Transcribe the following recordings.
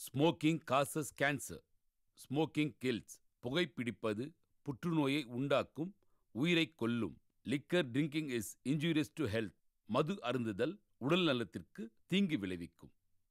Smoking causes cancer smoking kills புகைப்பிடிப்பது புற்றுநோயை உண்டாக்கும் உயிரைக் கொல்லும் liquor drinking is injurious to health மது அருந்துதல் உடல் நலத்திற்கு தீங்கு விளைவிக்கும்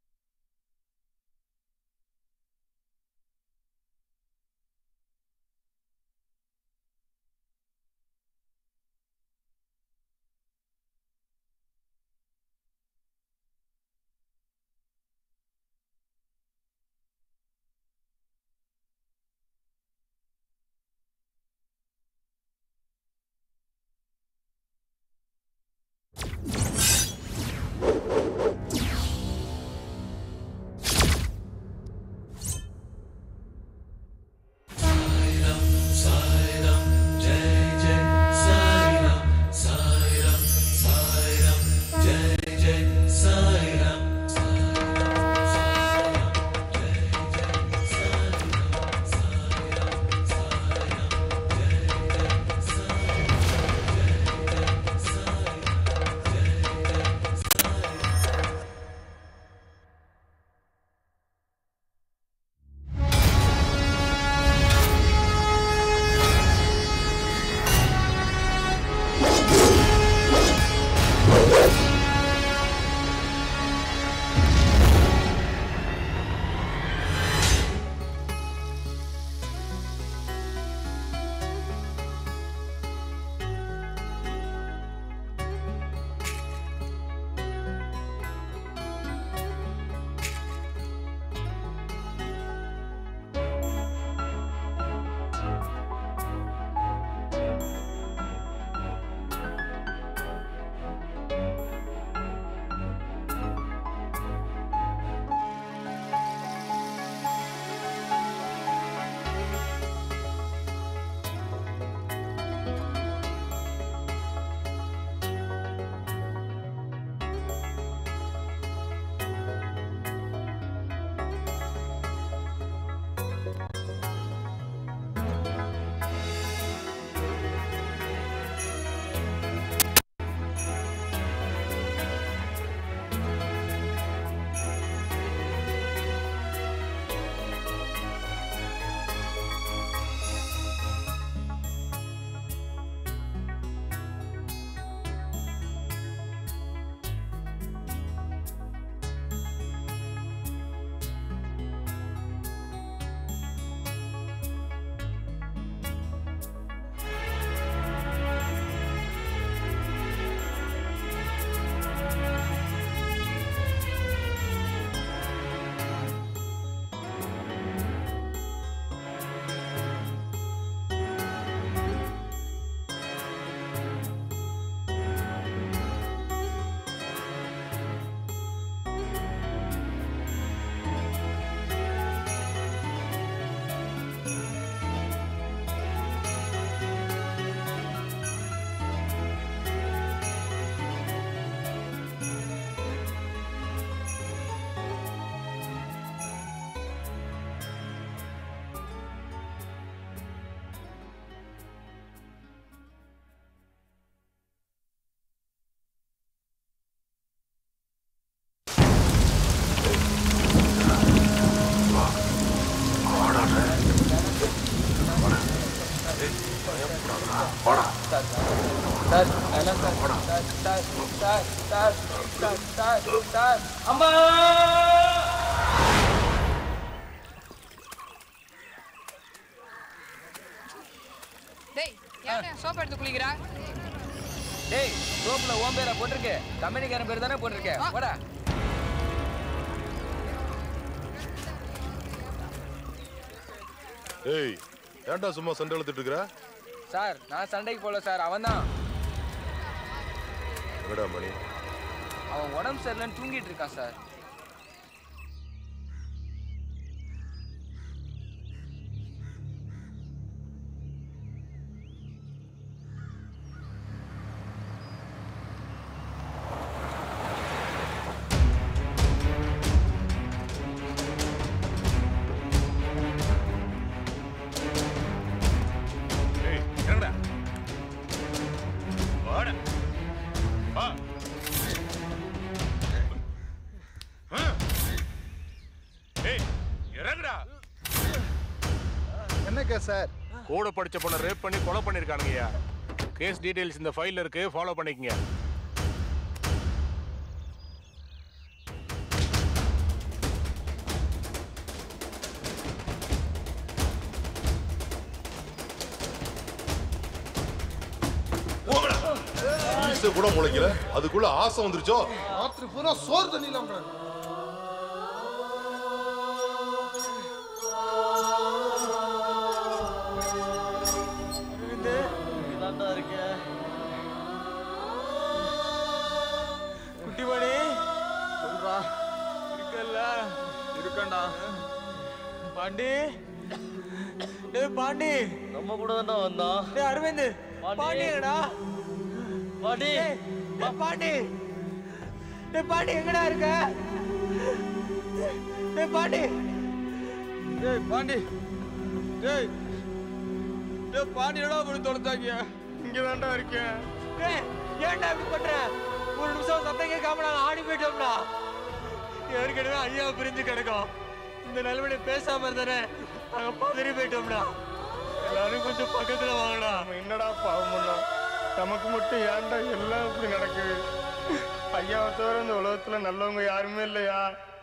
சார் அதெல்லாம் sir sir sir sir sir sir sir sir அம்மா டேய் ஏன் சோப் எடுத்து குளிக்கிறா டேய் சோப்புல ஓம் பேரா போட்டிருக்கு கம்பெனிக்காரன் பேர் தானே போட்டிருக்க ஆ. போடா ஏய் ஏன்டா சும்மா சண்டை இழுத்துட்டு இருக்கிற சார் நான் சண்டைக்கு போல சார் அவன் தான் என்னடா மணி அவன் உடம்பு சரியில்லைன்னு தூங்கிட்டு இருக்கான் சார் ஏய் இறங்குடா வாடா வா கேஸ் சார் கூட படிச்ச பொண்ணை ரேப் பண்ணி கொலை பண்ணிருக்கானுங்கய்யா கேஸ் டீடைல்ஸ் இந்த ஃபைல்ல இருக்கு ஃபாலோ பண்ணிக்கங்க ஈஸு கூட முளைக்கல அதுக்குள்ள ஆசை வந்துருச்சோ ராத்திரி பூரா சோறு தண்ணி இல்லாம குட்டிமணி சொல்றா இருக்கல்ல இருக்கண்டா பாண்டி டேய் பாண்டி நம்ம கூட தான்டா வந்தான் டேய் அரவிந்த் பாண்டி. பாண்டி எங்கடா பாட்டி டேய் டேய் பாண்டி டேய் பாண்டி எங்கடா இருக்க டேய் பாண்டி டேய் பாண்டி டேய் டேய் பாண்டி எடா போய் தொலைச்சாங்க இங்க தான்டா இருக்கேன் டேய் ஏன்டா இப்படி பண்ற ஒரு நிமிஷம் சத்தம் கேட்காம நாங்க ஆடி போயிட்டோம்டா ஏற்கனவே ஐயா பிரிஞ்சு கிடக்கும் இந்த நிலைமையில பேசாம இருந்தானே நாங்க பதறி போயிட்டோம்டா எல்லாரும் கொஞ்சம் பக்கத்துல வாங்கடா நம்ம என்னடா பாவம் பண்ணோம் நமக்கு மட்டும் ஏன்டா எல்லாம் இப்படி நடக்குது ஐயாவை தவிர இந்த உலகத்துல நல்லவங்க யாருமே இல்லையா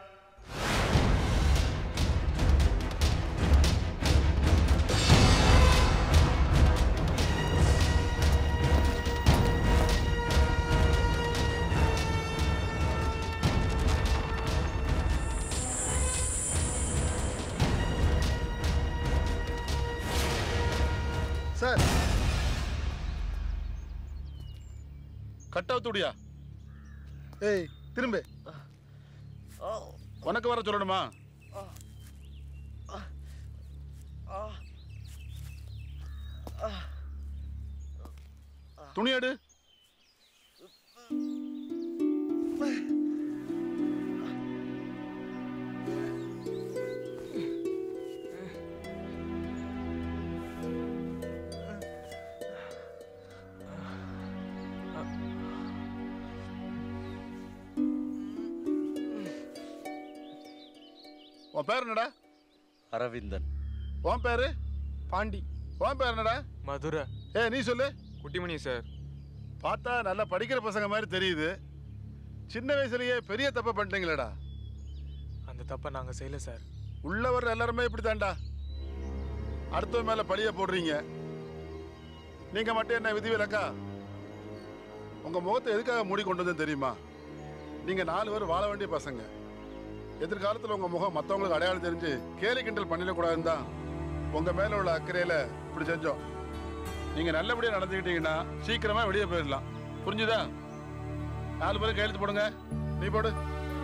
சார் கட்டாத்துடியா ஏய் திரும்ப உனக்கு வர சொல்லணுமா துணி எடு உன் பேர் என்னடா அரவிந்தன் உன் பேரு பாண்டி உன் பேர் என்னடா மதுரை ஏ நீ சொல்லு குட்டிமணி சார் பார்த்தா நல்லா படிக்கிற பசங்க மாதிரி தெரியுது சின்ன வயசுலயே பெரிய தப்பை பண்ணிட்டீங்களேடா அந்த தப்பை நாங்க செய்யல சார் உள்ள வர்ற எல்லாருமே இப்படி தான்டா அடுத்தவன் மேல பழிய போடுறீங்க நீங்க மட்டும் என்ன விதிவிலக்கா உங்க முகத்தை எதுக்காக மூடி கொண்டு வந்தேன் தெரியுமா நீங்க நாலு பேர் வாழ வேண்டிய பசங்க எதிர்காலத்துல உங்க முகம் மத்தவங்களுக்கு அடையாளம் தெரிஞ்சு கேலி கிண்டல் பண்ணிடக்கூடாதுன்னு தான் உங்க மேல உள்ள அக்கறையில இப்படி செஞ்சோம் நீங்க நல்லபடியா நடந்துக்கிட்டீங்கன்னா சீக்கிரமா வெளியே போயிடலாம் புரிஞ்சுதா நாலு பேரும் கையெழுத்து போடுங்க நீ போடு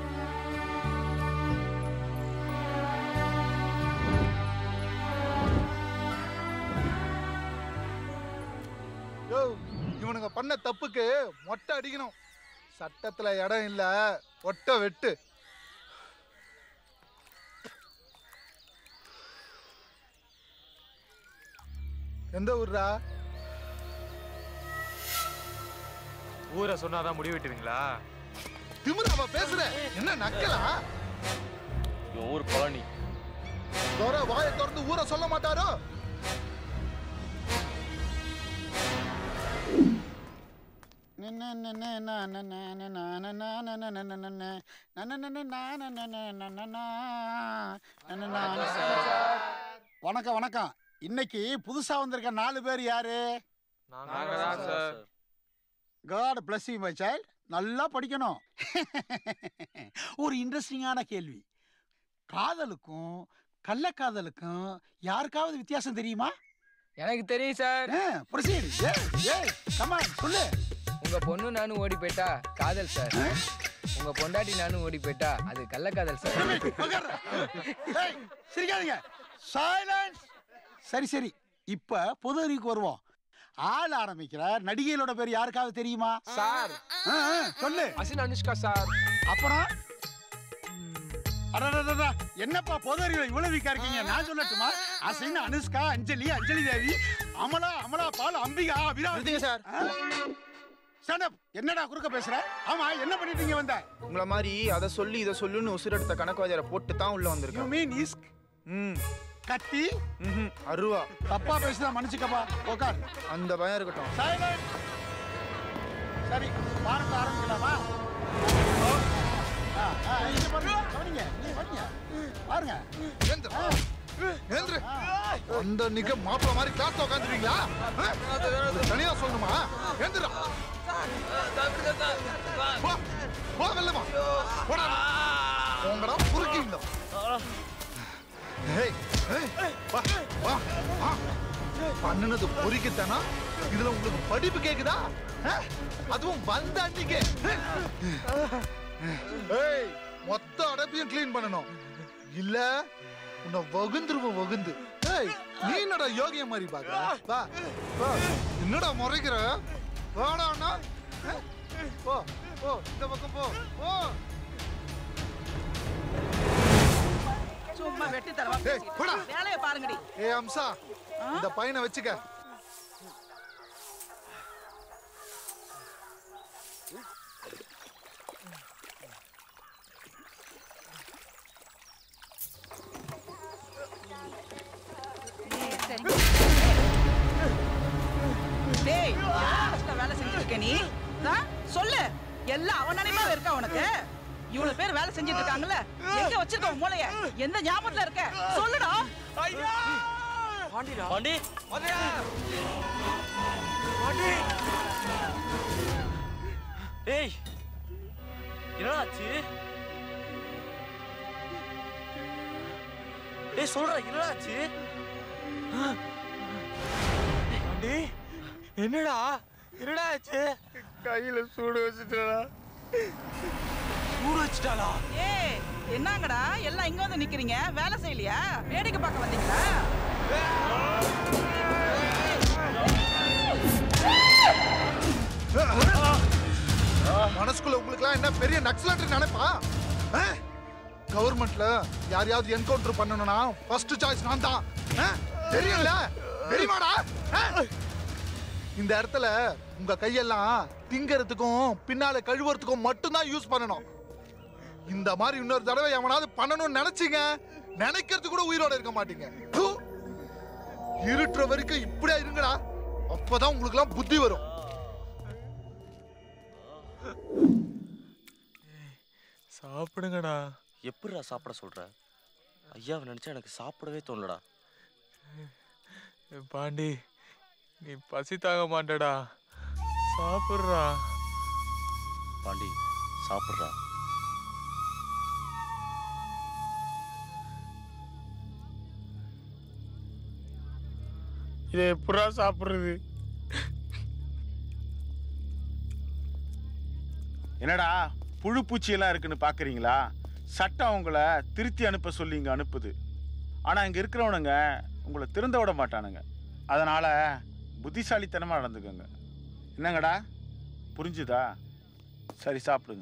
யோ இவனுங்க பண்ண தப்புக்கு மொட்டை அடிக்கணும் சட்டத்துல இடம் இல்ல ஒட்ட வெட்டு எந்த ஊர்ரா ஊரை சொன்னாதான் முடிவு விட்டுவீங்களா திமிராவா பேசுற என்ன நக்கலா இவன் ஊர் பழனி தோற வாயை திறந்து ஊரை சொல்ல மாட்டாரோ வணக்கம் வணக்கம் இன்னைக்கு புதுசா வந்திருக்க நாலு பேர் யாரு நாங்க தான் sir god bless you my child நல்லா படிக்கணும் ஒரு இன்ட்ரெஸ்டிங்கான கேள்வி காதலுக்கும் கள்ளக்காதலுக்கும் யாருக்காவது வித்தியாசம் தெரியுமா எனக்கு தெரியும் சார் ப்ரொசீட் ஏய் கமான் சொல்லு உங்க பொண்ணு நானும் ஓடி போயிட்டா காதல் சார் உங்க பொண்டாட்டி நானும் ஓடி போயிட்டா அது கள்ளக்காதல் சார் உட்கார்றா. ஏய், சிரிக்காதீங்க சைலன்ஸ் சரி சரி இப்ப பொது அறிவுக்கு வருவோம் ஆள் ஆரம்பிக்கிற நடிகைகளோட பேர் யாருக்காவது தெரியுமா சார் ஆ, ஆ, சொல்லு அசின் அனுஷ்கா சார் அப்புறம் அடடடடா, என்னப்பா பொது அறிவுல இவ்வளவு வீக்கா இருக்கீங்க நான் சொல்லட்டுமா Asin Anushka Anjali Anjali Devi Amala Amala Paul Ambika Abhirami sir stand up என்னடா குறுக்க பேசுற ஆமா என்ன பண்ணிட்டு இங்க வந்த உங்கள மாதிரி அதை சொல்லி இதை சொல்லுன்னு உசுரெடுத்த கணக்குவாதியாரை போட்டு தான் உள்ள யூ வந்திருக்கேன் மீன் இஸ்க் ம் கத்தி அருவா தப்பா பேசுனா மன்னிச்சுக்கப்பா உட்கார் அந்த பயம் இருக்கட்டும் சைலண்ட் சரி பாருங்க ஆரம்பிக்கலாமா ஆ, ஆ, இங்க பாருங்க கவனிங்க இங்க பாருங்க பாருங்க ஏந்திரா ஏந்திரு அந்த நிக்க மாப்பிள மாதிரி கிளாஸ்ல உட்காந்துருவீங்களா தனியா சொல்லணுமா ஏந்திரா போ போ வெள்ளமா போடா போங்கடா புரிக்கீங்களா ஏய் ஏய் வா வா வா பண்ணுனது பொறிக்கத்தானா இதுல உங்களுக்கு படிப்பு கேக்குதா ஆ? அதுவும் வந்த அன்னைக்கு ஏய் மொத்த அடைப்பையும் க்ளீன் பண்ணணும் இல்ல உன்னை வகுந்துருவோம் வகுந்து ஏய் நீ என்னடா யோகிய மாதிரி பாக்குற வா வா என்னடா முறைக்கிற வாடா அண்ணா ஆ? போ போ இந்த பக்கம் போ போ சும்மா வெட்டி தரவா ஏய், போடா. வேலையை பாருங்கடி ஏய் அம்சா இந்த பையனை வச்சுக்க சரி டேய் யார்கிட்ட வேலை செஞ்சிருக்க நீ ஆ? சொல்லு எல்லாம் அவன் நினைப்பாவே இருக்கா உனக்கு இவ்வளவு பேர் வேலை செஞ்சுட்டு இருக்காங்கல்ல எங்க வச்சிருக்க உன் மூளைய எந்த ஞாபகத்துல இருக்க சொல்லுடா பாண்டிடா பாண்டி பாண்டிடா பாண்டி டேய் என்னடா ஆச்சு டேய் சொல்றா என்னடா ஆச்சு பாண்டி என்னடா என்னடா ஆச்சு கையில சூடு வச்சுட்டா ஊற வச்சுட்டாளா ஏய் என்னங்கடா எல்லாம் இங்க வந்து நிக்கிறீங்க வேலை செய்யலையா வேடிக்கை பார்க்க வந்தீங்களா மனசுக்குள்ள உங்களுக்குலாம் என்ன பெரிய நக்சலைட் நினைப்பா கவர்மெண்ட்ல யாரையாவது என்கவுண்டர் பண்ணணும்னா ஃபர்ஸ்ட் சாய்ஸ் நான் தான் ஆ? தெரியும்ல தெரியுமாடா ஆ? இந்த இடத்துல உங்க கையெல்லாம் திங்கறதுக்கும் பின்னால கழுவுறதுக்கும் மட்டும்தான் யூஸ் பண்ணணும் இந்த மாதிரி இன்னொரு தடவை எவனாவது பண்ணணும்னு நினைச்சீங்க நினைக்கிறது கூட உயிரோட இருக்க மாட்டீங்க ப்பு. இருட்டுற வரைக்கும் இப்படியா இருங்கடா அப்பதான் உங்களுக்குலாம் புத்தி வரும் சாப்பிடுங்கடா எப்படிடா சாப்பிட சொல்ற ஐயாவை நினைச்சா எனக்கு சாப்பிடவே தோணலடா ஏய், பாண்டி நீ பசி தாங்க மாட்டடா சாப்பிடுறா பாண்டி சாப்பிட்றா இதை எப்படா சாப்பிடுறது என்னடா புழு பூச்சி எல்லாம் இருக்குன்னு பாக்குறீங்களா சட்டம் உங்களை திருத்தி அனுப்ப சொல்லி இங்க அனுப்புது ஆனா இங்க இருக்கிறவனுங்க உங்களை திருந்த விட மாட்டானுங்க அதனால புத்திசாலித்தனமா நடந்துக்கோங்க என்னங்கடா புரிஞ்சுதா சரி சாப்பிடுங்க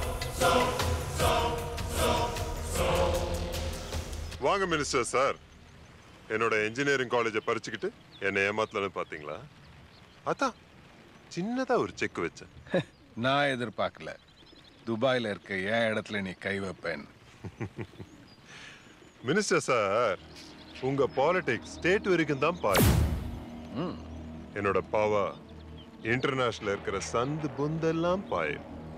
வாங்க மினிஸ்டர் சார் என்னோட இன்ஜினியரிங் காலேஜை பறிச்சுக்கிட்டு என்னை ஏமாத்தலன்னு பாத்தீங்களா அதான் சின்னதா ஒரு செக் வச்சேன் நான் எதிர்பார்க்கல துபாயில இருக்க என் இடத்துல நீ கை வைப்பேன் மினிஸ்டர் சார் உங்க பாலிடிக்ஸ் ஸ்டேட் வரைக்கும் தான் பாய் என்னோட பாவா இன்டர்நேஷனல் இருக்கிற சந்து புந்தெல்லாம் பாய்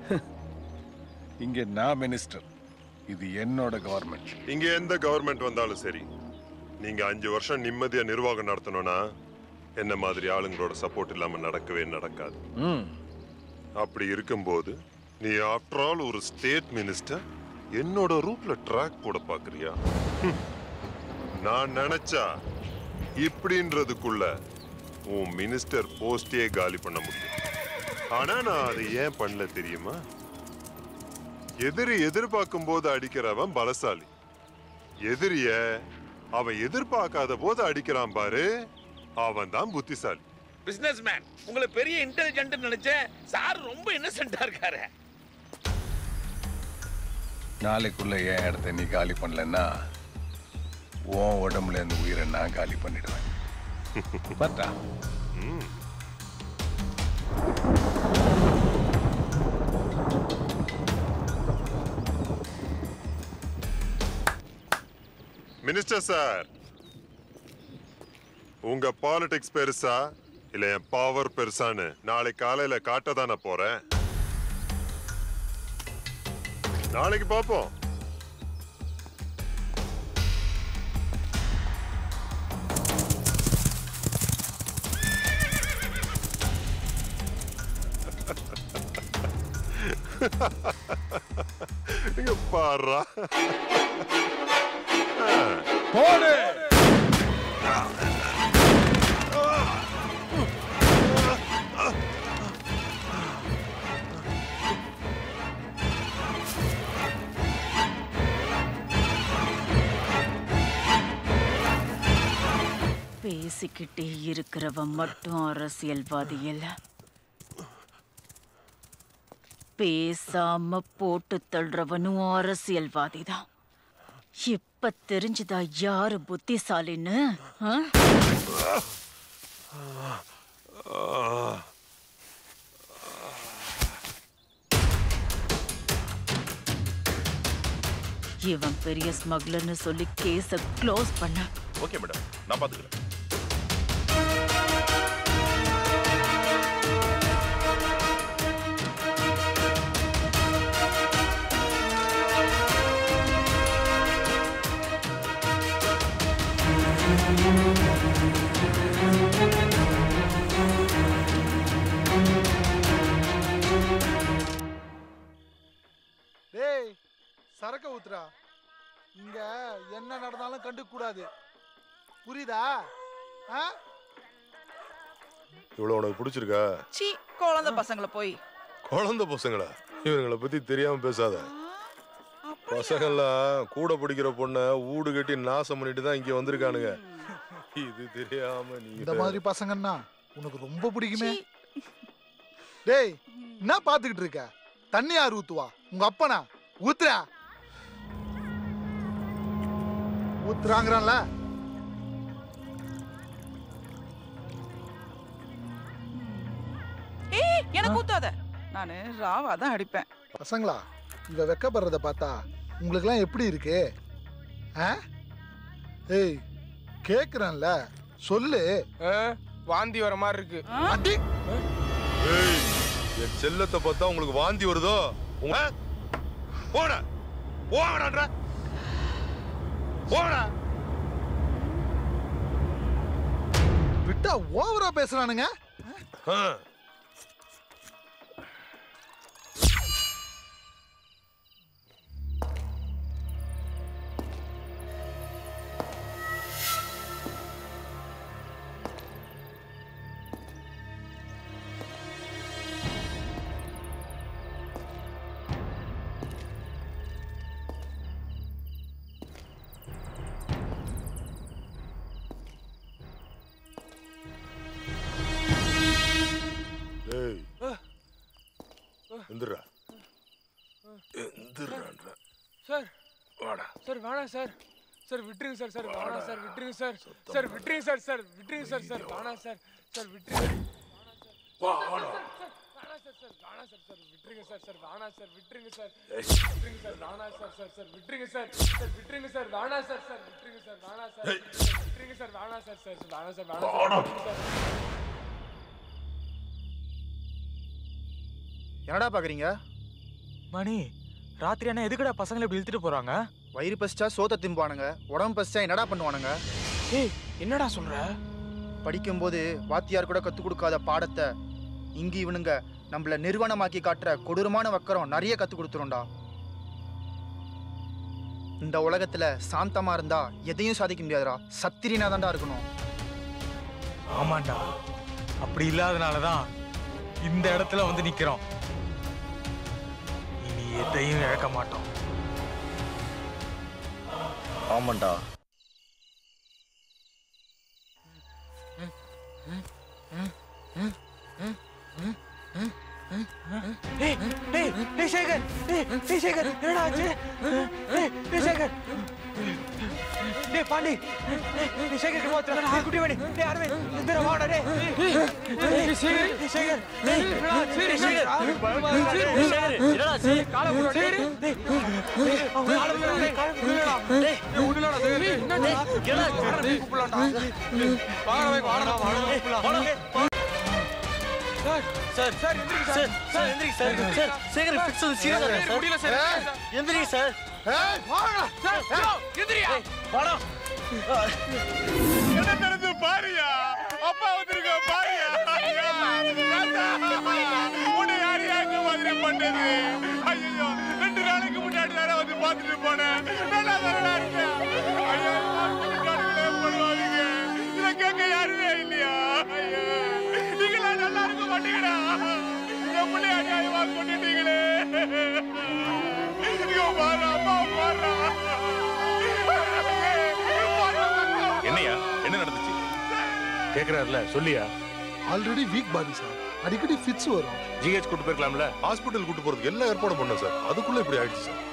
இங்க நான் மினிஸ்டர் இது என்னோட கவர்மெண்ட் இங்க எந்த கவர்மெண்ட் வந்தாலும் சரி நீங்க அஞ்சு வருஷம் நிம்மதியா நிர்வாகம் நடத்தணும்னா என்ன மாதிரி ஆளுங்களோட சப்போர்ட் இல்லாம நடக்கவே நடக்காது ம் அப்படி இருக்கும்போது நீ ஆஃப்டர் ஆல் ஒரு ஸ்டேட் மினிஸ்டர் என்னோட ரூட்ல ட்ராக் போட பாக்குறியா ஹம். நான் நினைச்சா இப்படின்றதுக்குள்ள உன் மினிஸ்டர் போஸ்டே காலி பண்ண முடியும் ஆனா நான் அதை ஏன் பண்ணல தெரியுமா எதிரி எதிர்பார்க்கும் போது அடிக்கிறவன் பலசாலி எதிரிய அவன் எதிர்பார்க்காத போது அடிக்கிறான் பாரு அவன் தான் புத்திசாலி பிசினஸ் மேன் உங்களை பெரிய இன்டெலிஜென்ட் நினைச்சேன் சார் ரொம்ப இன்னசென்ட்டா இருக்காரு நாளைக்குள்ள என் இடத்த நீ காலி பண்ணலன்னா உன் உடம்புல இருந்து உயிரை நான் காலி பண்ணிடுவேன் பத்தா மினிஸ்டர் சார் உங்க பாலிடிக்ஸ் பெருசா இல்ல என் பவர் பெருசான்னு நாளை காலையில காட்ட தானே போறேன் நாளைக்கு பாப்போம் இங்க பாருடா போடு பேசிக்கிட்டே இருக்கிறவன் மட்டும் அரசியல்வாதி இல்ல பேசாம போட்டு தள்ளுறவனும் அரசியல்வாதி தான் இப்ப தெரிஞ்சுதா யாரு புத்திசாலின்னு ஆ? இவன் பெரிய ஸ்மக்லர்னு சொல்லி கேஸ க்ளோஸ் பண்ண ஓகே மேடம் நான் பாத்துக்கிறேன் டேய் சரக்க ஊத்துறா இங்க என்ன நடந்தாலும் கண்டுக்க கூடாது புரியுதா ஆ இவ்வளவு உனக்கு பிடிச்சிருக்கா சீ குழந்தை பசங்களை போய் குழந்தை பசங்களா இவங்களை பத்தி தெரியாம பேசாத பசங்கள்லாம் கூட பிடிக்கிற பொண்ணை ஊடு கட்டி நாசம் பண்ணிட்டு தான் இங்க வந்திருக்கானுங்க இது தெரியாம நீ இந்த மாதிரி பசங்கன்னா உனக்கு ரொம்ப பிடிக்குமே டேய் என்ன பாத்துக்கிட்டு இருக்க தண்ணி யார் ஊத்துவா உங்க அப்பனா ஊத்துறா ஊத்துறாங்கறான்ல ஏய் எனக்கு ஊத்தாத நானு ராவா தான் அடிப்பேன் பசங்களா இவ வெக்கப்படுறத பார்த்தா உங்களுக்குலாம் எப்படி இருக்கு ஆ ஏய் கேக்குறேன்ல சொல்லு வாந்தி வர மாதிரி இருக்கு அடி ஏய், என் செல்லத்தை பார்த்தா உங்களுக்கு வாந்தி வருதோ உங்க போட போடா போடா விட்டா ஓவரா பேசுறானுங்க ஏய் எந்திரா எந்திரான்றா சார் வாடா சார் வேணாம் சார் சார் விட்டுருங்க சார் சார் வேணாம் சார் விட்டுருங்க சார் சார் விட்டுருங்க சார் சார் விட்டுருங்க சார் சார் வேணாம் சார் சார் விட்டுருங்க வேணாம் சார் சார் வேணாம் சார் சார் விட்டுருங்க சார் சார் வேணாம் சார் விட்டுருங்க சார் விட்டுருங்க சார் வேணாம் சார் சார் சார் விட்டுருங்க சார் சார் விட்டுருங்க சார் வேணாம் சார் சார் விட்டுருங்க சார் வேணாம் சார் விட்டுருங்க சார் வேணாம் சார் சார் வேணாம் சார் வேணாம் சார் என்னடா பாக்குறீங்க மணி ராத்திரி அண்ணா எதுக்குடா பசங்களை இப்படி இழுத்துட்டு போறாங்க வயிறு பசிச்சா சோத்த திம்பானுங்க உடம்பு பசிச்சா என்னடா பண்ணுவானுங்க ஏய் என்னடா சொல்ற படிக்கும்போது வாத்தியார் கூட கத்து கொடுக்காத பாடத்தை இங்க இவனுங்க நம்மள நிறுவனமாக்கி காட்டுற கொடூரமான வக்கரம் நிறைய கத்து கொடுத்துரும்டா இந்த உலகத்துல சாந்தமா இருந்தா எதையும் சாதிக்க முடியாதுடா சத்திரியனா தான்டா இருக்கணும் ஆமாண்டா அப்படி இல்லாதனால தான் இந்த இடத்துல வந்து நிக்கிறோம் இனி எதையும் இழக்க மாட்டோம் ஆமாண்டா டேய் டேய் டேய் சேகர் டேய் டேய் சேகர் என்னடா ஆச்சு டேய் டேய் சேகர் டேய் பாண்டி டேய் டேய் சேகர் கிட்ட வா டேய் குட்டி வேணி டேய் அரவிந்த் இந்த வாடா டேய் டேய் சேகர் டேய் சேகர் டேய் என்னடா ஆச்சு டேய் சேகர் டேய் சேகர் என்னடா ஆச்சு கால போடு டேய் டேய் டேய் அவங்க கால போடு டேய் கால போடுடா டேய் டேய் உடலடா சேகர் டேய் என்னடா என்னடா டேய் கூப்பிடலாம்டா வாடா வாடா வாடா வாடா சார் சார் சார் எந்திரிங்க சார் சார் எந்திரிங்க சார் சார் சேகர் ஃபிக்ஸ் வந்து சீரியஸா இருக்கா முடியல சார் சார் எந்திரிங்க சார் சார் எந்திரியா வாடா என்ன நடந்து பாரியா அப்பா வந்திருக்க பாரியா உன்னை யார் யாருக்கு மாதிரி பண்ணது ஐயோ ரெண்டு நாளைக்கு முன்னாடி தானே வந்து பார்த்துட்டு போனேன் நல்லா தானடா இருக்கேன் ஐயோ கடவுளே பண்ணுவாங்க இதை கேட்க யாருமே இல்லையா ஐயோ நீங்களா நல்லா இருக்க மாட்டீங்கடா என் பிள்ளை அநியாயமா கொண்டுட்டீங்களே ஐயோ பாரு அம்மா பாரு என்னையா என்ன நடந்துச்சு கேக்குறாருல சொல்லியா ஆல்ரெடி வீக் பாடி சார் அடிக்கடி ஃபிட்ஸ் வரும் ஜிஹெச் கூட்டு போயிருக்கலாம்ல ஹாஸ்பிட்டல் கூட்டு போறதுக்கு எல்லா ஏற்பாடும் பண்ணோம் சார் அதுக்குள்ள இப்படி ஆயிடுச்சு சார்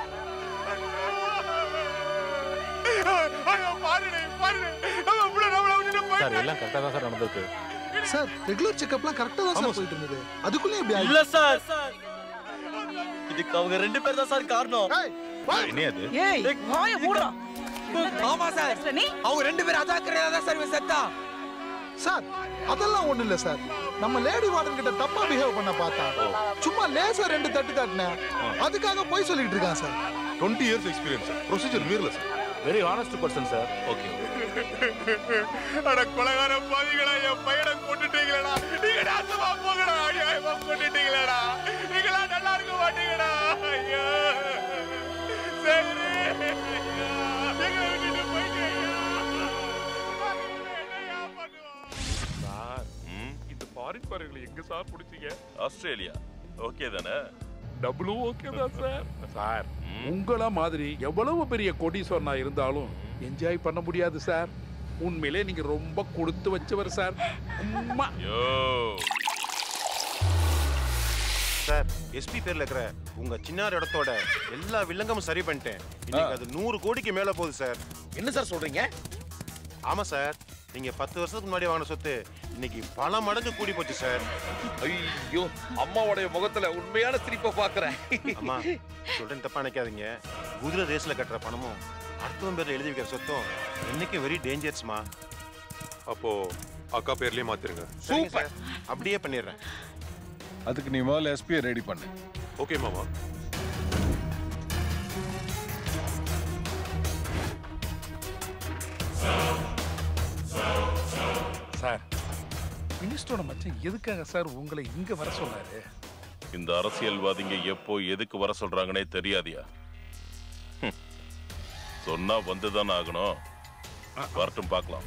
ஐயோ பாருடே பாருடே நம்ம புள்ள நம்மள விட்டுட்டு போய் சார் எல்லாம் கரெக்டா தான் சார் நடந்திருக்கு சார் ரெகுலர் செக்அப்லாம் கரெக்டா தான் சார் போயிட்டு இருந்தது அதுக்குள்ளே இப்படி இல்ல சார் இதுக்கு அவங்க ரெண்டு பேர் தான் சார் காரணம் என்ன அது ஏய் வாய மூடுடா ஆமா சார் நீ அவங்க ரெண்டு பேரும் அதாக்குறதா தான் சார் இவன் செத்தா சார் அதெல்லாம் ஒண்ணு இல்ல சார் நம்ம லேடி வார்டன் கிட்ட தப்பா பிஹேவ் பண்ண பார்த்தா சும்மா லேசா ரெண்டு தட்டு தட்டினேன் அதுக்காக போய் சொல்லிட்டு இருக்கான் sir twenty years experience procedure மீறல sir very honest person sir okay அட கொலகார பாவிகளா என் பையனை கொண்டுட்டீங்களடா நீங்க நாசமா போங்கடா அநியாயமா கொண்டுட்டீங்களடா நீங்களா நல்லா இருக்க மாட்டீங்கடா ஐயோ சரி எங்க விட்டுட்டு போயிட்டீங்க சார் இந்த ஃபாரின் பறவைகளை எங்க சார் பிடிச்சீங்க ஆஸ்திரேலியா ஓகே தானே டபுளும் ஓகே தான் சார் சார் உங்கள மாதிரி எவ்வளவு பெரிய கோடீஸ்வரனா இருந்தாலும் என்ஜாய் பண்ண முடியாது சார் உண்மையிலே நீங்க ரொம்ப கொடுத்து வச்சவர் சார் உம்மா. யோ சார் எஸ்பி பேர்ல இருக்கிற உங்க சின்னார் இடத்தோட எல்லா வில்லங்கமும் சரி பண்ணிட்டேன் இன்னைக்கு அது நூறு கோடிக்கு மேல போகுது சார் என்ன சார் சொல்றீங்க ஆமா சார் நீங்க பத்து வருஷத்துக்கு முன்னாடி வாங்கின சொத்து இன்னைக்கு பல மடங்கு கூடி போச்சு சார் ஐயோ அம்மாவுடைய முகத்துல உண்மையான சிரிப்பை பாக்குறேன் அம்மா சொல்றேன் தப்பா நினைக்காதீங்க குதிரை ரேஸ்ல கட்டுற பணமும் அடுத்தவன் பேர்ல எழுதி வைக்கிற சொத்தும் என்னைக்கும் வெரி டேஞ்சர்ஸ்மா அப்போ அக்கா பேர்லயே மாத்திருங்க சூப்பர் அப்படியே பண்ணிடுறேன் அதுக்கு நீ முதல்ல எஸ்பியை ரெடி பண்ணு ஓகே மாமா சார் மினிஸ்டரோட மச்சான் எதுக்காக சார் உங்களை இங்க வர சொன்னாரு இந்த அரசியல்வாதிங்க எப்போ எதுக்கு வர சொல்றாங்கன்னே தெரியாதியா ஹம். சொன்னா வந்துதான் ஆகணும் வரட்டும் பார்க்கலாம்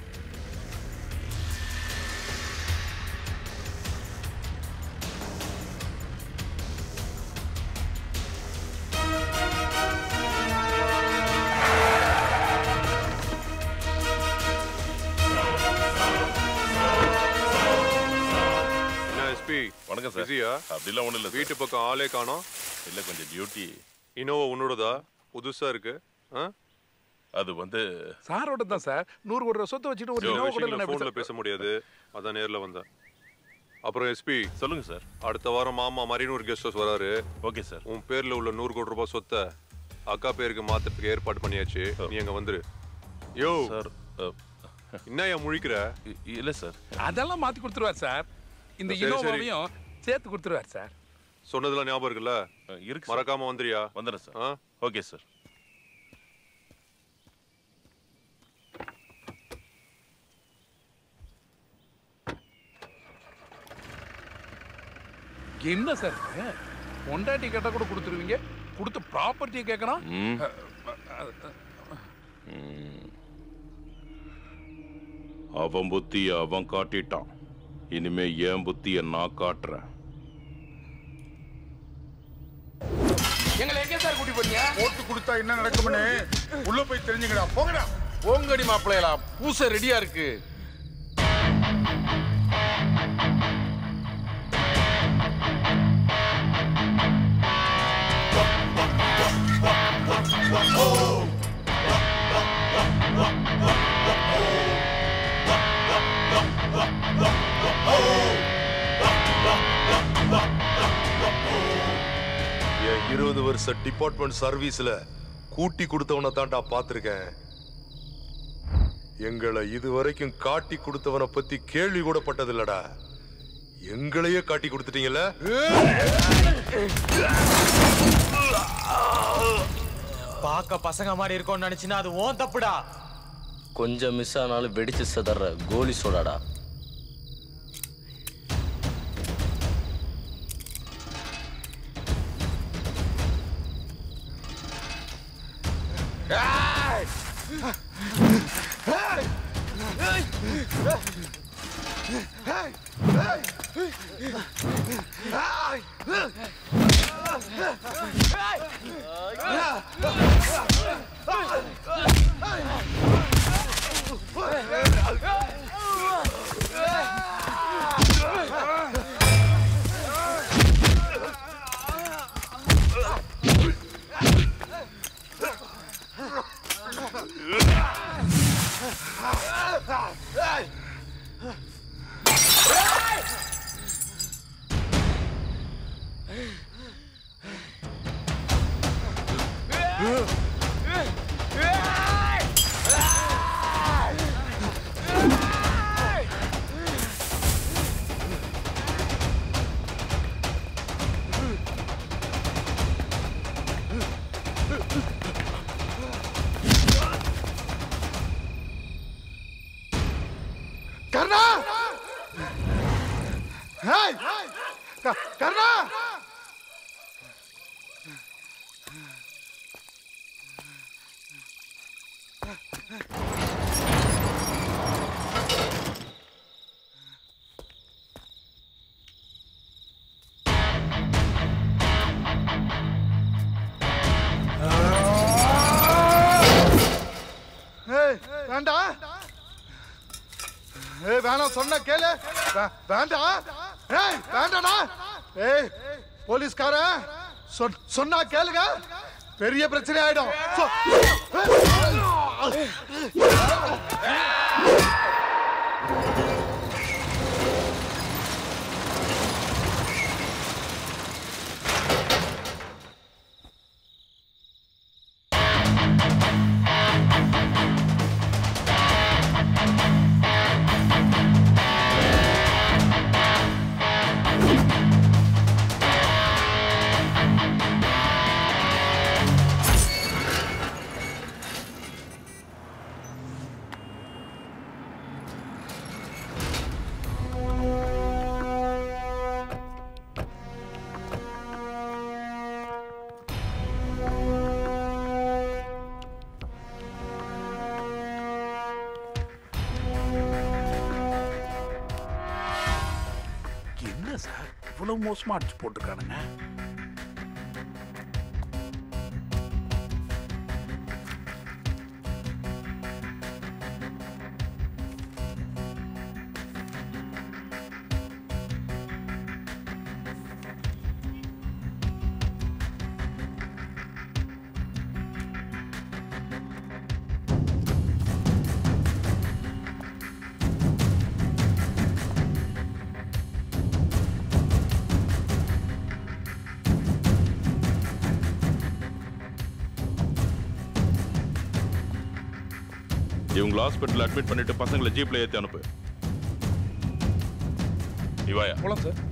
என்ன எஸ்பி வணக்கம் சார் பிஸியா அப்படிலாம் ஒண்ணும் இல்ல வீட்டு பக்கம் ஆளே காணோம் இல்ல கொஞ்சம் டியூட்டி இனோவா உன்னோடதா புதுசா இருக்கு ஆ அது வந்து சாரோட தான் சார் நூறு கோடி ரூபா சொத்தை வச்சுட்டு ஒரு சில இனோவா கூட விஷயங்களை இல்லைன்னா எப்படி ஃபோன்ல சார்? பேச முடியாது அதான் நேர்ல வந்தேன் அப்புறம் எஸ்பி சொல்லுங்க சார் அடுத்த வாரம் மாமா மரினூர் கெஸ்ட் ஹவுஸ் வராரு ஓகே சார் உன் பேர்ல உள்ள நூறு கோடி ரூபாய் சொத்தை அக்கா பேருக்கு மாத்துறதுக்கு ஏற்பாடு பண்ணியாச்சு நீ அங்க வந்துரு யோ சார் என்ன ஏன் முழிக்கிற இல்ல சார் அதெல்லாம் மாத்தி கொடுத்துருவார் சார் இந்த சரி, சரி. இனோவாவையும் சேர்த்து கொடுத்துருவார் சார் சொன்னதெல்லாம் ஞாபகம் இருக்குல்ல இருக்கு மறக்காம வந்துறியா வந்துடுறேன் சார் ஆ ஓகே சார் என்ன சார் இது? பொண்டாட்டி கேட்டா கூட கொடுத்துருவீங்க கொடுத்த ப்ராப்பர்ட்டியை கேட்கணும் ம். அவன் புத்திய அவன் காட்டிட்டான் இனிமே என் புத்திய நான் காட்டுறேன் எங்களை எங்க சார் கூட்டி போறீங்க ஓட்டு கொடுத்தா என்ன நடக்கும்னு உள்ள போய் தெரிஞ்சுக்கடா போங்கடா ஓங்கடி மாப்பிள்ளைகளா பூசை ரெடியா இருக்கு என் இருபது வருஷ டிபார்ட்மெண்ட் சர்வீஸ்ல கூட்டி கொடுத்தவனை தான்டா பார்த்திருக்கேன் எங்களை இதுவரைக்கும் காட்டி கொடுத்தவனை பத்தி கேள்வி கூட பட்டதில்லடா எங்களையே காட்டி கொடுத்துட்டீங்கல்ல பார்க்க பசங்க மாதிரி இருக்கும்னு நினைச்சினா அது ஓன் தப்புடா கொஞ்சம் மிஸ் ஆனாலும் வெடிச்சு சிதற கோலி சோடாடா கர்ணா ஹேய் க- கர்ணா ஏய் வேண்டாம் ஏய் வேணாம் சொன்ன கேளு வே- வேண்டாம் ஏய் வேண்டாடா ஏய் போலீஸ்காரன் சொன்- சொன்னா கேளுங்க பெரிய பிரச்சனை ஆயிடும் சொ- என்ன சார் இவ்வளவு மோசமா அடிச்சு போட்டுருக்கானுங்க இவங்களை ஹாஸ்பிட்டல் அட்மிட் பண்ணிட்டு பசங்களை ஜீப்ல ஏத்தி அனுப்பு நீ வாயா போலாம் சார்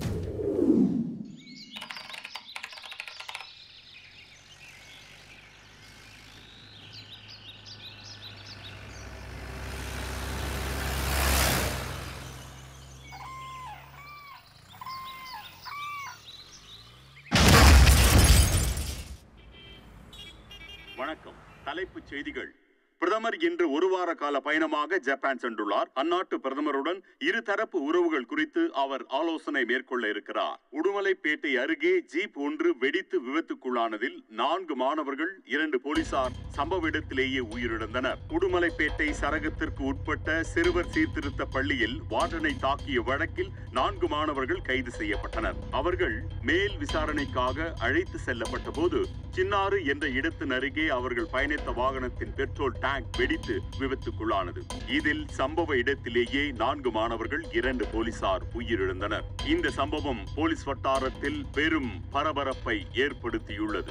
வணக்கம் தலைப்புச் செய்திகள் பிரதமர் இன்று ஒரு வார கால பயணமாக ஜப்பான் சென்றுள்ளார் அந்நாட்டு பிரதமருடன் இருதரப்பு உறவுகள் குறித்து அவர் ஆலோசனை மேற்கொள்ள இருக்கிறார் உடுமலைப்பேட்டை அருகே ஜீப் ஒன்று வெடித்து விபத்துக்குள்ளானதில் நான்கு மாணவர்கள் இரண்டு போலீசார் சம்பவ இடத்திலேயே உயிரிழந்தனர் உடுமலைப்பேட்டை சரகத்திற்கு உட்பட்ட சிறுவர் சீர்திருத்த பள்ளியில் வார்டனை தாக்கிய வழக்கில் நான்கு மாணவர்கள் கைது செய்யப்பட்டனர் அவர்கள் மேல் விசாரணைக்காக அழைத்து செல்லப்பட்ட போது சின்னாறு என்ற இடத்தின் அருகே அவர்கள் பயணித்த வாகனத்தின் பெட்ரோல் டேங்க் வெடித்து விபத்துக்குள்ளானது இதில் சம்பவ இடத்திலேயே நான்கு மாணவர்கள் இரண்டு போலீசார் உயிரிழந்தனர் இந்த சம்பவம் போலீஸ் வட்டாரத்தில் பெரும் பரபரப்பை ஏற்படுத்தியுள்ளது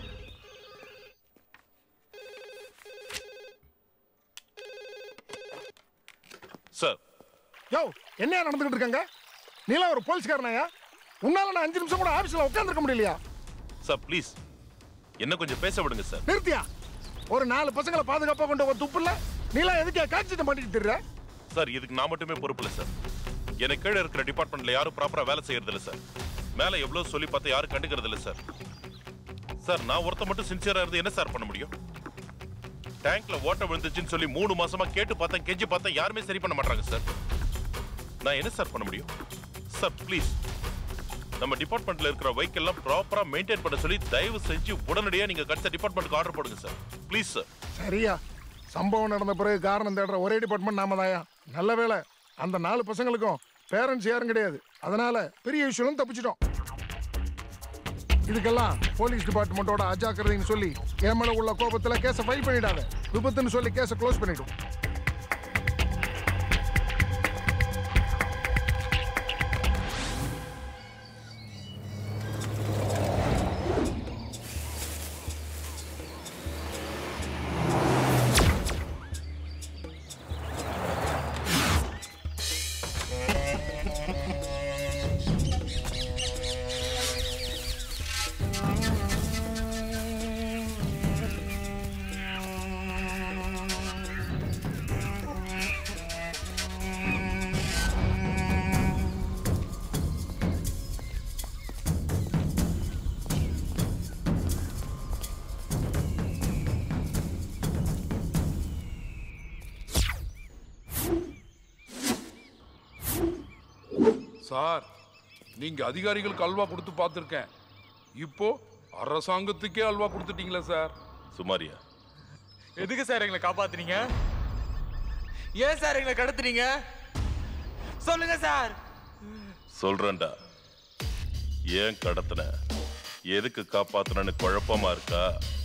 சார் யோ என்னையா நடந்துகிட்டு இருக்காங்க நீலாம் ஒரு போலீஸ்காரனாயா உன்னால நான் அஞ்சு நிமிஷம் கூட ஆபீஸ்ல உட்காந்துருக்க முடியலையா சார் ப்ளீஸ் என்ன கொஞ்சம் பேச விடுங்க சார் நிறுத்தியா ஒரு நாலு பசங்களை பாதுகாப்பா கொண்டு ஒரு துப்பு இல்ல நீலாம் எதுக்கே காய்ச்சிட்டு மாட்டிக்கிட்டு திரிற? சார் இதுக்கு நான் மட்டுமே பொறுப்பு இல்லை சார் எனக்கு கீழே இருக்கிற டிபார்ட்மெண்ட்ல யாரும் ப்ராப்பரா வேலை செய்யறது இல்லை சார் மேல எவ்வளவு சொல்லி பார்த்து யாரும் கண்டுக்கிறது இல்லை சார் சார் நான் ஒருத்த மட்டும் சின்சியரா இருந்து என்ன சார் பண்ண முடியும் டேங்க்ல ஓட்ட விழுந்துச்சுன்னு சொல்லி மூணு மாசமா கேட்டு பார்த்தேன் கெஞ்சி பார்த்தேன் யாருமே சரி பண்ண மாட்டாங்க சார் நான் என்ன சார் பண்ண முடியும் சார் ப்ளீஸ் நம்ம டிபார்ட்மெண்ட்ல இருக்கிற வெஹிக்கிள் எல்லாம் ப்ராப்பரா மெயின்டைன் பண்ண சொல்லி தயவு செஞ்சு உடனடியா நீங்க கடிச்ச டிபார்ட்மெண்ட்டுக்கு ஆர்டர் போடுங்க சார் ப்ளீஸ் சார் சரியா சம்பவம் நடந்த பிறகு காரணம் தேடுற ஒரே டிபார்ட்மெண்ட் நாம தாயா நல்ல வேளை அந்த நாலு பசங்களுக்கும் பேரண்ட்ஸ் யாரும் கிடையாது அதனால பெரிய விஷயம் தப்பிச்சிட்டோம் இதுக்கெல்லாம் போலீஸ் டிபார்ட்மெண்ட்டோட அஜாக்கிரதைன்னு சொல்லி என் மேல உள்ள கோபத்துல கேஸை ஃபைல் பண்ணிடாத விபத்துன்னு சொல்லி கேஸை க்ளோஸ் பண்ணிடும் சார் நீங்க அதிகாரிகளுக்கு அல்வா கொடுத்து பார்த்துருக்கேன் இப்போ அரசாங்கத்துக்கே அல்வா கொடுத்துட்டீங்களா சார் சுமாரியா எதுக்கு சார் எங்களை காப்பாத்துனீங்க ஏன் சார் எங்களை கடத்துனீங்க சொல்லுங்க சார் சொல்றேன்டா ஏன் கடத்தின எதுக்கு காப்பாத்துனன்னு குழப்பமா இருக்கா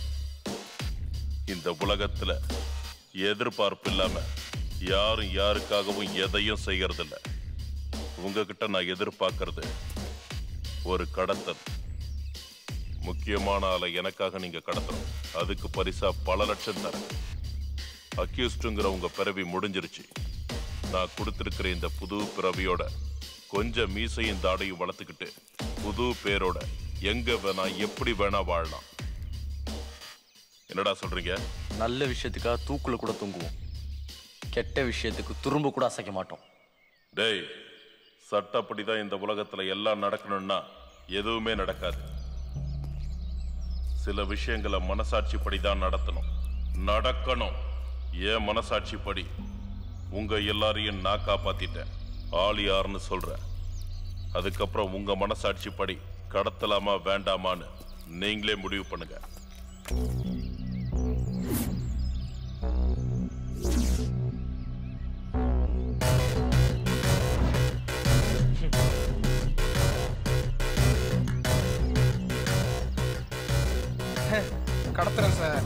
இந்த உலகத்துல எதிர்பார்ப்பு இல்லாம யாரும் யாருக்காகவும் எதையும் செய்யறதில்ல உங்ககிட்ட நான் எதிர்பார்க்கறது ஒரு கடத்தல் முக்கியமான ஆளை எனக்காக நீங்க கடத்தணும் அதுக்கு பரிசா பல லட்சம் தரேன் அக்யூஸ்டுங்கிற உங்க பிறவி முடிஞ்சிருச்சு நான் கொடுத்திருக்கிற இந்த புது பிறவியோட கொஞ்சம் மீசையும் தாடையும் வளர்த்துக்கிட்டு புது பேரோட எங்க வேணா எப்படி வேணா வாழலாம் என்னடா சொல்றீங்க நல்ல விஷயத்துக்காக தூக்குல கூட தூங்குவோம் கெட்ட விஷயத்துக்கு துரும்ப கூட அசைக்க மாட்டோம் டேய் சட்டப்படிதான் இந்த உலகத்துல எல்லாம் நடக்கணும்னா எதுவுமே நடக்காது சில விஷயங்களை மனசாட்சிப்படி தான் நடத்தணும் நடக்கணும் ஏன் மனசாட்சிப்படி உங்க எல்லாரையும் நான் காப்பாத்திட்டேன் ஆள் யாருன்னு சொல்றேன் அதுக்கப்புறம் உங்க மனசாட்சிப்படி கடத்தலாமா வேண்டாமான்னு நீங்களே முடிவு பண்ணுங்க கடத்துறேன் சார்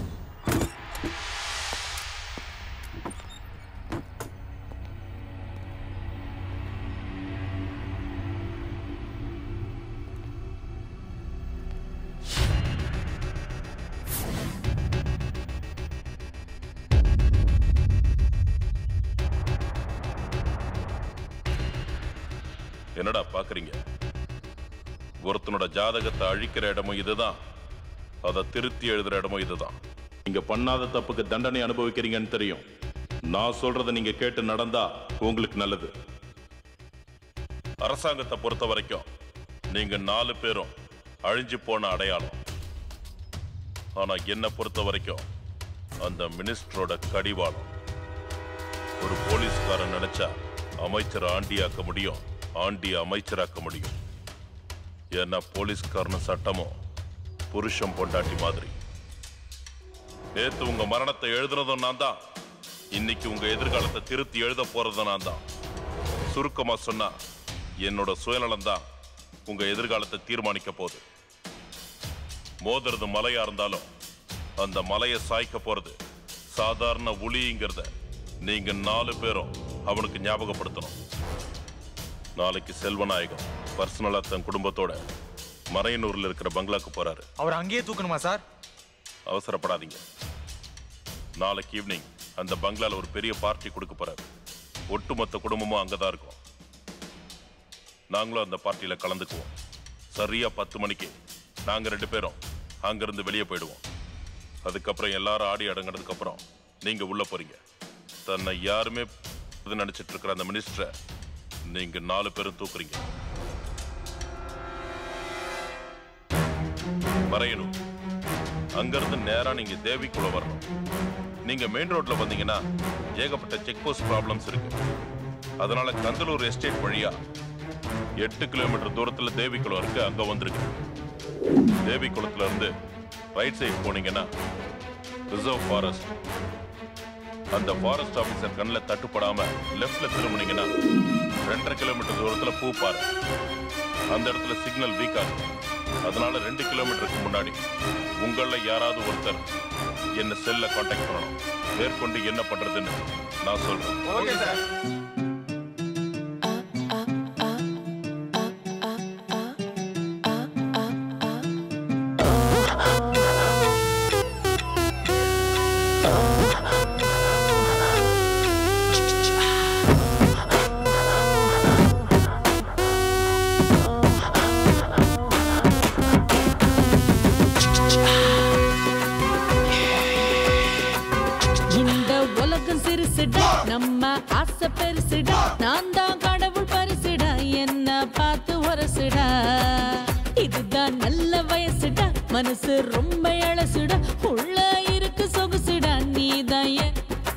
என்னடா பாக்குறீங்க ஒருத்தனோட ஜாதகத்தை அழிக்கிற இடமும் இதுதான் அதை திருத்தி எழுதுற இடமும் இதுதான் நீங்க பண்ணாத தப்புக்கு தண்டனை அனுபவிக்கிறீங்கன்னு தெரியும் நான் சொல்றதை நீங்க கேட்டு நடந்தா உங்களுக்கு நல்லது அரசாங்கத்தை பொறுத்த வரைக்கும் நீங்க நாலு பேரும் அழிஞ்சு போன அடையாளம் ஆனா என்ன பொறுத்த வரைக்கும் அந்த மினிஸ்டரோட கடிவாளம் ஒரு போலீஸ்காரன் நினைச்சா அமைச்சரை ஆண்டியாக்க முடியும் ஆண்டி அமைச்சராக்க முடியும் ஏன்னா போலீஸ்காரன் சட்டமும் புருஷன் பொண்டாட்டி மாதிரி நேத்து உங்க மரணத்தை எழுதுனதும் நான் தான் இன்னைக்கு உங்க எதிர்காலத்தை திருத்தி எழுத போறதும் நான் தான் சுருக்கமா சொன்னா என்னோட சுயநலம் தான் உங்க எதிர்காலத்தை தீர்மானிக்க போகுது மோதுறது மலையா இருந்தாலும் அந்த மலையை சாய்க்க போறது சாதாரண உளிங்கிறத நீங்க நாலு பேரும் அவனுக்கு ஞாபகப்படுத்தணும் நாளைக்கு செல்வநாயகம் பர்சனலா தன் குடும்பத்தோட மறையனூர்ல இருக்கிற பங்களாக்கு போறாரு அவர் அங்கேயே தூக்கணுமா சார் அவசரப்படாதீங்க நாளைக்கு ஈவினிங் அந்த பங்களால ஒரு பெரிய பார்ட்டி கொடுக்க போறாரு ஒட்டுமொத்த குடும்பமும் அங்கதான் இருக்கும் நாங்களும் அந்த பார்ட்டியில கலந்துக்குவோம் சரியா பத்து மணிக்கு நாங்க ரெண்டு பேரும் அங்கிருந்து வெளியே போயிடுவோம் அதுக்கப்புறம் எல்லாரும் ஆடி அடங்கினதுக்கு அப்புறம் நீங்க உள்ள போறீங்க தன்னை யாருமே இது நினைச்சிட்டு இருக்கிற அந்த மினிஸ்டரை நீங்க நாலு பேரும் தூக்குறீங்க மறையணும் அங்கிருந்து நேரா நீங்க தேவிக்குள்ள வரணும் நீங்க மெயின் ரோட்ல வந்தீங்கன்னா ஏகப்பட்ட செக் போஸ்ட் ப்ராப்ளம்ஸ் இருக்கு அதனால கந்தலூர் எஸ்டேட் வழியா எட்டு கிலோமீட்டர் தூரத்துல தேவிக்குளம் இருக்கு அங்க வந்துருங்க தேவிக்குளத்துல இருந்து ரைட் சைடு போனீங்கன்னா ரிசர்வ் ஃபாரஸ்ட் அந்த ஃபாரஸ்ட் ஆபீசர் கண்ணில் தட்டுப்படாம லெஃப்ட்ல திரும்பினீங்கன்னா ரெண்டரை கிலோமீட்டர் தூரத்துல பூப்பாறை அந்த இடத்துல சிக்னல் வீக்கா இருக்கும் அதனால ரெண்டு கிலோமீட்டருக்கு முன்னாடி உங்கள யாராவது ஒருத்தர் என்ன செல்ல காண்டாக்ட் பண்ணணும் மேற்கொண்டு என்ன பண்றதுன்னு நான் சொல்றேன் ஓகே சார் இந்த உலகம் சிறுசுடா நம்ம ஆசை பெருசுடா நான் தான் கடவுள் பரிசுடா என்ன பார்த்து உரசுடா இதுதான் நல்ல வயசுடா மனசு ரொம்ப இழசுடா உள்ள இருக்கு சொகுசுடா நீதான் என்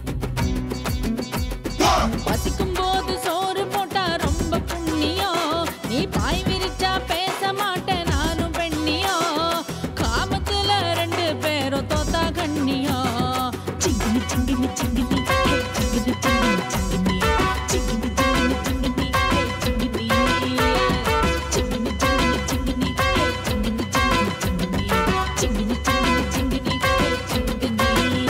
பசிக்கும் போது சோறு போட்டா ரொம்ப புண்ணியம் நீ பாய் விரிச்சா பேச மாட்டேன் நானும் பெண்ணியம் காமத்துல ரெண்டு பேரும் தோத்தா கண்ணியம் சிங்கினி சிங்கினி சிங்கினி ஹே, சிங்கினி சிங்கினி சிங்கினி சிங்கினி சிங்கினி சிங்கினி ஹே, சிங்கினி சிங்கினி சிங்கினி சிங்கினி ஹே, சிங்கினி சிங்கினி சிங்கினி சிங்கினி சிங்கினி சிங்கினி ஹே, சிங்கினி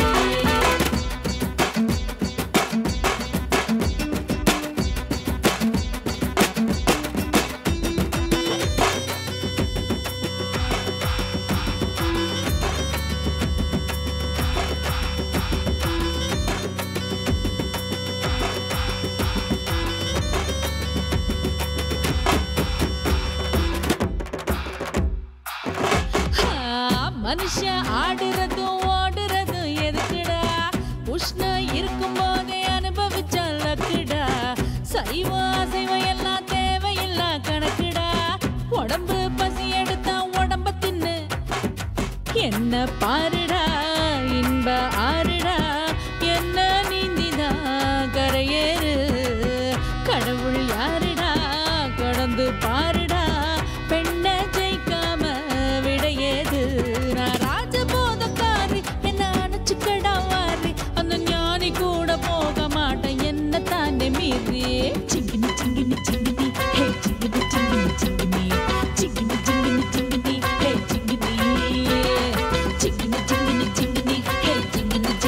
ஆ, மனுஷன் ஆடுறதும் ஓடுறதும் எதுக்குடா உஷ்ணம் இருக்கும் போதே அனுபவிச்ச லக்குடா சைவம் அசைவம் எல்லாம் தேவையில்லா கணக்குடா உடம்பு பசி எடுத்தா உடம்ப தின்னு என்ன பாருடா இன்ப ஆறுடா என்ன நீந்திதான் கரையேறு கடவுள் யாருடா கடந்து பாருடா பெண்ண ஜெயிக்காம விடையேது நான் ராஜபோதக்காரி என்ன அணைச்சுக்கடா வாரி அந்த ஞானி கூட போக மாட்டேன் என்ன தானே மீறி சிங்கினி சிங்கினி சிங்கினி ஹே சிங்கினி சிங்கினி சிங்கினி சிங்கினி சிங்கினி சிங்கினி ஹே சிங்கினி சிங்கினி சிங்கினி சிங்கினி ஹே சிங்கினி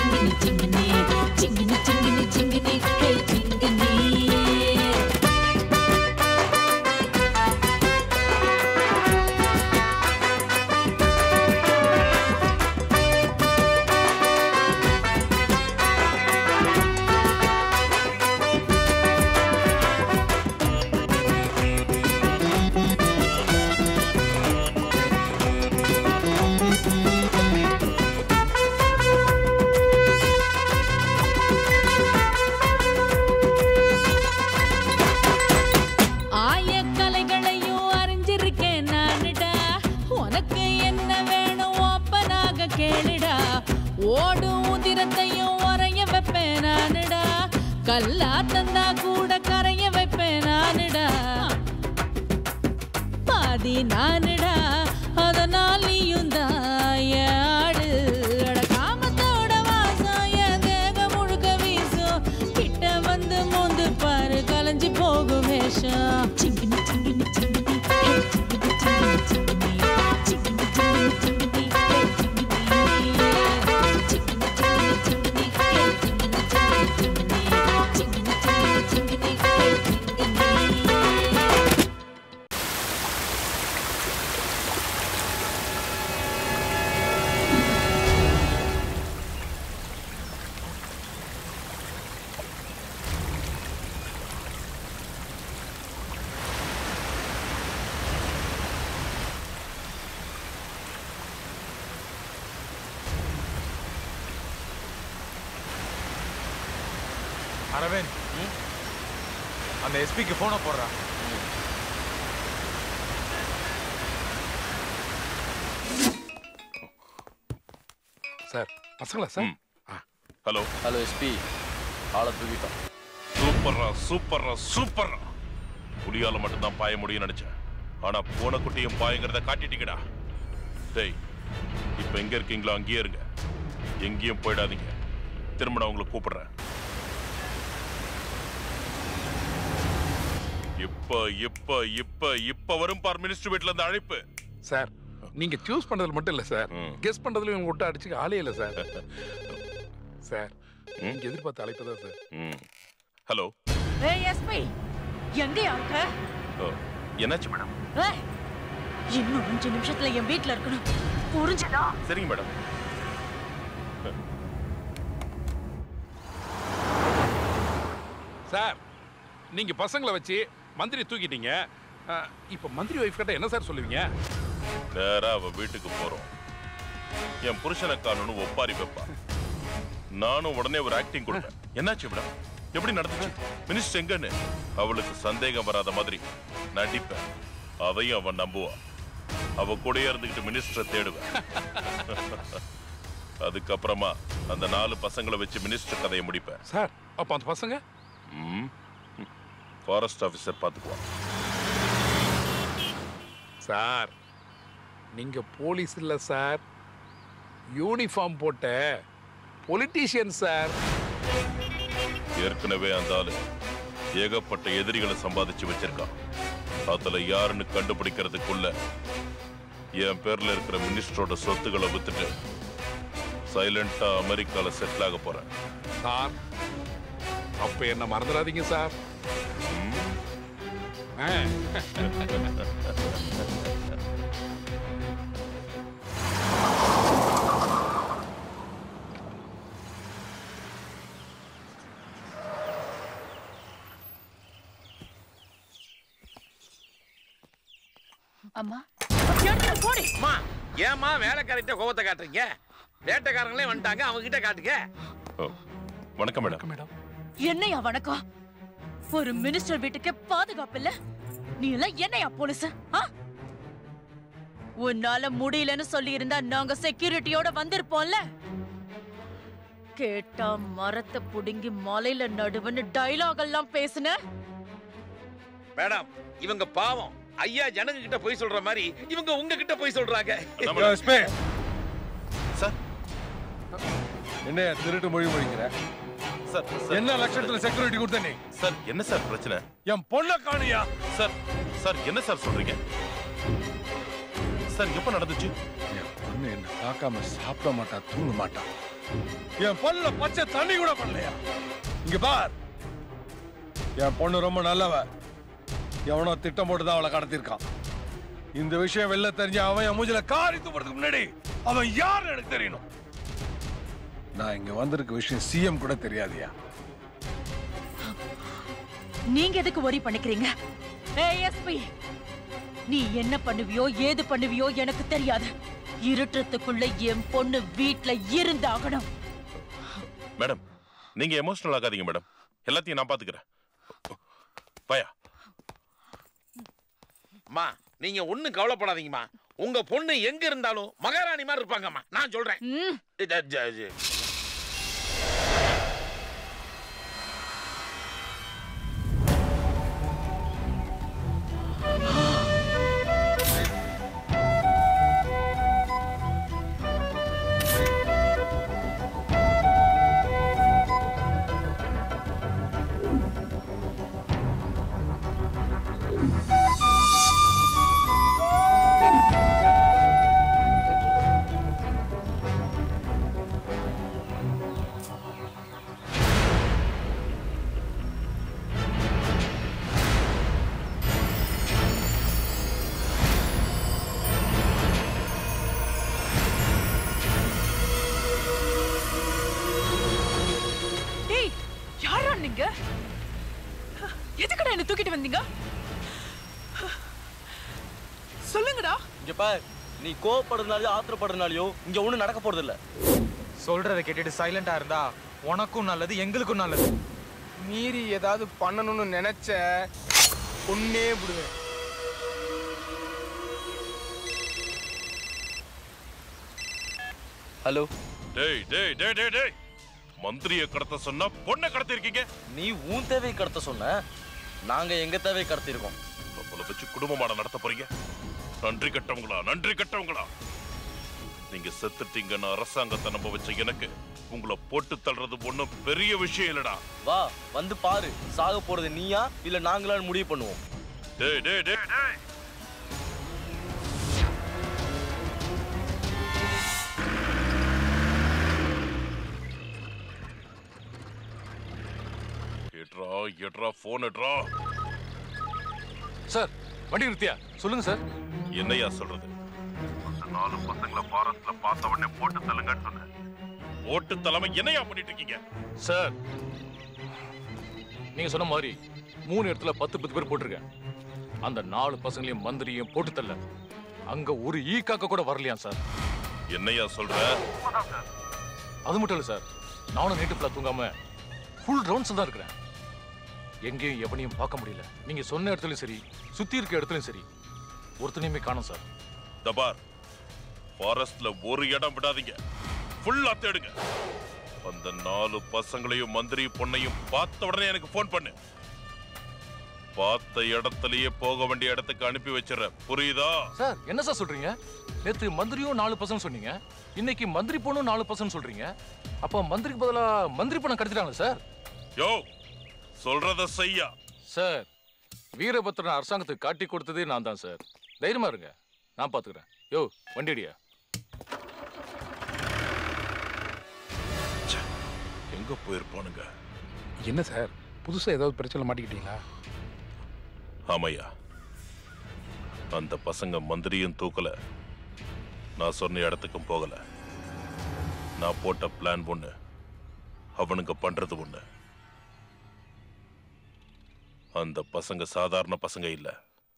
கேளுடா ஓடும் உதிரத்தையும் உறைய வைப்பேன் நானுடா கல்லா தந்தா கூட கரைய வைப்பேன் நானுடா பாதி நானுடா அதனால் நீயும் தான் என் ஆடு அட காமத்தோட வாசம் என் தேகம் முழுக்க வீசும் கிட்ட வந்து மோந்து பாரு கலைஞ்சு போகும் வேஷம் சிங்கினி சிங்கினி சிங்கினி ஹே, சிங்கினி சிங்கினி சிங்கினி சிங்கினி சிங்கினி சிங்கினி ஹே, சிங்கினி சிங்கினி சிங்கினி சிங்கினி ஹே, சிங்கினி சிங்கினி சிங்கினி சிங்கினி சிங்கினி சிங்கினி ஹே, சிங்கினி அரவிந்த் அந்த எஸ்பிக்கு போனை போடுறான் சார் பசங்களா சார் ஹலோ ஹலோ எஸ்பி ஆளை தூக்கிட்டோம் சூப்பர்ரா சூப்பர்ரா சூப்பர்ரா புலியால மட்டும்தான் பாய முடியும்னு நினைச்சேன் ஆனா போன குட்டியும் பாயங்கிறத காட்டிட்டீங்கடா டேய் இப்ப எங்க இருக்கீங்களோ அங்கேயே இருங்க எங்கேயும் போயிடாதீங்க திரும்ப நான் உங்களை கூப்பிடுறேன் இப்ப இப்ப இப்ப இப்ப வரும் பார் மினிஸ்டர் வீட்ல இருந்து அழைப்பு சார் நீங்க சூஸ் பண்றதுல மட்டும் இல்ல சார் கெஸ் பண்றதுல இவங்க விட்டு அடிச்சுக்க ஆளே இல்ல சார் சார் நீங்க எதிர்பார்த்த அழைப்பு தான் சார் ஹலோ ஏய் எஸ்பி எங்கயா இருக்க என்னாச்சு மேடம் ஏய், இன்னும் அஞ்சு நிமிஷத்துல என் வீட்ல இருக்கணும் புரிஞ்சதா சரிங்க மேடம் சார் நீங்க பசங்களை வச்சு மந்திரி தூக்கிட்டீங்க அஹ், இப்ப மந்திரி ஒய்ஃப் கிட்ட என்ன சார் சொல்லுவீங்க நேரா அவ வீட்டுக்கு போறோம் என் புருஷனை காணும்னு ஒப்பாரி வைப்பா நானும் உடனே ஒரு ஆக்டிங் கொடுப்பேன் என்னாச்சு மேடம் எப்படி நடந்துச்சு மினிஸ்டர் எங்கன்னு அவளுக்கு சந்தேகம் வராத மாதிரி நடிப்பேன் அதையும் அவன் நம்புவா அவ கூடயே இருந்துகிட்டு மினிஸ்டரை தேடுவேன் அதுக்கப்புறமா அந்த நாலு பசங்களை வச்சு மினிஸ்டர் கதையை முடிப்பேன் சார் அப்ப அந்த பசங்க ஃபாரஸ்ட் ஆஃபீஸர் பார்த்துக்குவான் சார் நீங்க போலீஸ் இல்ல சார் யூனிஃபார்ம் போட்ட பொலிட்டீஷியன் சார் ஏற்கனவே அந்த ஆளு ஏகப்பட்ட எதிரிகளை சம்பாதிச்சு வச்சிருக்கான் அதுல யாருன்னு கண்டுபிடிக்கிறதுக்குள்ள என் பேர்ல இருக்கிற மினிஸ்டரோட சொத்துக்களை வித்துட்டு சைலண்டா அமெரிக்கால செட்டில் ஆக போறேன் சார் அப்ப என்ன மறந்துடாதீங்க சார் ஆ. அம்மா போடி அம்மா ஏம்மா வேலைக்காரிட்ட கோவத்தை காட்டுறீங்க வேட்டைக்காரங்களே வந்துட்டாங்க அவங்க கிட்ட காட்டுங்க வணக்கம் மேடம் மேடம் என்னையா வணக்கம் ஒரு மினிஸ்டர் வீட்டுக்கு பாதுகாப்பு இல்ல நீ எல்லாம் என்னையா போலீஸ் ஆ? உன்னால முடியலன்னு சொல்லி இருந்தா நாங்க செக்யூரிட்டியோட வந்திருப்போம்ல கேட்டா மரத்தை புடுங்கி மலையில நடுவுன்னு டைலாக் எல்லாம் பேசுன மேடம் இவங்க பாவம் ஐயா ஜனங்க கிட்ட போய் சொல்ற மாதிரி இவங்க உங்க கிட்ட போய் சொல்றாங்க சார் என்ன திருட்டு மொழி மொழிங்கிற சார் என்ன லட்சத்துல செக்யூரிட்டி கொடுத்த நீ சார் என்ன சார் பிரச்சனை என் பொண்ணை காணியா சார் சார் என்ன சார் சொல்றீங்க சார் எப்ப நடந்துச்சு என் பொண்ணு என்ன பார்க்காம சாப்பிட மாட்டா தூங்க மாட்டா என் பொண்ணுல பச்சை தண்ணி கூட பண்ணலையா இங்க பார் என் பொண்ணு ரொம்ப நல்லவ எவனோ திட்டம் போட்டு தான் அவளை கடத்திருக்கான் இந்த விஷயம் வெளில தெரிஞ்ச அவன் என் மூஞ்சில காரி துப்புறதுக்கு முன்னாடி அவன் யாருன்னு எனக்கு தெரியணும் நான் இங்க வந்திருக்க விஷயம் சிஎம் கூட தெரியாதியா நீங்க எதுக்கு worry பண்ணிக்கிறீங்க ஏஎஸ்பி நீ என்ன பண்ணுவியோ ஏது பண்ணுவியோ எனக்கு தெரியாது இருட்டுறதுக்குள்ள என் பொண்ணு வீட்ல இருந்தாகணும் மேடம் நீங்க எமோஷனல் ஆகாதீங்க மேடம் எல்லாத்தையும் நான் பாத்துக்கிறேன் பயா அம்மா நீங்க ஒண்ணும் கவலைப்படாதீங்கம்மா உங்க பொண்ணு எங்க இருந்தாலும் மகாராணி மாதிரி இருப்பாங்கம்மா நான் சொல்றேன் இது, இது, இது. டேய் யாரா நீங்க எதுக்குடா என்ன தூக்கிட்டு வந்தீங்க சொல்லுங்கடா இங்க பார் நீ கோவப்படுறதுனாலயோ ஆத்திரப்படுறதுனாலயோ இங்க ஒண்ணும் நடக்க போறது இல்ல சொல்றத கேட்டுட்டு சைலண்டா இருந்தா உனக்கும் நல்லது எங்களுக்கும் நல்லது மீறி ஏதாவது பண்ணணும்னு நினைச்ச பொண்ணே விடுவேன் ஹலோ டேய் டேய் டேய் டேய் டேய் மந்திரிய கடத்த சொன்னா பொண்ணை கடத்தி இருக்கீங்க நீ உன் தேவை கடத்த சொன்ன நாங்க எங்க தேவை கடத்திருக்கோம் நம்மள வச்சு குடும்பமான நடத்த போறீங்க நன்றி கட்டவங்களா நன்றி கட்டவங்களா நீங்க செத்துட்டீங்கன்னு அரசாங்கத்தை நம்ப வச்ச எனக்கு உங்களை போட்டு தள்ளுறது ஒண்ணும் பெரிய விஷயம் இல்லடா வா வந்து பாரு சாக போறது நீயா இல்ல நாங்களான்னு முடிவு பண்ணுவோம் டேய் டேய் டேய் டேய் எட்ரா எட்ரா போன் எட்ரா சார் வண்டி நிறுத்தியா சொல்லுங்க சார் என்னையா சொல்றது அந்த நாலு பசங்களை பாரத்ல பார்த்த உடனே போட்டு தள்ளுங்கன்னு சொன்னேன் போட்டு தலைமை என்னையா பண்ணிட்டு இருக்கீங்க சார் நீங்க சொன்ன மாதிரி மூணு இடத்துல பத்து பத்து பேர் போட்டிருக்கேன் அந்த நாலு பசங்களையும் மந்திரியும் போட்டு தள்ள அங்க ஒரு ஈ காக்க கூட வரலையா சார் என்னையா சொல்ற அது மட்டும் இல்ல சார் நானும் நைட்டு ஃபுல்லா தூங்காம ஃபுல் ரவுண்ட்ஸ் தான் இருக்கிறேன் எங்கேயும் எவனையும் பார்க்க முடியல நீங்க சொன்ன இடத்துலயும் சரி சுத்தி இருக்க இடத்துலயும் சரி ஒருத்தனையுமே காணும் சார் தபார் ஃபாரஸ்ட்ல ஒரு இடம் விடாதீங்க ஃபுல்லா தேடுங்க அந்த நாலு பசங்களையும் மந்திரி பொண்ணையும் பார்த்த உடனே எனக்கு ஃபோன் பண்ணு பார்த்த இடத்துலயே போக வேண்டிய இடத்துக்கு அனுப்பி வச்சிடுறேன் புரியுதா சார் என்ன சார் சொல்றீங்க நேத்து மந்திரியும் நாலு பசங்க சொன்னீங்க இன்னைக்கு மந்திரி பொண்ணும் நாலு பசங்க சொல்றீங்க அப்ப மந்திரிக்கு பதிலா மந்திரி பொண்ணை கடத்திட்டாங்க சார் யோ சொல்றத செய்யா சார் வீரபத்ரன் அரசாங்கத்துக்கு காட்டி கொடுத்ததே நான் தான் சார் தைரியமா இருங்க நான் பாத்துக்கிறேன் யோ வண்டி அடியா எங்க போயிருப்பானுங்க என்ன சார் புதுசா ஏதாவது பிரச்சனை மாட்டிக்கிட்டீங்களா ஆமையா அந்த பசங்க மந்திரியும் தூக்கல நான் சொன்ன இடத்துக்கும் போகல நான் போட்ட பிளான் ஒண்ணு அவனுங்க பண்றது ஒண்ணு அந்த பசங்க சாதாரண பசங்க இல்ல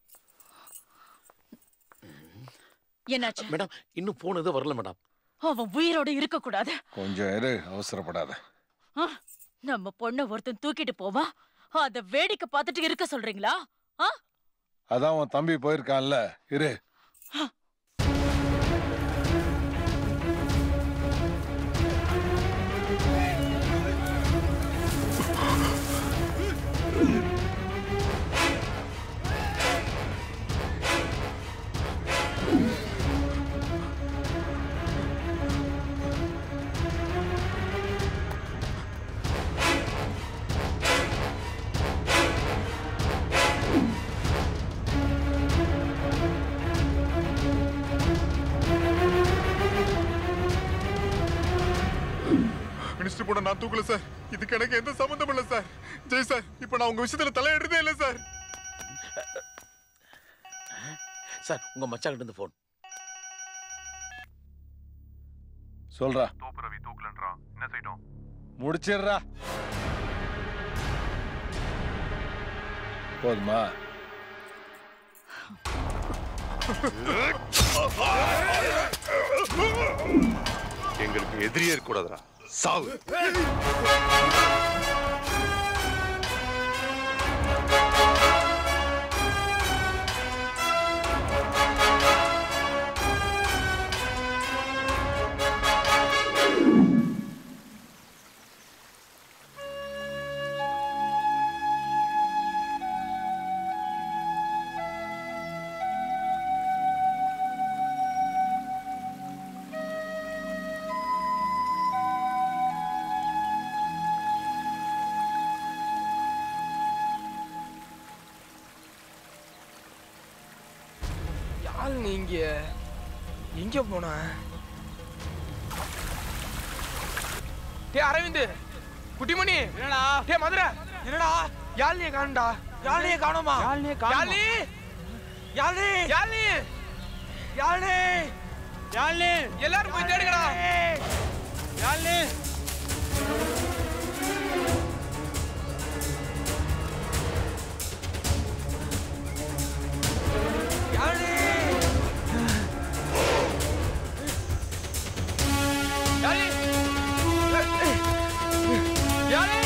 என்னாச்சு மேடம் இன்னும் போனது வரல மேடம் அவன் உயிரோட இருக்க கூடாது கொஞ்சம் இரு அவசரப்படாத நம்ம பொண்ண ஒருத்தன் தூக்கிட்டு போவா அத வேடிக்கை பார்த்துட்டு இருக்க சொல்றீங்களா ஆ? அதான் உன் தம்பி போயிருக்கான்ல இரு மினிஸ்டர் போட நான் தூக்கல சார் இதுக்கு எனக்கு எந்த சம்மந்தம் இல்ல சார் ஜெய் சார் இப்போ நான் உங்க விஷயத்துல தலையிடுறதே இல்ல சார் சார் உங்க மச்சான் கிட்ட இருந்து போன் சொல்றா தோப்பு ரவி தூக்கலன்றான் என்ன செய்யணும் முடிச்சிடுறா போதுமா எங்களுக்கு எதிரியே இருக்கக்கூடாதுடா சாவு நீங்க எங்க போன டே அரவிந்த் குட்டிமணி என்னடா டே மதுரை என்னடா யாழ்னிய காணும்டா யாழ்னிய காணோமா யாழ்னிய யாழ்னி யாழ்னி யாழ்னி யாழ்னி யாழ்னி எல்லாரும் போய் தேடுங்கடா யாழ்னி யாழ்னி யாழ்னி யாழ்னி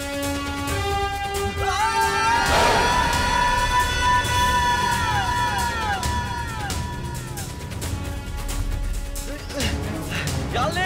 யாழ்னி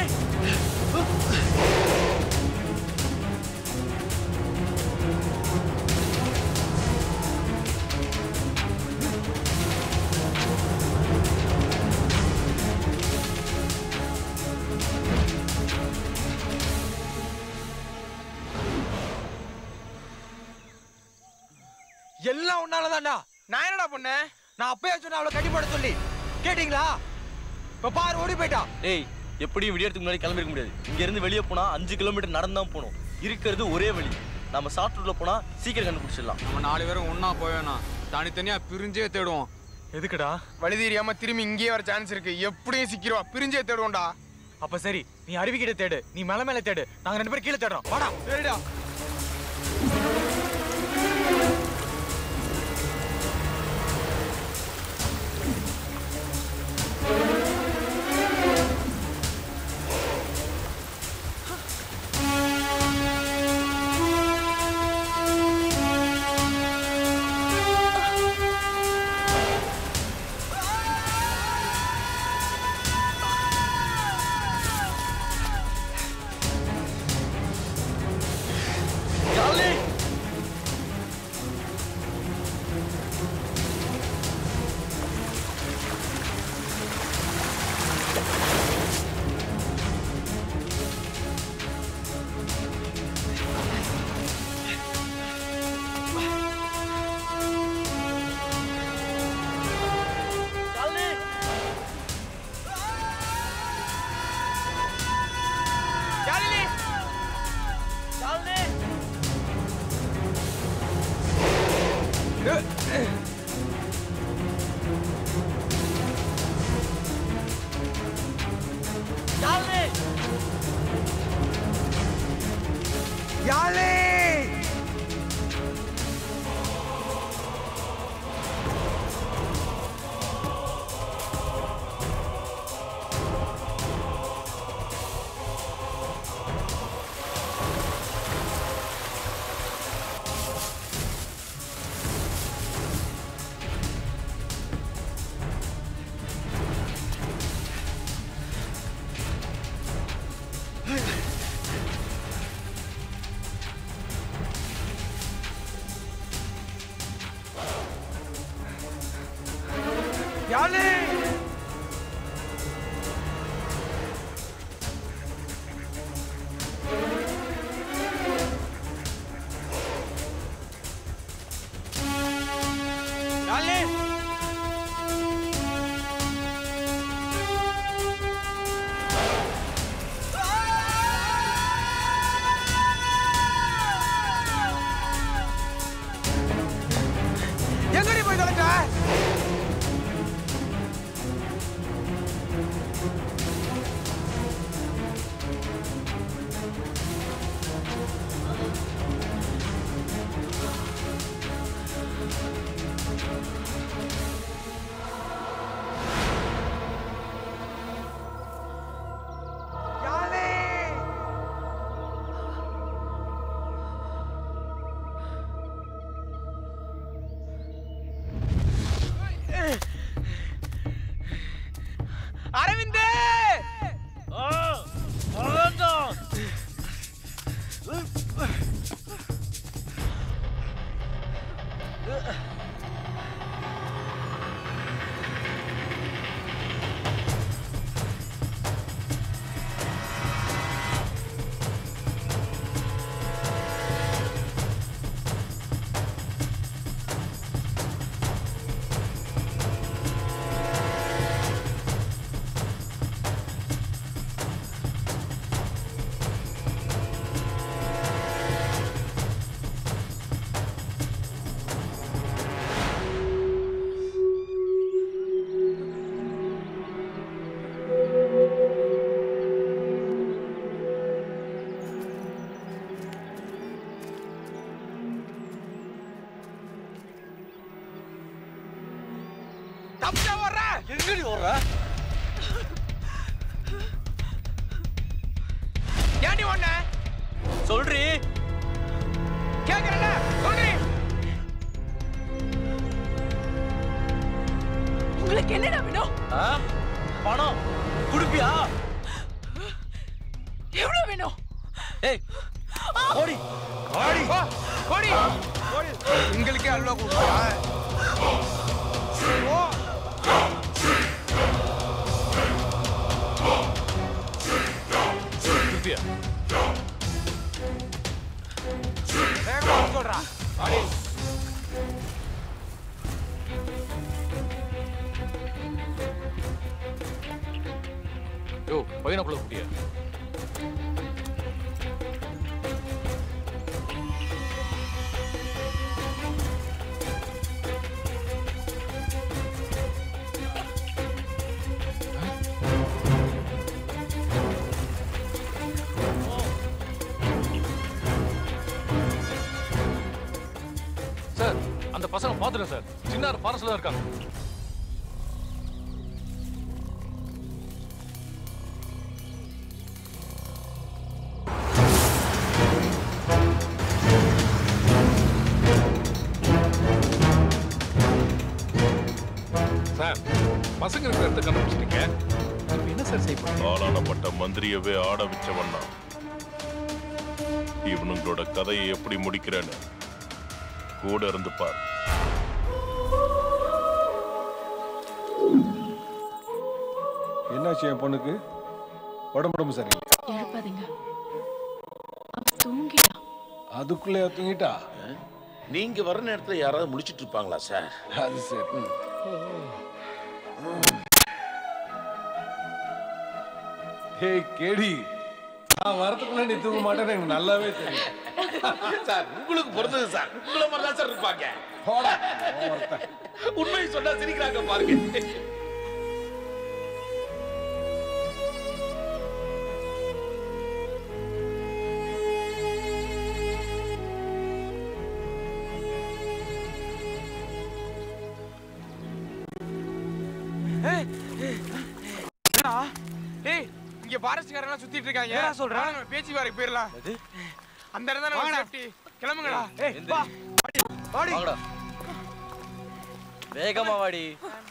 எல்லாம் உன்னாலதான்டா நான் என்னடா பண்ணேன் நான் அப்பயே சொன்னேன் அவளை கட்டி போட சொல்லி கேட்டீங்களா இப்ப பாரு ஓடி போயிட்டா டேய் எப்படியும் விடியறதுக்கு முன்னாடி கிளம்பிருக்க முடியாது இங்க இருந்து வெளியே போனா அஞ்சு கிலோமீட்டர் நடந்து தான் போகணும் இருக்கிறது ஒரே வழி நம்ம சாப்பிட்டுள்ள போனா சீக்கிரம் கண்டுபிடிச்சிடலாம் நம்ம நாலு பேரும் ஒண்ணா போவேணா தனித்தனியா பிரிஞ்சே தேடுவோம் எதுக்குடா வழி தெரியாம திரும்பி இங்கேயே வர சான்ஸ் இருக்கு எப்படியும் சிக்கிருவா பிரிஞ்சே தேடுவோம்டா அப்ப சரி நீ அருவிக்கிட்ட தேடு நீ மேல மேல தேடு நாங்க ரெண்டு பேரும் கீழே தேடுறோம் வாடா சரிடா யாழ்னி யாழ்னி யாழினி யாழ்னி யாழ்னி யாழி யாழி யாழி எங்கடி போய் தொலைச்ச எங்கடி ஓடுற ஏண்டி ஒண்ணு சொல்றி கேக்குறல சொல்றி உங்களுக்கு என்னடா வேணும் ஆ? பணம் குடுப்பியா எவ்வளவு வேணும் ஏய் ஓடி ஓடி ஓடி ஓடி உங்களுக்கே அல்வா கொடுக்குறா ஓ திருப்தியா வேகமா வர சொல்றா ஓடி யோ பையனக்குள்ள குட்டியா சார் அந்த பசங்க பாத்துறேன் சார் சின்ன ஃபாரஸ்ட்ல தான் இருக்காங்க சார் பசங்க இருக்கிற இடத்த கண்டுபிடிச்சிட்டீங்க இப்ப என்ன சார் செய்ய போறீங்க ஆளானப்பட்ட மந்திரியவே ஆட வச்சவன்னா இவனுங்களோட கதையை எப்படி முடிக்கிறேன்னு கூட இருந்து பார் என்னாச்சு என் பொண்ணுக்கு உடம்பு உடம்பு சரியில்லை எழுப்பாதீங்க அவ தூங்கிட்டா அதுக்குள்ளே தூங்கிட்டா நீங்க வர நேரத்துல யாராவது முடிச்சிட்டு இருப்பாங்களா சார் அது சரி ஹேய் கேடி நான் வரதுக்குள்ள நீ தூங்க மாட்டேன்னு எனக்கு நல்லாவே தெரியும் சார் உங்களுக்கு பிறந்தது சார் உங்களை மாதிரி தான் சார் இருப்பாங்க உண்மையை சொன்னா சிரிக்கிறாங்க பாருங்க ஏய், ஏய், என்னடா? ஏய் இங்க ஃபாரஸ்ட்காரங்க சுத்திட்டு இருக்காங்க என்னடா சொல்ற? வாங்க, நம்ம பேச்சு வாரக்கு போயிடலாம் அந்த இடம் தானே வாங்கடா. சேஃப்டி கிளம்புங்கடா ஏய் எந்திரி. வா வாடி வாடி வாங்கடா வேகமா வாடி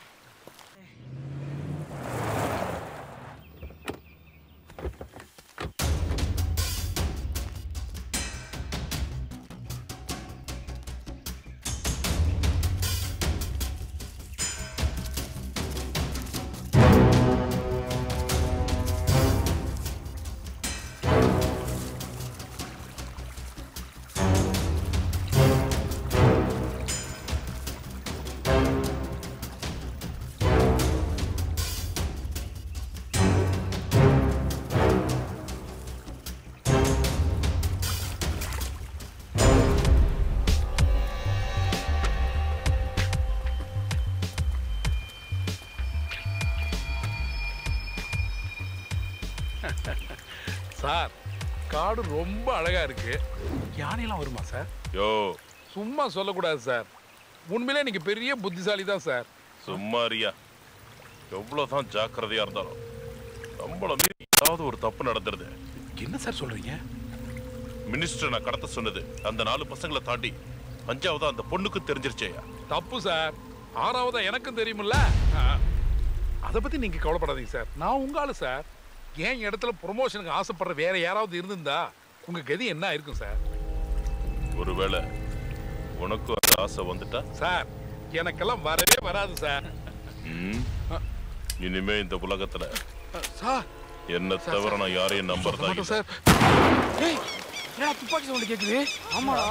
சார் காடு ரொம்ப அழகா இருக்கு யானையெல்லாம் வருமா சார் யோ சும்மா சொல்லக்கூடாது சார் உண்மையிலே நீங்க பெரிய புத்திசாலி தான் சார் சும்மா அறியா எவ்வளவுதான் ஜாக்கிரதையா இருந்தாலும் நம்மள மீறி ஏதாவது ஒரு தப்பு நடந்துருது என்ன சார் சொல்றீங்க மினிஸ்டர் நான் கடத்த சொன்னது அந்த நாலு பசங்களை தாண்டி அஞ்சாவதா அந்த பொண்ணுக்கு தெரிஞ்சிருச்சேயா தப்பு சார் ஆறாவதா எனக்கும் தெரியுமில்ல அதை பத்தி நீங்க கவலைப்படாதீங்க சார் நான் உங்க ஆளு சார் என் இடத்துல ப்ரொமோஷனுக்கு ஆசைப்படுற வேற யாராவது இருந்திருந்தா உங்க கதி என்ன இருக்கும் சார் ஒருவேளை உனக்கும் அந்த ஆசை வந்துட்டா சார் எனக்கெல்லாம் வரவே வராது சார் ம், இனிமே இந்த உலகத்துல சார் என்ன தவிர நான் யாரையும் நம்புறதா மாட்டோம் இல்ல. சார் ஏய் என்னடா துப்பாக்கி சவுண்ட் கேக்குது ஆமாடா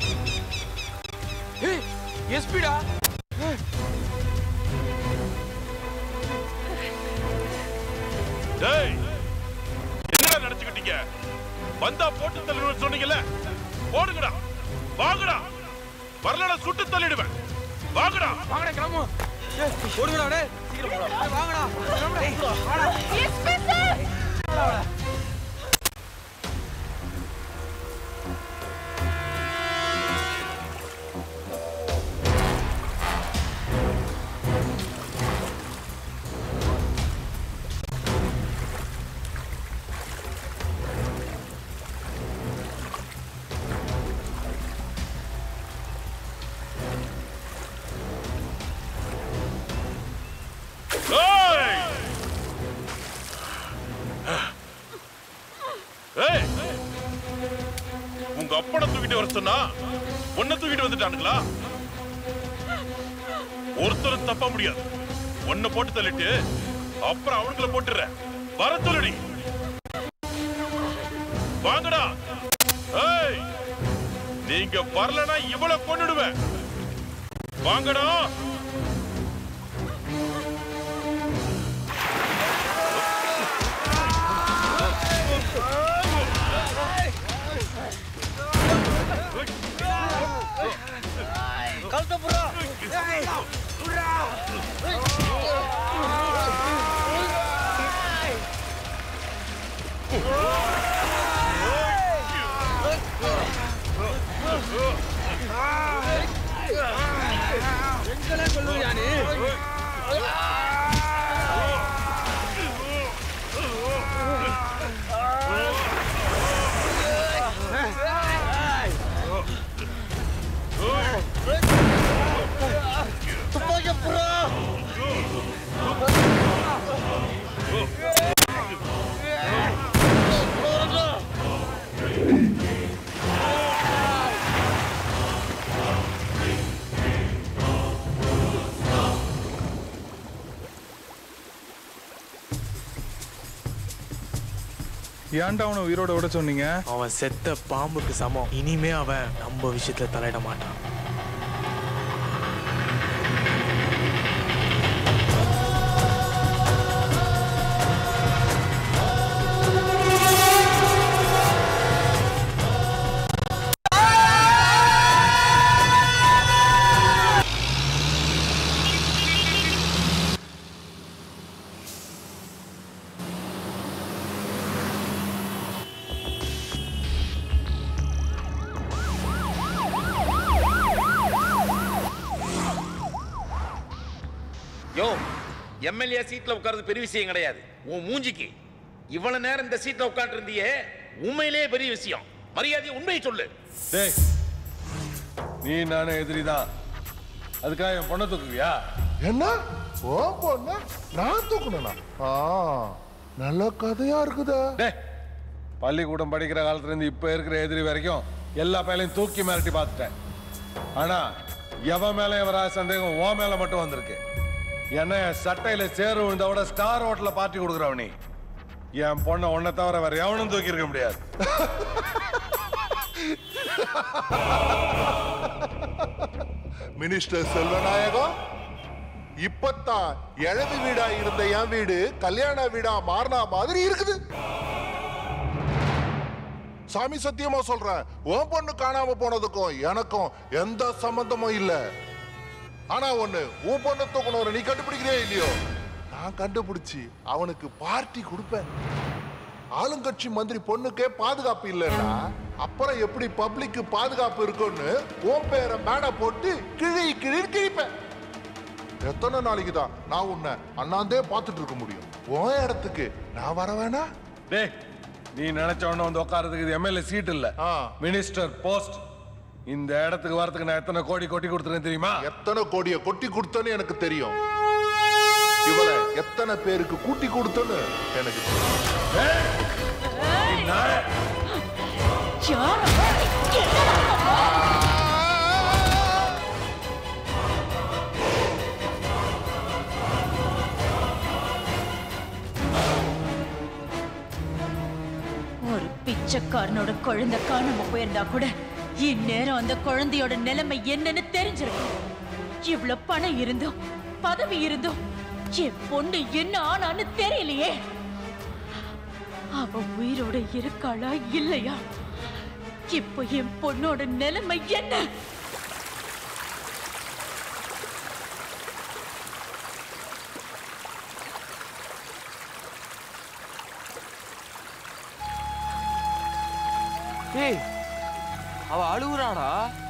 ஏய் எஸ்பிடா டேய் என்னடா நினைச்சுக்கிட்டீங்க வந்தா போட்டு தள்ளிடுவேன் சொன்னீங்கல்ல போடுங்கடா வாங்கடா வரலடா சுட்டு தள்ளிடுவேன் வாங்கடா வாங்கடா கிளம்பு ஏய் ஓடுங்கடா டேய் சீக்கிரம் போடா ஏய், வாங்கடா கிளம்புடா வாடா எஸ்பி சார் ஏய் உங்க அப்பனை தூக்கிட்டு வர சொன்னா உன்னை தூக்கிட்டு வந்துட்டானுங்களா ஒருத்தரும் தப்ப முடியாது ஒன்ன போட்டு தள்ளிட்டு அப்புறம் அவனுங்களை போட்டுற வர சொல்லுடி வாங்கடா ஏய் நீங்க வரலனா இவளை கொன்னுடுவேன் வாங்கடா கழுத்த புறா ஏய், புறா. எங்களை கொல்லுவியா நீ துப்பாக்கி புறா ஏன்டா அவனை உயிரோட விட சொன்னீங்க அவன் செத்த பாம்புக்கு சமம் இனிமே அவன் நம்ம விஷயத்துல தலையிட மாட்டான் யோ எம்எல்ஏ சீட்ல உட்கார்றது பெரிய விஷயம் கிடையாது உன் மூஞ்சிக்கு இவ்வளவு நேரம் இந்த சீட்ல உட்கார்ந்து இருந்தியே உண்மையிலேயே பெரிய விஷயம் மரியாதையை உண்மையை சொல்லு டேய் நீ நானே எதிரிதான் அதுக்காக என் பொண்ணை தூக்குவியா என்ன ஓ பொண்ணு நான் தூக்கணும்னா ஆ நல்ல கதையா இருக்குதா டேய் பள்ளிக்கூடம் படிக்கிற காலத்துல இருந்து இப்ப இருக்கிற எதிரி வரைக்கும் எல்லா பேலையும் தூக்கி மிரட்டி பார்த்துட்டேன் ஆனா எவன் மேல எவரா சந்தேகம் உன் மேல மட்டும் வந்திருக்கு என்ன என் சட்டையில சேறு விழுந்த விட ஸ்டார் ஹோட்டல்ல பார்ட்டி கொடுக்குறவ நீ என் பொண்ணை உன்னை தவிர வேற எவனும் தூக்கி இருக்க முடியாது மினிஸ்டர் செல்வநாயகம் இப்பத்தான் இழவு வீடா இருந்த என் வீடு கல்யாண வீடா மாறினா மாதிரி இருக்குது சாமி சத்தியமா சொல்றேன் உன் பொண்ணு காணாம போனதுக்கும் எனக்கும் எந்த சம்பந்தமும் இல்ல ஆனா ஒண்ணு உன் பொண்ணு தூக்கணும் நீ கண்டுபிடிக்கிறியா இல்லையோ நான் கண்டுபிடிச்சு அவனுக்கு பார்ட்டி கொடுப்பேன் ஆளுங்கட்சி மந்திரி பொண்ணுக்கே பாதுகாப்பு இல்லைன்னா அப்புறம் எப்படி பப்ளிக்கு பாதுகாப்பு இருக்கும்னு உன் பேரை மேடை போட்டு கிழி கிழி கிழிப்பேன் எத்தனை நாளைக்கு தான் நான் உன்னை அண்ணாந்தே பார்த்துட்டு இருக்க முடியும் உன் இடத்துக்கு நான் வர வேணா டேய் நீ நினைச்ச உடனே வந்து உட்கார்றதுக்கு இது எம்எல்ஏ சீட் இல்ல மினிஸ்டர் போஸ்ட் இந்த இடத்துக்கு வரதுக்கு நான் எத்தனை கோடி கொட்டி கொடுத்துருக்கேன் தெரியுமா எத்தனை கோடியை கொட்டி கொடுத்தேன்னு எனக்கு தெரியும் இவளை எத்தனை பேருக்கு கூட்டி கொடுத்தேன்னு எனக்கு தெரியும் ஒரு பிச்சைக்காரனோட குழந்தை காணாம போயிருந்தா கூட இந்நேரம் அந்த குழந்தையோட நிலைமை என்னன்னு தெரிஞ்சிருக்கும் இவ்வளவு பணம் இருந்தும் பதவி இருந்தும் என் பொண்ணு என்ன ஆனான்னு தெரியலையே அவ உயிரோட இருக்காளா இல்லையா இப்போ என் பொண்ணோட நிலைமை என்ன ஏய் அவ அழுகுறாடா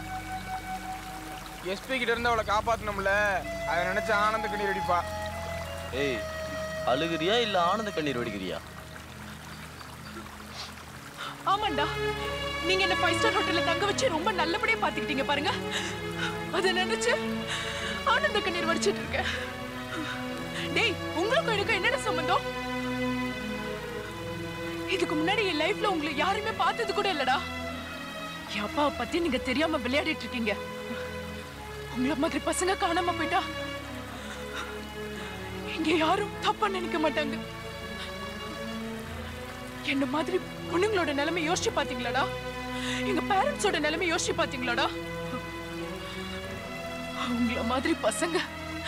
எஸ்பி கிட்ட இருந்து அவளை காப்பாத்தணும்ல அதை நினைச்சு ஆனந்த கண்ணீர் அடிப்பா ஏய் அழுகிறியா இல்ல ஆனந்த கண்ணீர் வடிக்கிறியா ஆமாண்டா நீங்க என்ன ஃபைவ் ஸ்டார் ஹோட்டல்ல தங்க வச்சு ரொம்ப நல்லபடியா பாத்துக்கிட்டீங்க பாருங்க அத நினைச்சு ஆனந்த கண்ணீர் வடிச்சிட்டு இருக்கேன் டேய் உங்களுக்கும் எனக்கு என்னடா சம்பந்தம் இதுக்கு முன்னாடி என் லைஃப்ல உங்களை யாருமே பார்த்தது கூட இல்லடா என் அப்பாவை பத்தி நீங்க தெரியாம விளையாடிட்டு இருக்கீங்க உங்களை மாதிரி பசங்க காணாம போயிட்டா இங்க யாரும் தப்பா நினைக்க மாட்டாங்க என்ன மாதிரி பொண்ணுங்களோட நிலைமை யோசிச்சு பாத்தீங்களாடா எங்க பேரண்ட்ஸோட நிலைமை யோசிச்சு பாத்தீங்களாடா உங்கள மாதிரி பசங்க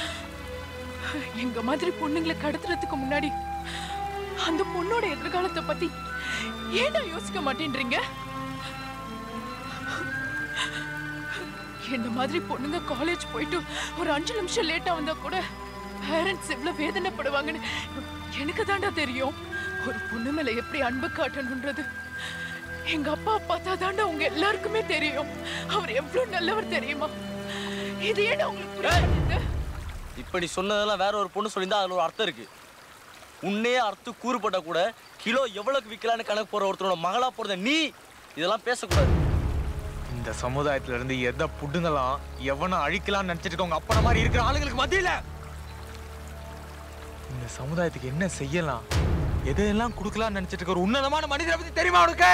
எங்க மாதிரி பொண்ணுங்களை கடத்துறதுக்கு முன்னாடி அந்த பொண்ணோட எதிர்காலத்தை பத்தி ஏன்டா யோசிக்க மாட்டேன்றீங்க என்ன மாதிரி பொண்ணுங்க காலேஜ் போயிட்டு ஒரு அஞ்சு நிமிஷம் லேட்டா வந்தா கூட பேரண்ட்ஸ் எவ்வளவு வேதனைப்படுவாங்கன்னு எனக்கு தாண்டா தெரியும் ஒரு பொண்ணு மேல எப்படி அன்பு காட்டணும்ன்றது எங்க அப்பா பார்த்தா தாண்டா உங்க எல்லாருக்குமே தெரியும் அவர் எவ்வளவு நல்லவர் தெரியுமா இது ஏன்டா உங்களுக்கு புரிய மாட்டேங்குது? இப்ப நீ சொன்னதெல்லாம் வேற ஒரு பொண்ணு சொல்லியிருந்தா அதுல ஒரு அர்த்தம் இருக்கு உன்னையே அறுத்து கூறுபட்டா கூட கிலோ எவ்வளவுக்கு விற்கலான்னு கணக்கு போற ஒருத்தரோட மகளா போறத நீ இதெல்லாம் பேசக்கூடாது இந்த சமுதாயத்துல இருந்து எதை புடுங்கலாம் எவனை அழிக்கலாம்னு நினைச்சிட்டு இருக்கவங்க அப்பன மாதிரி இருக்கிற ஆளுங்களுக்கு மத்தியில இந்த சமுதாயத்துக்கு என்ன செய்யலாம் எதையெல்லாம் கொடுக்கலாம்னு நினைச்சிட்டு இருக்க ஒரு உன்னதமான மனிதரை பத்தி தெரியுமா உனக்கு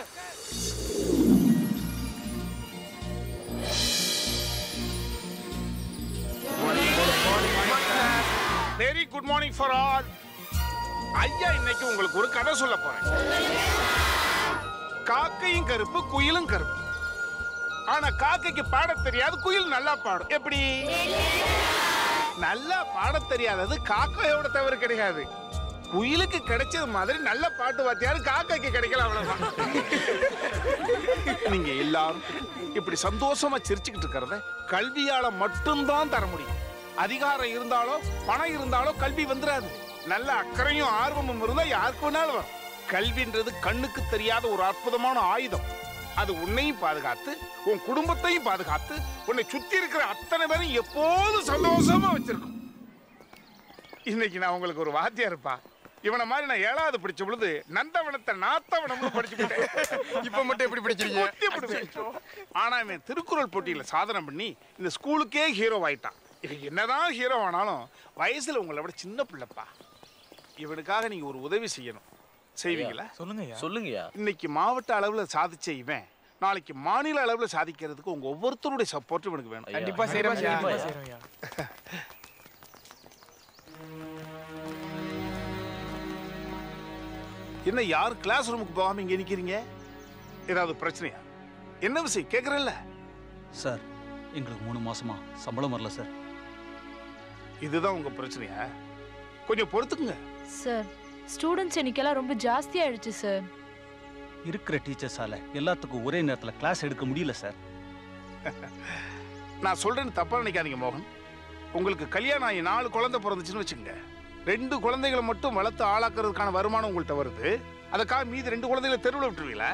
very good morning for all ஐயா இன்னைக்கு உங்களுக்கு ஒரு கதை சொல்ல போறேன் காக்கையும் கருப்பு குயிலும் கருப்பு ஆனா காக்கைக்கு பாட தெரியாது குயில் நல்லா பாடும் எப்படி நல்லா பாட தெரியாதது காக்கையோட தவறு கிடையாது குயிலுக்கு கிடைச்சது மாதிரி நல்ல பாட்டு வாத்தியாரு காக்கைக்கு கிடைக்கல அவ்வளவுதான் நீங்க எல்லாரும் இப்படி சந்தோஷமா சிரிச்சுக்கிட்டு இருக்கிறத கல்வியால மட்டும்தான் தர முடியும் அதிகாரம் இருந்தாலோ பணம் இருந்தாலோ கல்வி வந்துடாது நல்ல அக்கறையும் ஆர்வமும் இருந்தா யாருக்கு வேணாலும் வரும் கல்வின்றது கண்ணுக்கு தெரியாத ஒரு அற்புதமான ஆயுதம் அது உன்னையும் பாதுகாத்து உன் குடும்பத்தையும் பாதுகாத்து உன்னை சுத்தி இருக்கிற அத்தனை பேரும் எப்போதும் சந்தோஷமா வச்சிருக்கும் இன்னைக்கு நான் உங்களுக்கு ஒரு வாத்தியார் இருப்பா இவனை மாதிரி நான் ஏழாவது படிச்ச பொழுது நந்தவனத்தை நாத்தவனம்னு படிச்சு போட்டேன் இப்ப மட்டும் எப்படி படிச்சிருக்கீங்க? குத்தி போடுவேன். ஆனா இவன் திருக்குறள் போட்டியில சாதனை பண்ணி இந்த ஸ்கூலுக்கே ஹீரோ ஆயிட்டான் இவன் என்னதான் ஹீரோ ஆனாலும் வயசுல உங்களை விட சின்ன பிள்ளைப்பா இவனுக்காக நீங்க ஒரு உதவி செய்யணும் செய்வீங்களா சொல்லுங்க சொல்லுங்கய்யா இன்னைக்கு மாவட்ட அளவுல சாதிச்ச இவன் நாளைக்கு மாநில அளவுல சாதிக்கிறதுக்கு உங்க ஒவ்வொருத்தருடைய சப்போர்ட் இவனுக்கு வேணும் கண்டிப்பா செய்றோம் ஐயா. கண்டிப்பா செய்றோம் ஐயா. என்ன யார் கிளாஸ் ரூமுக்கு போகாம இங்க நிக்கிறீங்க ஏதாவது பிரச்சனையா என்ன விஷயம் கேக்குறல்ல சார் எங்களுக்கு மூணு மாசமா சம்பளம் வரல சார் இதுதான் உங்க பிரச்சனையா கொஞ்சம் பொறுத்துக்குங்க சார் ஸ்டூடெண்ட்ஸ் எண்ணிக்கைலாம் ரொம்ப ஜாஸ்தி ஆயிடுச்சு சார் இருக்கிற டீச்சர்ஸால எல்லாத்துக்கும் ஒரே நேரத்தில் கிளாஸ் எடுக்க முடியல சார் நான் சொல்றேன்னு தப்பா நினைக்காதீங்க மோகன் உங்களுக்கு கல்யாணம் ஆகி நாலு குழந்தை பிறந்துச்சுன்னு வச்சுக்கோங்க ரெண்டு குழந்தைகளை மட்டும் வளர்த்து ஆளாக்குறதுக்கான வருமானம் உங்கள்கிட்ட வருது அதுக்காக மீதி ரெண்டு குழந்தைகளை தெருவில் விட்டுருவீங்களா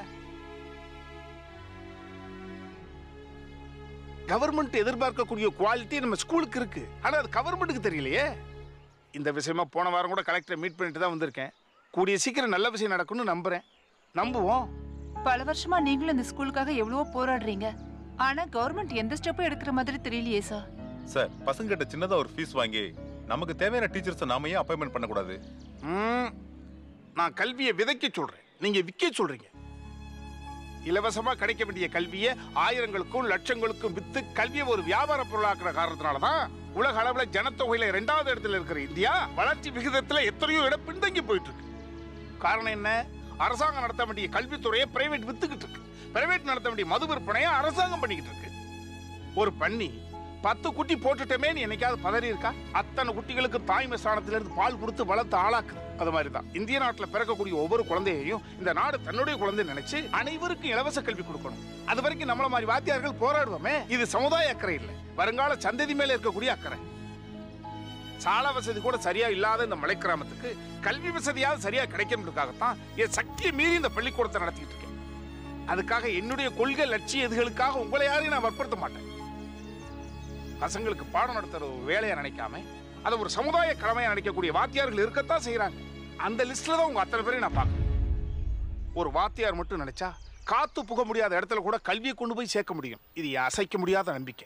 கவர்மெண்ட் எதிர்பார்க்கக்கூடிய குவாலிட்டி நம்ம ஸ்கூலுக்கு இருக்கு ஆனா அது கவர்மெண்ட்டுக்கு தெரியலையே இந்த விஷயமா போன வாரம் கூட கலெக்டரை மீட் பண்ணிட்டு தான் வந்திருக்கேன் கூடிய சீக்கிரம் நல்ல விஷயம் நடக்கும்னு நம்புறேன் நம்புவோம் பல வருஷமா நீங்களும் இந்த ஸ்கூலுக்காக எவ்வளவோ போராடுறீங்க ஆனா கவர்மெண்ட் எந்த ஸ்டெப்பும் எடுக்கிற மாதிரி தெரியலையே சார் சார் பசங்கிட்ட சின்னதா ஒரு ஃபீஸ் வாங்கி நமக்கு தேவையான டீச்சர்ஸை நாம ஏன் அப்பாயின்மெண்ட் பண்ணக்கூடாது ம், நான் கல்வியை விதைக்க சொல்றேன் நீங்க விற்க சொல்றீங்க இலவசமா கிடைக்க வேண்டிய கல்வியை ஆயிரங்களுக்கும் லட்சங்களுக்கும் வித்து கல்வியை ஒரு வியாபார பொருளாக்குற காரணத்தினால தான் உலக அளவுல ஜனத்தொகையில இரண்டாவது இடத்துல இருக்கிற இந்தியா வளர்ச்சி விகிதத்துல எத்தனையோ இடம் பின்தங்கி போயிட்டு இருக்கு காரணம் என்ன அரசாங்கம் நடத்த வேண்டிய கல்வித்துறையை பிரைவேட் வித்துக்கிட்டு இருக்கு பிரைவேட் நடத்த வேண்டிய மது விற்பனையை அரசாங்கம் பண்ணிக்கிட்டு இருக்கு ஒரு பண்ணி பத்து குட்டி போட்டுட்டமே நீ என்னைக்காவது பதறி இருக்கா அத்தனை குட்டிகளுக்கு தாய்மை ஸ்தானத்துல இருந்து பால் கொடுத்து வளர்த்து ஆளாக்குது அது மாதிரி தான் இந்திய நாட்டுல பிறக்கக்கூடிய ஒவ்வொரு குழந்தையையும் இந்த நாடு தன்னுடைய குழந்தை நினைச்சு அனைவருக்கும் இலவச கல்வி கொடுக்கணும் அது வரைக்கும் நம்மள மாதிரி வாத்தியார்கள் போராடுவோமே இது சமுதாய அக்கறை இல்லை வருங்கால சந்ததி மேல இருக்கக்கூடிய அக்கறை சால வசதி கூட சரியா இல்லாத இந்த மலை கிராமத்துக்கு கல்வி வசதியாவது சரியா கிடைக்கணுன்றதுக்காகத்தான் என் சக்தியை மீறி இந்த பள்ளிக்கூடத்தை நடத்திட்டு இருக்கேன் அதுக்காக என்னுடைய கொள்கை லட்சிய இதுகளுக்காக உங்களை யாரையும் நான் வற்புறுத்த மாட்டேன் பசங்களுக்கு பாடம் நடத்துற ஒரு வேலையை நினைக்காம அதை ஒரு சமுதாய கடமையா நினைக்கக்கூடிய வாத்தியார்கள் இருக்கத்தான் செய்றாங்க அந்த லிஸ்ட்ல தான் உங்க அத்தனை பேரையும் நான் பார்க்கறேன் ஒரு வாத்தியார் மட்டும் நினைச்சா காத்து புக முடியாத இடத்துல கூட கல்வியை கொண்டு போய் சேர்க்க முடியும் இது என் அசைக்க முடியாத நம்பிக்கை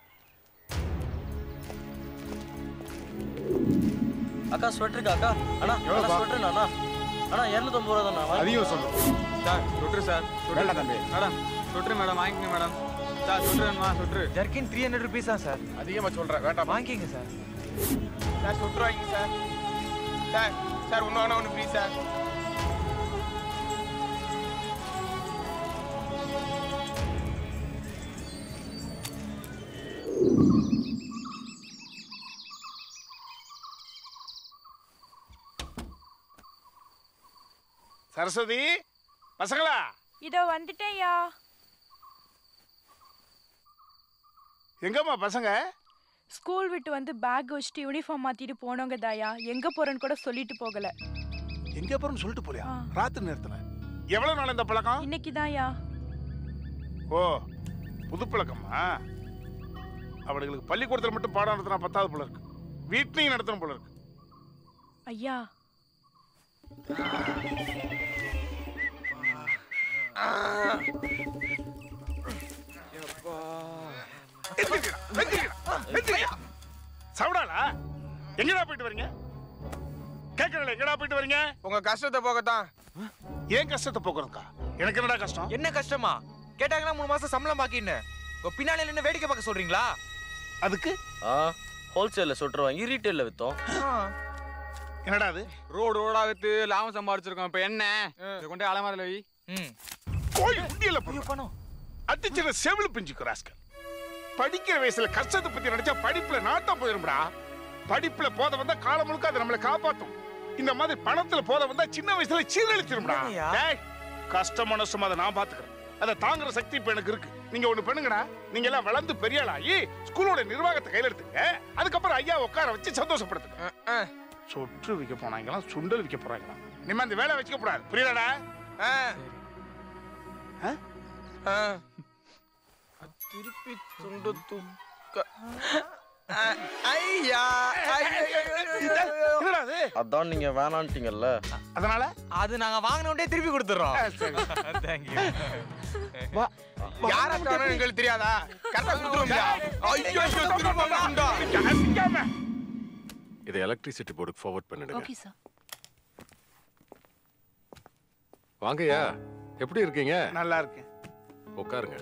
அக்கா ஸ்வெட்டருக்கு அக்கா அண்ணா அண்ணா ஸ்வெட்டர் அண்ணா அண்ணா இரநூத்தம்பது ரூபா தானே அதையும் சொல்லு சார் சுற்று சார் வேண்டாம் தம்பி மேடம் சுற்று மேடம் வாங்கிக்கங்க மேடம் சார் சுற்று வேணுமா சுற்று ஜர்க்கின் த்ரீ ஹண்ட்ரட் ருபீஸ் தான் சார் அதிகமா சொல்றேன் வேண்டாம் வாங்கிக்கங்க சார் சார் சுற்று வாங்கி சார் சார் சார் ஒன்று வேணா ஒன்று ஃப்ரீ சார் சரஸ்வதி பசங்களா இதோ வந்துட்டேன்யா எங்கம்மா பசங்க ஸ்கூல் விட்டு வந்து பேக் வச்சுட்டு யூனிஃபார்ம் மாத்திட்டு போனவங்க தாயா எங்க போறேன்னு கூட சொல்லிட்டு போகல எங்க போறோம்னு சொல்லிட்டு போலியா ராத்திரி நேரத்துல எவ்வளவு நாள் இந்த பழக்கம் இன்னைக்கு தான்யா ஓ புது பழக்கமா அவளுங்களுக்கு பள்ளிக்கூடத்துல மட்டும் பாடம் நடத்தினா பத்தாவது போல இருக்கு வீட்லையும் நடத்தணும் போல இருக்கு ஐயா சவுடாலா எங்கடா போயிட்டு வரீங்க கேட்கறல எங்கடா போயிட்டு வரீங்க உங்க கஷ்டத்தை போகத்தான் ஏன் கஷ்டத்தை போக்குறதுக்கா எனக்கு என்னடா கஷ்டம் என்ன கஷ்டமா கேட்டாங்கன்னா மூணு மாசம் சம்பளம் பாக்கின்னு உங்க பின்னால நின்னு வேடிக்கை பார்க்க சொல்றீங்களா அதுக்கு ஆ ஹோல்சேல்ல சுற்று வாங்கி ரீட்டைல்ல வித்தோம் என்னடா அது ரோடு ரோடா வித்து லாபம் சம்பாதிச்சிருக்கோம் இப்ப என்ன இதை கொண்டு அலமாரில வை கோழி உண்டியல பணம் அத்திச்சின செவிலு பிஞ்சுக்கு ராஸ்கல் படிக்கிற வயசுல கஷ்டத்தை பத்தி நினைச்சா படிப்புல நாட்டம் போயிரும்டா படிப்புல போத வந்தா காலம் முழுக்க அது நம்மளை காப்பாத்தும் இந்த மாதிரி பணத்துல போத வந்தா சின்ன வயசுல சீரழிச்சிரும்டா என்னய்யா? டேய், கஷ்டம் மனசும் அதை நான் பாத்துக்கிறேன் அதை தாங்குற சக்தி இப்ப எனக்கு இருக்கு நீங்க ஒண்ணு பண்ணுங்கடா நீங்க எல்லாம் வளர்ந்து பெரிய ஆளாகி ஸ்கூலோட நிர்வாகத்தை கையில எடுத்துங்க அதுக்கப்புறம் ஐயா உட்கார வச்சு சந்தோஷப்படுத்துங்க சொற்று விற்க போனாங்களாம் சுண்டல் விற்க போறாங்களாம் நிம்ம அந்த வேலை வச்சுக்க கூடாது புரியுதாடா திருப்பி துண்டு துக்க ஐயா என்னடா அது அதான் நீங்க வேணான்ட்டீங்கல்ல அதனால அது நாங்க வாங்கினோடே திருப்பி கொடுத்துறோம் தேங்க்யூ யாரா இருக்கானோ எங்களுக்கு தெரியாதா கரெக்டா கொடுத்துருவோம்யா ஐயோ ஐயோ திரும்ப வேண்டாம் இதை எலக்ட்ரிசிட்டி போர்டுக்கு ஃபார்வர்ட் பண்ணிடுங்க ஓகே சார் வாங்கய்யா எப்படி இருக்கீங்க நல்லா இருக்கேன் உட்காருங்க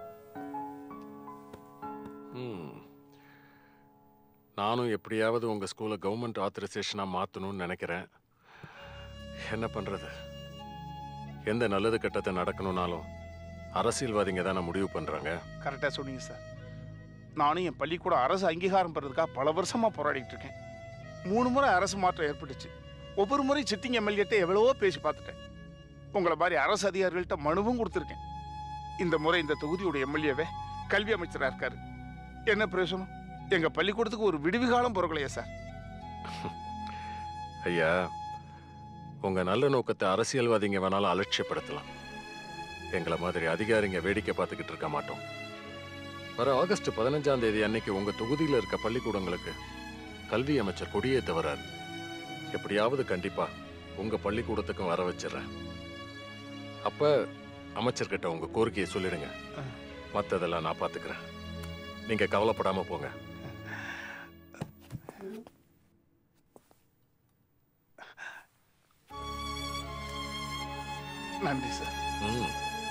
ம். நானும் எப்படியாவது உங்க ஸ்கூலை கவர்மெண்ட் ஆத்தரைசேஷனா மாத்தணும்னு நினைக்கிறேன் என்ன பண்றது எந்த நல்லது கெட்டத்தை நடக்கணும்னாலும் அரசியல்வாதிங்க தானே முடிவு பண்றாங்க கரெக்டா சொன்னீங்க சார் நானும் என் பள்ளிக்கூடம் அரசு அங்கீகாரம் பெறதுக்காக பல வருஷமா போராடிட்டு இருக்கேன் மூணு முறை அரசு மாற்றம் ஏற்பட்டுச்சு ஒவ்வொரு முறை சிட்டிங் எம்எல்ஏட்ட எவ்வளவோ பேசி பார்த்துட்டேன் உங்களை மாதிரி அரசு அதிகாரிகள்கிட்ட மனுவும் கொடுத்துருக்கேன் இந்த முறை இந்த தொகுதியோட எம்எல்ஏவே கல்வி அமைச்சரா இருக்காரு என்ன பிரயோசனம் எங்க பள்ளிக்கூடத்துக்கு ஒரு விடுவி காலம் பிறக்கலையே சார் ஐயா உங்க நல்ல நோக்கத்தை அரசியல்வாதிங்க வேணாலும் அலட்சியப்படுத்தலாம் எங்களை மாதிரி அதிகாரிங்க வேடிக்கை பார்த்துக்கிட்டு இருக்க மாட்டோம் வர ஆகஸ்ட் பதினஞ்சாம் தேதி அன்னைக்கு உங்க தொகுதியில் இருக்க பள்ளிக்கூடங்களுக்கு கல்வி அமைச்சர் கொடியேத்த வரார் எப்படியாவது கண்டிப்பா உங்க பள்ளிக்கூடத்துக்கும் வர வச்சிடுறேன் அப்ப அமைச்சர்கிட்ட உங்க கோரிக்கையை சொல்லிடுங்க மத்ததெல்லாம் நான் பாத்துக்கிறேன் நீங்க கவலைப்படாம போங்க நன்றி சார் ம்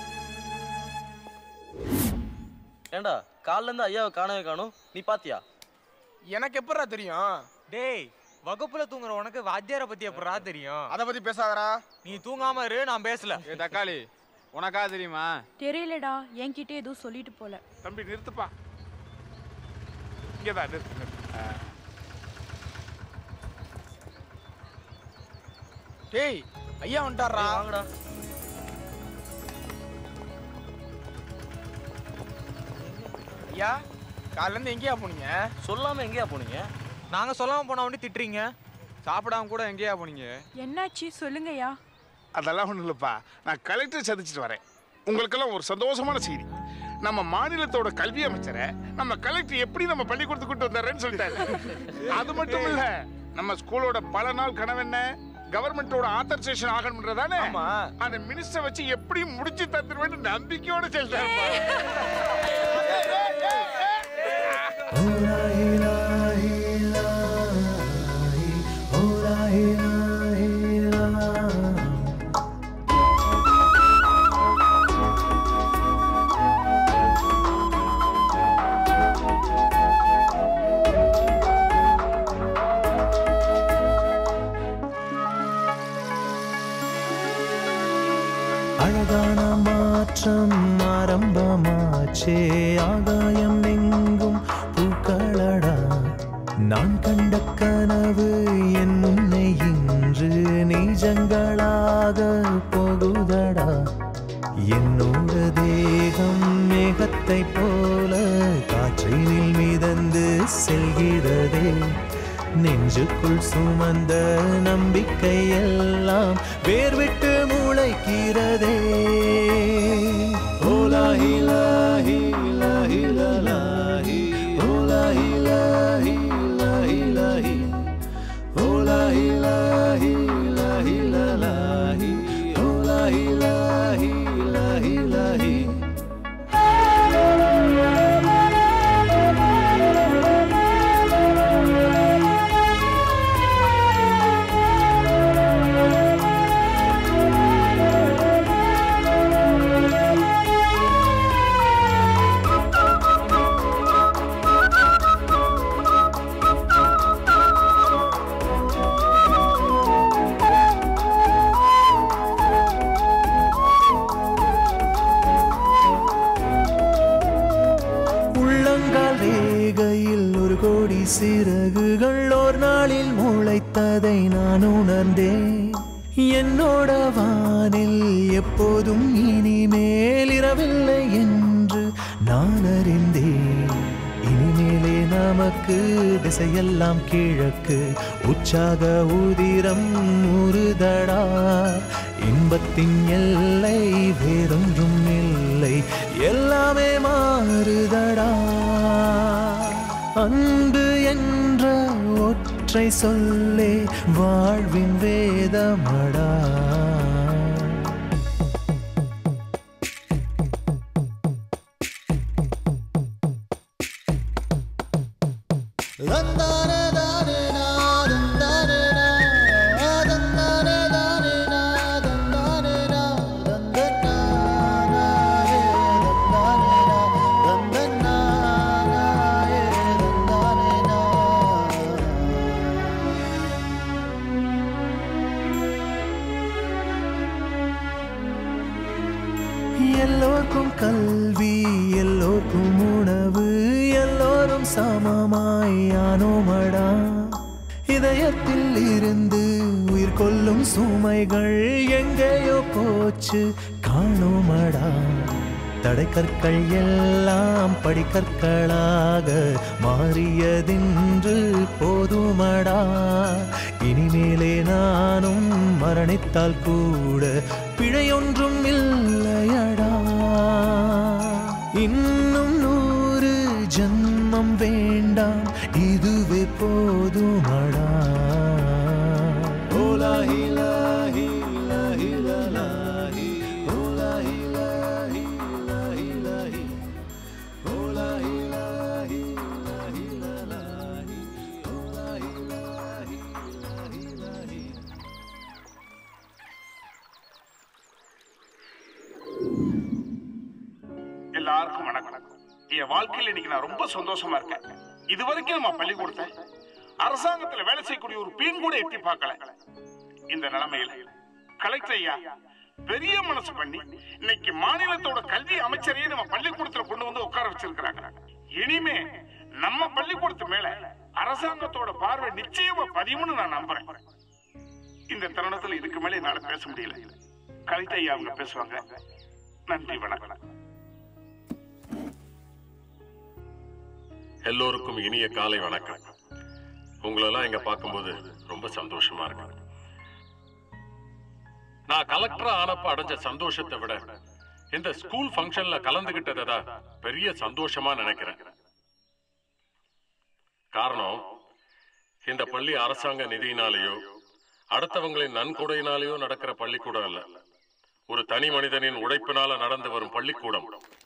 ஏண்டா காலைல இருந்து ஐயாவை காணவே காணும் நீ பாத்தியா எனக்கு எப்படா தெரியும் டேய் வகுப்புல தூங்குற உனக்கு வாத்தியார பத்தி எப்படா தெரியும் அத பத்தி பேசாதடா நீ தூங்காம இரு நான் பேசல ஏ தக்காளி உனக்கா தெரியுமா தெரியலடா என்கிட்ட எதுவும் சொல்லிட்டு போல தம்பி நிறுத்துப்பா இங்கதான் நிறுத்து நிறுத்து ஆ. டேய் ஐயா வந்துட்டாரா வாங்கடா ஐயா காலைல இருந்து எங்கேயா போனீங்க சொல்லாம எங்கேயா போனீங்க நாங்க சொல்லாம போன உடனே திட்டுறீங்க சாப்பிடாம கூட எங்கேயா போனீங்க என்னாச்சு சொல்லுங்கய்யா அதெல்லாம் ஒண்ணும் இல்லப்பா நான் கலெக்டர் சந்திச்சுட்டு வரேன் உங்களுக்கெல்லாம் ஒரு சந்தோஷமான செய்தி நம்ம மாநிலத்தோட கல்வி அமைச்சரை நம்ம கலெக்டர் எப்படி நம்ம பள்ளிக்கூடத்துக்கு கூட்டு வந்தாருன்னு சொல்லிட்டாரு அது மட்டும் இல்ல நம்ம ஸ்கூலோட பல நாள் கனவு என்ன கவர்மெண்டோட ஆத்தரைசேஷன் ஆகணும்ன்றதானே அந்த மினிஸ்டர் வச்சு எப்படி முடிச்சு தந்துருவேன்னு நம்பிக்கையோட சொல்லிட்டாரு அழகான மாற்றம் ஆரம்பமாச்சே ஆகாயம் எங்கும் பூக்களடா நான் கண்ட கனவு என் முன்னை இன்று நீஜங்களாக போகுதடா என்னோட தேகம் மேகத்தை போல காற்றினில் மிதந்து செல்கிறதே நெஞ்சுக்குள் சுமந்த நம்பிக்கை எல்லாம் வேர்விட்டு முளைக்கிறதே ஓலாஹி லாஹி லாஹி லாஹி ஓலாஹி லாஹி லாஹி லாஹி ஓலாஹி லாஹி லாஹி லாஹி ஓலாஹி லாஹி லாஹி லாஹி உள்ளங்கால் ரேகையில் ஒரு கோடி சிறகுகள் ஒரு நாளில் முளைத்ததை நான் உணர்ந்தேன் என்னோட வானில் எப்போதும் இனிமேல் இரவில்லை என்று நான் அறிந்தேன் இனிமேலே நமக்கு திசையெல்லாம் கிழக்கு உற்சாக உதிரம் உருதடா இன்பத்தின் எல்லை வேறொன்றும் இல்லை எல்லாமே மாறுதடா அன்பு என்ற ஒற்றை சொல்லே வாழ்வின் வேதமடா எல்லோருக்கும் கல்வி எல்லோருக்கும் உணவு எல்லோரும் சமமாய் ஆனோமடா இதயத்தில் இருந்து உயிர் கொள்ளும் சுமைகள் எங்கேயோ போச்சு காணோமடா தடைக்கற்கள் எல்லாம் படிக்கற்களாக மாறியதென்று போதுமடா இனிமேலே நானும் மரணித்தால் கூட பிழையொன்றும் இல்லையடா இன்னும் நூறு ஜன்மம் வேண்டாம் இதுவே போதுமடா ஓலாஹி லாஹி லாஹி லாஹி ஓலாஹி லாஹி லாஹி லாஹி ஓலாஹி லாஹி லாஹி லாஹி ஓலாஹி லாஹி லாஹி லாஹி எல்லாருக்கும் வணக்கம் என் வாழ்க்கையில இன்னைக்கு நான் ரொம்ப சந்தோஷமா இருக்கேன் இது வரைக்கும் நம்ம பள்ளிக்கூடத்தை அரசாங்கத்துல வேலை செய்யக்கூடிய ஒரு பீன் கூட எட்டி பார்க்கல இந்த நிலைமையில கலெக்டர் ஐயா பெரிய மனசு பண்ணி இன்னைக்கு மாநிலத்தோட கல்வி அமைச்சரையே நம்ம பள்ளிக்கூடத்துல கொண்டு வந்து உட்கார வச்சிருக்கிறாங்க இனிமே நம்ம பள்ளிக்கூடத்து மேல அரசாங்கத்தோட பார்வை நிச்சயமா பதிவுன்னு நான் நம்புறேன் இந்த தருணத்துல இதுக்கு மேல என்னால பேச முடியல கலெக்டர் ஐயா அவங்க பேசுவாங்க நன்றி வணக்கம் எல்லோருக்கும் இனிய காலை வணக்கம் உங்களெல்லாம் இங்க பார்க்கும்போது ரொம்ப சந்தோஷமா இருக்கு நான் கலெக்டரா ஆனப்ப அடைஞ்ச சந்தோஷத்தை விட இந்த ஸ்கூல் ஃபங்க்ஷன்ல கலந்துகிட்டதை தான் பெரிய சந்தோஷமா நினைக்கிறேன் காரணம் இந்த பள்ளி அரசாங்க நிதியினாலேயோ அடுத்தவங்களின் நன்கொடையினாலேயோ நடக்கிற பள்ளிக்கூடம் அல்ல ஒரு தனி மனிதனின் உழைப்பினால நடந்து வரும் பள்ளிக்கூடம்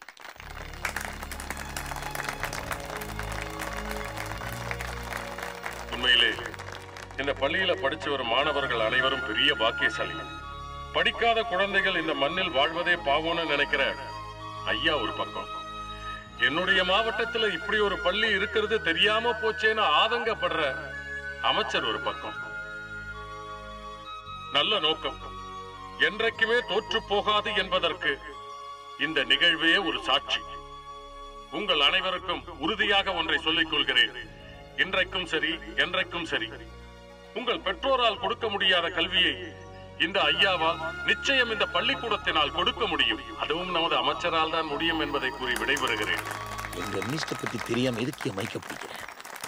உண்மையிலே இந்த பள்ளியில படிச்சு வரும் மாணவர்கள் அனைவரும் பெரிய பாக்கியசாலி படிக்காத குழந்தைகள் இந்த மண்ணில் வாழ்வதே பாவம்னு நினைக்கிற ஐயா ஒரு பக்கம் என்னுடைய மாவட்டத்துல இப்படி ஒரு பள்ளி இருக்கிறது தெரியாம போச்சேன்னு ஆதங்கப்படுற அமைச்சர் ஒரு பக்கம் நல்ல நோக்கம் என்றைக்குமே தோற்று போகாது என்பதற்கு இந்த நிகழ்வே ஒரு சாட்சி உங்கள் அனைவருக்கும் உறுதியாக ஒன்றை சொல்லிக் கொள்கிறேன் இன்றைக்கும் சரி என்றைக்கும் சரி உங்கள் பெற்றோரால் கொடுக்க முடியாத கல்வியை இந்த ஐயாவால் நிச்சயம் இந்த பள்ளிக்கூடத்தினால் கொடுக்க முடியும் அதுவும் நமது அமைச்சரால் தான் முடியும் என்பதை கூறி விடைபெறுகிறேன் எங்க மினிஸ்டர் பத்தி தெரியாம எதுக்கு என் மைக்க பிடிக்கிறேன்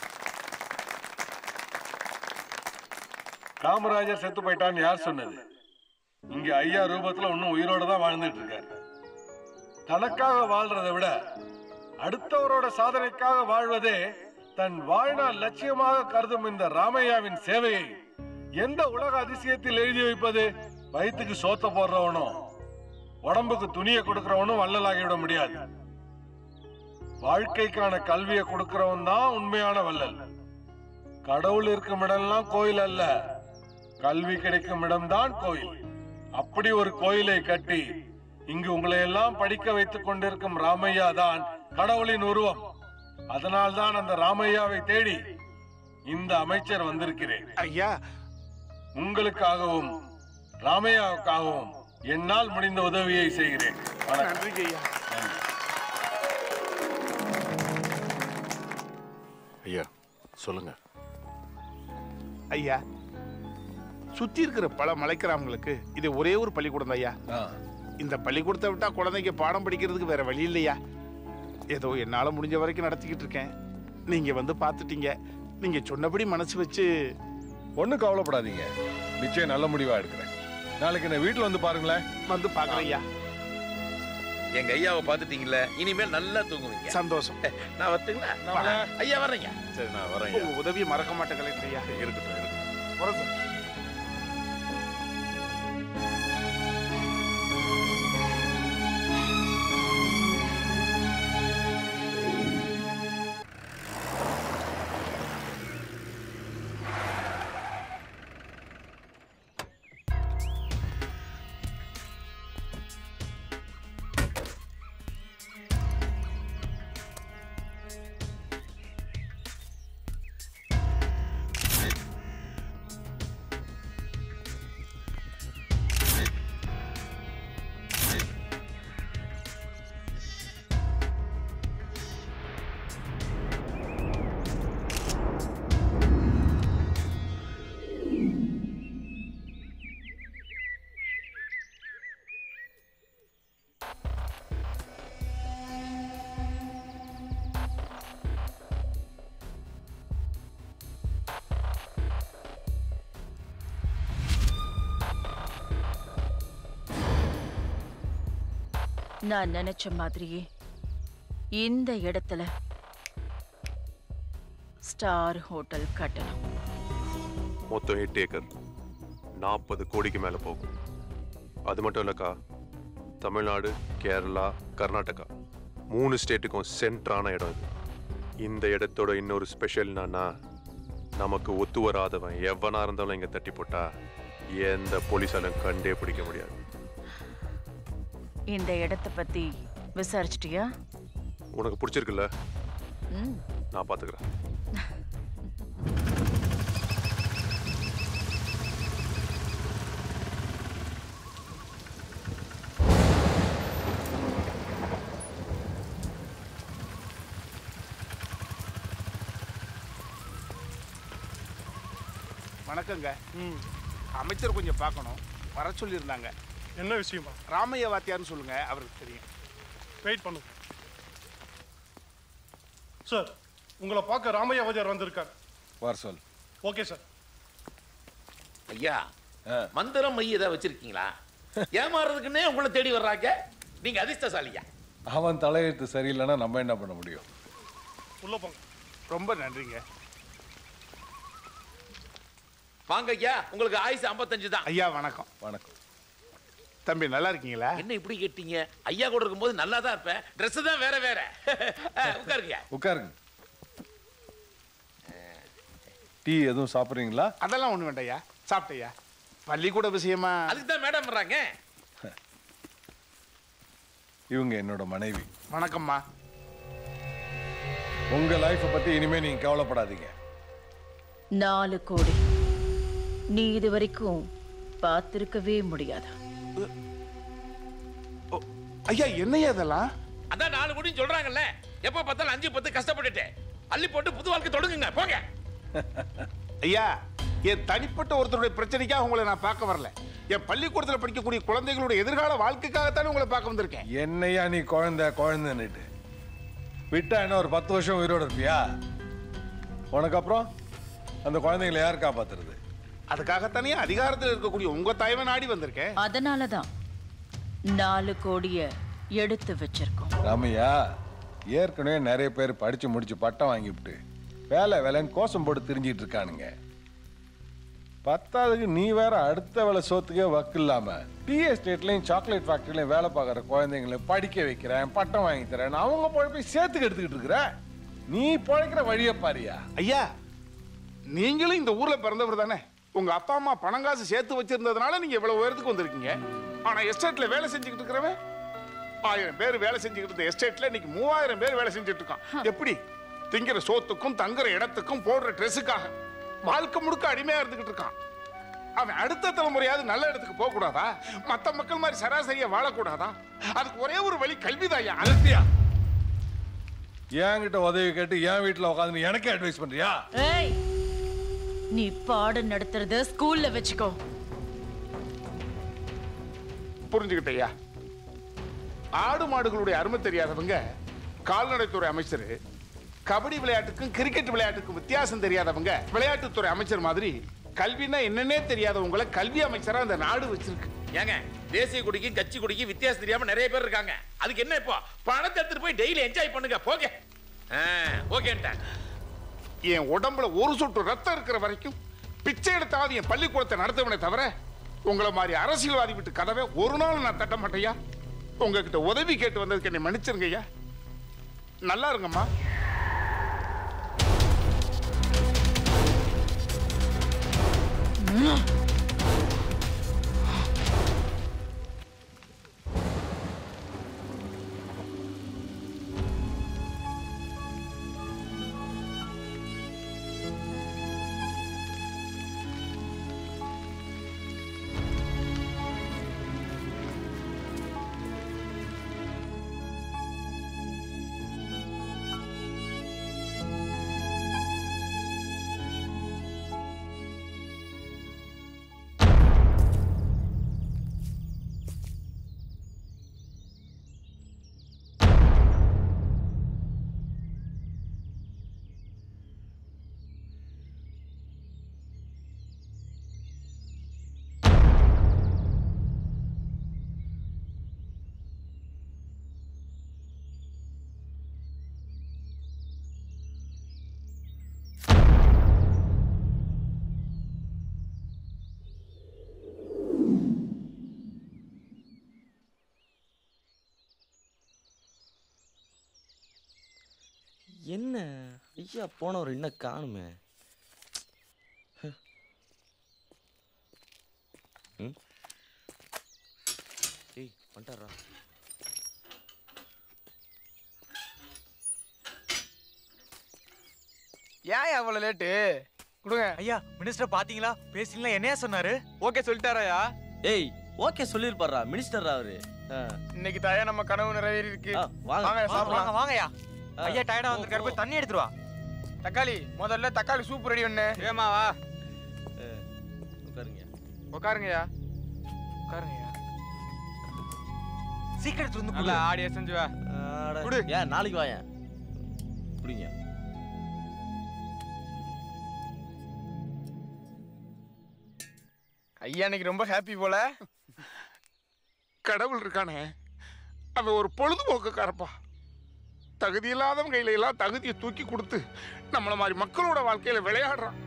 காமராஜர் செத்து போயிட்டான்னு யார் சொன்னது இங்க ஐயா ரூபத்துல இன்னும் உயிரோட தான் வாழ்ந்துட்டு இருக்காரு தனக்காக வாழ்றதை விட அடுத்தவரோட சாதனைக்காக வாழ்வதே தன் வாழ்நாள் லட்சியமாக கருதும் இந்த ராமையாவின் சேவையை எந்த உலக அதிசயத்தில் எழுதி வைப்பது வயிற்றுக்கு சோத்த போடுறவனும் உடம்புக்கு துணியை கொடுக்கறவனும் வள்ளலாகிவிட முடியாது வாழ்க்கைக்கான கல்வியை கொடுக்கறவன் தான் உண்மையான வள்ளல் கடவுள் இருக்கும் இடம்லாம் கோயில் அல்ல கல்வி கிடைக்கும் இடம்தான் கோயில் அப்படி ஒரு கோயிலை கட்டி இங்கு உங்களை எல்லாம் படிக்க வைத்துக் கொண்டிருக்கும் ராமையா தான் கடவுளின் உருவம் அதனால்தான் அந்த ராமையாவை தேடி இந்த அமைச்சர் வந்திருக்கிறேன் ஐயா உங்களுக்காகவும் ராமையாவுக்காகவும் என்னால் முடிந்த உதவியை செய்கிறேன் வணக்கம். நன்றிங்க ஐயா ஐயா சொல்லுங்க ஐயா சுத்தி இருக்கிற பல மலைக்கிராமங்களுக்கு இது ஒரே ஒரு பள்ளிக்கூடம் ஐயா இந்த பள்ளிக்கூடத்தை விட்டா குழந்தைங்க பாடம் படிக்கிறதுக்கு வேற வழி இல்லையா ஏதோ என்னால முடிஞ்ச வரைக்கும் நடத்திக்கிட்டு இருக்கேன் நீங்க வந்து பார்த்துட்டீங்க நீங்க சொன்னபடி மனசு வச்சு ஒண்ணும் கவலைப்படாதீங்க நிச்சயம் நல்ல முடிவா எடுக்கிறேன் நாளைக்கு என்ன வீட்டுல வந்து பாருங்களேன் வந்து பாக்குறேன் ஐயா எங்க ஐயாவை பார்த்துட்டீங்கல்ல இனிமேல் நல்லா தூங்குவீங்க சந்தோஷம் நான் வரட்டுங்களா வரேன். ஐயா வர்றேங்க சரி நான் வரேன் உங்க உதவியை மறக்க மாட்டேன் கலெக்டர் ஐயா இருக்கட்டும் இருக்கட்டும் வரேன் சார் நான் நினைச்ச மாதிரியே இந்த இடத்துல ஸ்டார் ஹோட்டல் கட்டணும் மொத்தம் எட்டு ஏக்கர் நாற்பது கோடிக்கு மேலே போகும் அது மட்டும் இல்லைக்கா தமிழ்நாடு கேரளா கர்நாடகா மூணு ஸ்டேட்டுக்கும் சென்ட்ரான இடம் இது இந்த இடத்தோட இன்னொரு ஸ்பெஷல் என்னன்னா நமக்கு ஒத்து வராதவன் எவனா இருந்தாலும் இங்கே தட்டி போட்டா எந்த போலீஸாலும் கண்டே பிடிக்க முடியாது இந்த இடத்த பத்தி விசாரிச்சிட்டியா உனக்கு பிடிச்சிருக்குல்ல ம் நான் பார்த்துக்கிறேன் வணக்கங்க அமைச்சர் கொஞ்சம் பார்க்கணும் வர சொல்லியிருந்தாங்க என்ன விஷயமா ராமையா வாத்தியார்னு சொல்லுங்க அவருக்கு தெரியும் வெயிட் பண்ணுங்க சார் உங்களை பார்க்க ராமையா வாஜார் வந்திருக்கார் வர சொல் ஓகே சார் ஐயா மந்திரம் மை ஏதாவது வச்சிருக்கீங்களா ஏமாறுறதுக்குன்னே உங்களை தேடி வர்றாங்க நீங்க அதிர்ஷ்டசாலியா அவன் தலையெழுத்து சரியில்லைன்னா நம்ம என்ன பண்ண முடியும் உள்ள போங்க ரொம்ப நன்றிங்க வாங்க ஐயா உங்களுக்கு ஆயுசு 55 தான் ஐயா வணக்கம் வணக்கம் தம்பி நல்லா இருக்கீங்களா என்ன இப்படி கேட்டீங்க ஐயா கூட இருக்கும்போது நல்லா தான் இருப்பேன் Dress தான் வேற வேற உட்காருங்க உட்காருங்க டீ எதுவும் சாப்பிட்றீங்களா அதெல்லாம் ஒண்ணு வேண்டாம்யா சாப்பிட்டேயா பள்ளிக்கூட விஷயமா அதுக்கு தான் மேடம் வர்றாங்க இவங்க என்னோட மனைவி வணக்கம்மா உங்க லைஃப்பை பத்தி இனிமே நீங்க கவலைப்படாதீங்க நாலு கோடி நீ இது வரைக்கும் பார்த்திருக்கவே முடியாது ஐயா என்னையா இதெல்லாம் அதான் நாலு முடியும் சொல்றாங்கல்ல எப்ப பார்த்தாலும் அஞ்சு பத்து கஷ்டப்பட்டுட்டேன் அள்ளி போட்டு புது வாழ்க்கை தொடங்குங்க போங்க ஐயா என் தனிப்பட்ட ஒருத்தருடைய பிரச்சனைக்காக உங்களை நான் பார்க்க வரல என் பள்ளிக்கூடத்தில் படிக்கக்கூடிய குழந்தைகளுடைய எதிர்கால வாழ்க்கைக்காகத்தானே உங்களை பார்க்க வந்திருக்கேன் என்னையா நீ குழந்தை குழந்தைன்னுட்டு விட்டா என்ன ஒரு பத்து வருஷம் உயிரோட இருப்பியா உனக்கு அப்புறம் அந்த குழந்தைங்களை யார் காப்பாத்துறது அதுக்காகத்தானே அதிகாரத்தில் இருக்கக்கூடிய உங்க தாய்மை நாடி வந்திருக்கேன் அதனாலதான் நாலு கோடிய எடுத்து வச்சிருக்கோம் ராமையா ஏற்கனவே நிறைய பேர் படிச்சு முடிச்சு பட்டம் வாங்கிவிட்டு வேலை வேலைன்னு கோஷம் போட்டு திரிஞ்சிட்டு இருக்கானுங்க பத்தாவதுக்கு நீ வேற அடுத்த வேலை சோத்துக்கே வக்கு இல்லாம டீ எஸ்டேட்லயும் சாக்லேட் ஃபேக்டரிலையும் வேலை பார்க்குற குழந்தைங்களை படிக்க வைக்கிறேன் பட்டம் வாங்கி தரேன் அவங்க போய் சேர்த்துக்கு எடுத்துக்கிட்டு இருக்கிற நீ பிழைக்கிற வழியை பாரியா ஐயா நீங்களும் இந்த ஊர்ல பிறந்தவர் தானே உங்க அப்பா அம்மா பணம் காசு சேர்த்து வச்சிருந்ததுனால நீங்க இவ்வளவு உயரத்துக்கு வந்திருக்கீங்க ஆனா எஸ்டேட்ல வேலை செஞ்சுக்கிட்டு இருக்கிறவன் ஆயிரம் பேர் வேலை செஞ்சுக்கிட்டு இருந்த எஸ்டேட்ல இன்னைக்கு மூவாயிரம் பேர் வேலை செஞ்சுட்டு இருக்கான் எப்படி திங்கிற சோத்துக்கும் தங்குற இடத்துக்கும் போடுற ட்ரெஸ்ஸுக்காக வாழ்க்கை முழுக்க அடிமையா இருந்துகிட்டு இருக்கான் அவன் அடுத்த தலைமுறையாவது நல்ல இடத்துக்கு போக கூடாதா மத்த மக்கள் மாதிரி சராசரியா வாழக்கூடாதா அதுக்கு ஒரே ஒரு வழி கல்விதாயா அலத்தியா என்கிட்ட உதவி கேட்டு என் வீட்டில் உட்காந்து எனக்கே அட்வைஸ் பண்றியா ஏய் நீ பாடம் நடத்துறத ஸ்கூல்ல வச்சுக்கோ புரிஞ்சுக்கிட்டயா ஆடு மாடுகளுடைய அருமை தெரியாதவங்க கால்நடைத்துறை அமைச்சர் கபடி விளையாட்டுக்கும் கிரிக்கெட் விளையாட்டுக்கும் வித்தியாசம் தெரியாதவங்க விளையாட்டுத்துறை அமைச்சர் மாதிரி கல்வினா என்னன்னே தெரியாதவங்களை கல்வி அமைச்சரா அந்த நாடு வச்சிருக்கு ஏங்க தேசிய குடிக்கும் கட்சி குடிக்கும் வித்தியாசம் தெரியாம நிறைய பேர் இருக்காங்க அதுக்கு என்ன இப்போ பணத்தை எடுத்துட்டு போய் டெய்லி என்ஜாய் பண்ணுங்க போங்க ஓகேன்ட்டேன் என் உடம்புல ஒரு சொட்டு ரத்தம் இருக்கிற வரைக்கும் பிச்சை எடுத்தாவது என் பள்ளிக்கூடத்தை நடத்துவனே தவிர உங்களை மாதிரி அரசியல்வாதி விட்டு கதவை ஒரு நாள் நான் தட்ட மாட்டேயா உங்ககிட்ட உதவி கேட்டு வந்ததுக்கு என்னை மன்னிச்சிருங்க ஐயா நல்லா இருங்கம்மா என்ன ஐயா போனவர் இன்னும் காணுமே ஹ. ம் ஏய் வந்துட்டாரா ஏன் அவ்வளவு லேட்டு கொடுங்க ஐயா மினிஸ்டர் பாத்தீங்களா பேசிங்களா என்னையா சொன்னாரு ஓகே சொல்லிட்டாராயா ஏய் ஓகே சொல்லிருப்பாரா மினிஸ்டர் அவரு ஆ. இன்னைக்கு தாயா நம்ம கனவு நிறைவேறி இருக்கு ஆ, வாங்க. வாங்க சாப்பிடலாம் வாங்க, வாங்கயா ஆ. ஐயா டயர்டா வந்திருக்காரு போய் தண்ணி எடுத்துட்டு வா தக்காளி முதல்ல தக்காளி சூப் ரெடி பண்ணு ஏமா வா உட்காருங்க உட்காருங்கய்யா உட்காருங்கய்யா சீக்கிரம் எடுத்து வந்து நல்லா ஆடியா செஞ்சு வா குடு ஏன் நாளைக்கு வாயேன் குடிங்க ஐயா இன்னைக்கு ரொம்ப ஹாப்பி போல கடவுள் இருக்கானே அவன் ஒரு பொழுதுபோக்குக்காரப்பா தகுதி இல்லாதவங்க கையில எல்லாம் தகுதியை தூக்கி கொடுத்து நம்மள மாதிரி மக்களோட வாழ்க்கையில விளையாடுறான்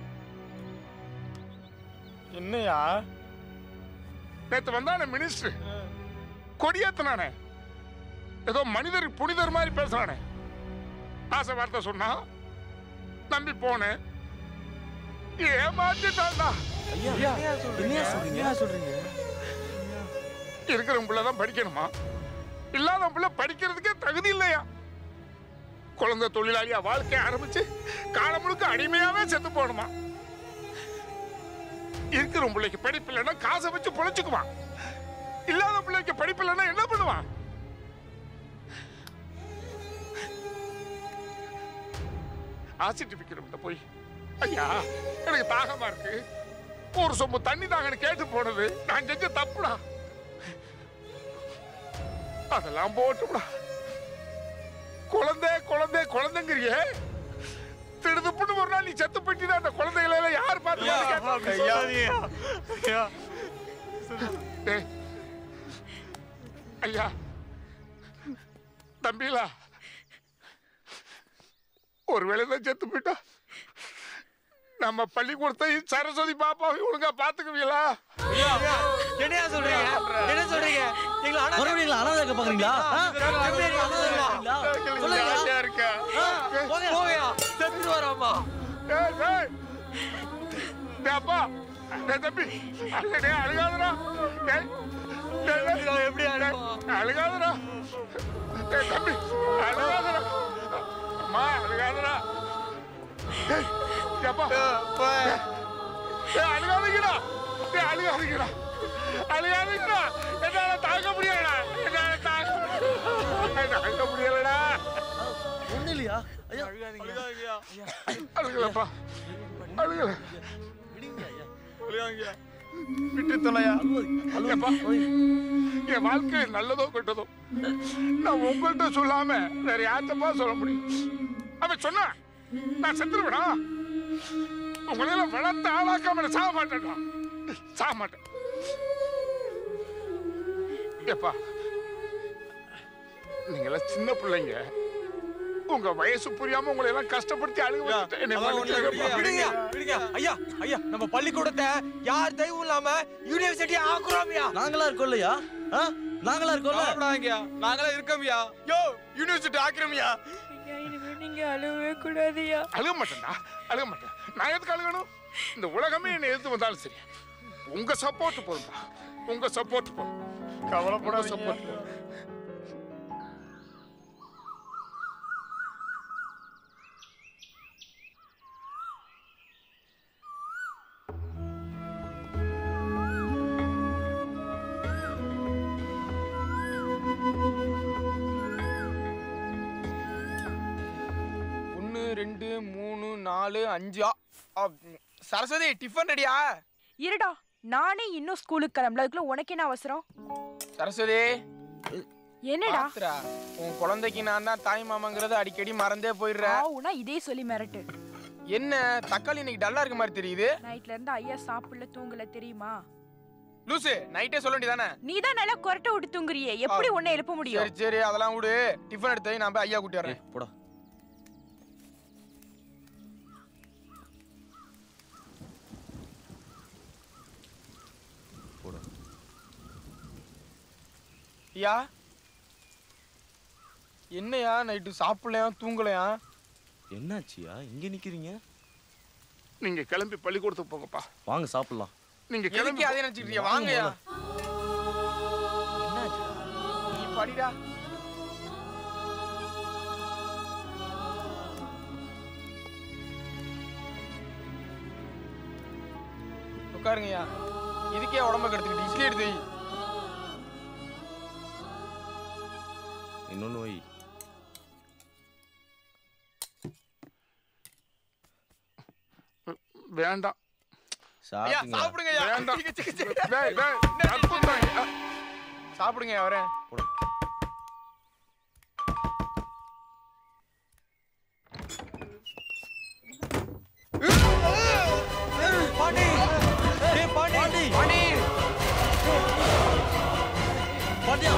என்னையா நேத்து வந்தானே மினிஸ்டர் கொடியேத்தனானே ஏதோ மனிதர் புனிதர் மாதிரி பேசுறானே ஆசை வார்த்தை சொன்னா நம்பி போனேன் ஏமாத்திட்டான்டா ஐயா என்னையா சொல்றீங்க என்ன சொல்றீங்க இருக்கிற பிள்ளை தான் படிக்கணுமா இல்லாத பிள்ளை படிக்கிறதுக்கே தகுதி இல்லையா குழந்தை தொழிலாளியா வாழ்க்கைய ஆரம்பிச்சு காலம் முழுக்க அடிமையாவே செத்து போகணுமா இருக்கிற பிள்ளைக்கு படிப்பு இல்லைன்னா காசை வச்சு பொழைச்சுக்குவான் இல்லாத பிள்ளைக்கு படிப்பு இல்லைன்னா என்ன பண்ணுவான் ஆசிட்டு போய் ஐயா எனக்கு தாகமா இருக்கு ஒரு சொம்பு தண்ணி தாங்கன்னு கேட்டு போனது நான் செஞ்ச தப்புடா அதெல்லாம் போட்டுடா குழந்தை குழந்தை குழந்தைங்கிறியே திடுதுப்புன்னு ஒரு நாள் நீ செத்து போயிட்டீங்கன்னா அந்த குழந்தைகளை எல்லாம் யார் பார்த்து ஐயா, ஐயா, ஐயா. டேய். ஐயா தம்பிலா ஒருவேளை தான் செத்து போயிட்டா நம்ம பள்ளிக்கூடத்தையும் சரஸ்வதி பாப்பாவையும் ஒழுங்கா பாத்துக்குவீங்களா என்னையா சொல்றீங்க என்ன சொல்றீங்க எங்களை அனாதை- மறுபடியும் எங்களை அனாதை ஆக்க பாக்குறீங்களா? ஆ? எப்படி எங்களை அனாதை ஆக்குறீங்களா? சொல்லுங்க. ஜாலியா இருக்க. போங்கயா செத்து வராமா டேய், டேய். டேய், அப்பா டேய் தம்பி அழுக, டேய், அழுகாதடா டேய், டேய், டேய். எப்படி டேய், அழுகாதடா டேய் தம்பி அழுகாதடா அம்மா அழுகாதடா டேய், அப்பா டேய், டேய், அழுகாதீங்கடா டேய், அழுகாதீங்கடா அழுகாதீங்கடா என்னால தாங்க முடியலடா என்னால தாங்க தாங்க முடியலடா ஒண்ணு இல்லையா ஐயா அழுகலப்பா அழுகல விட்டு தொலையா அப்பா என் வாழ்க்கை நல்லதோ கெட்டதோ நான் உங்கள்கிட்ட சொல்லாம வேற யார்கிட்டப்பா சொல்ல முடியும் அவன் சொன்னான் நான் செத்துருவேடா உங்களையெல்லாம் வளர்த்து ஆளாக்காம நான் சாக மாட்டேன்டா சாக மாட்டேன் எப்பா நீங்களாம் சின்ன பிள்ளைங்க உங்க வயசு புரியாம உங்களை எல்லாம் கஷ்டப்படுத்தி அழுக வச்சுட்டேன். என்னை அதான் ஒண்ணும் மன்னிச்சிடுங்கப்பா. விடுங்க, விடுங்க. ஐயா ஐயா நம்ம பள்ளிக்கூடத்தை யார் தெய்வம் இல்லாம யூனிவர்சிட்டி ஆக்குறோம்யா நாங்களா இருக்கோம் இல்லையா ஆ? நாங்களா இருக்கோம்ல கவலைப்படாதீங்கய்யா. நாங்களே இருக்கோம்யா யோ யூனிவர்சிட்டி ஆக்குறோம்யா இனிமே நீங்க அழுவவே கூடாதுயா அழுக மாட்டேன்டா அழுக மாட்டேன் நான் எதுக்கு அழுகணும் இந்த உலகமே என்னை எதிர்த்து வந்தாலும் சரி உங்க சப்போர்ட் போதும்பா உங்க சப்போர்ட் போதும் கவலைப்படாத சப்போர்ட் போதும் ஒன்று ரெண்டு மூணு நாலு அஞ்சு ஆ, ஆ, சரஸ்வதி டிஃபன் ரெடியா இருடா நானே இன்னும் ஸ்கூலுக்கு கிளம்பல அதுக்குள்ள உனக்கு என்ன அவசரம் சரஸ்வதி என்னடா பாத்துடா, உன் குழந்தைக்கு நான் தான் தாய் மாமாங்கிறத அடிக்கடி மறந்தே போயிடுறேன் ஆவுனா இதே சொல்லி மிரட்டு என்ன தக்காளி இன்னைக்கு டல்லா இருக்க மாதிரி தெரியுது நைட்ல இருந்து ஐயா சாப்பிடல தூங்கல தெரியுமா லூசு நைட்டே சொல்ல வேண்டியதானே நீ தான் நல்லா கொரட்டை விட்டு தூங்குறியே எப்படி உன்னை எழுப்ப முடியும் சரி சரி அதெல்லாம் விடு டிஃபன் எடுத்து வை, நான் போய் ஐயா கூட்டி வரேன் போடா ஐயா என்னையா நைட்டு சாப்பிடலையா தூங்கலையா என்னாச்சியா இங்க நிக்கிறீங்க நீங்க கிளம்பி பள்ளிக்கூடத்துக்கு போங்கப்பா வாங்க சாப்பிடலாம் நீங்க எதுக்கு கிளம்பி அதே நினைச்சிட்டு வாங்கயா நீ படிடா உட்காருங்கய்யா இதுக்கே உடம்ப கெடுத்துக்கிட்டு இட்லி எடுத்து வை. இன்னொன்னு வை வேண்டாம் ஐயா சாப்பிடுங்க சாப்பிடுங்க ஐயா வேண்டாம். சிக்கு, சிக்கு, சிக்கு. டேய், டேய், அற்புதம் ஐயா. சாப்பிடுங்க ஐயா, வரேன் பாண்டி டேய் பாண்டி பாண்டி பாண்டியா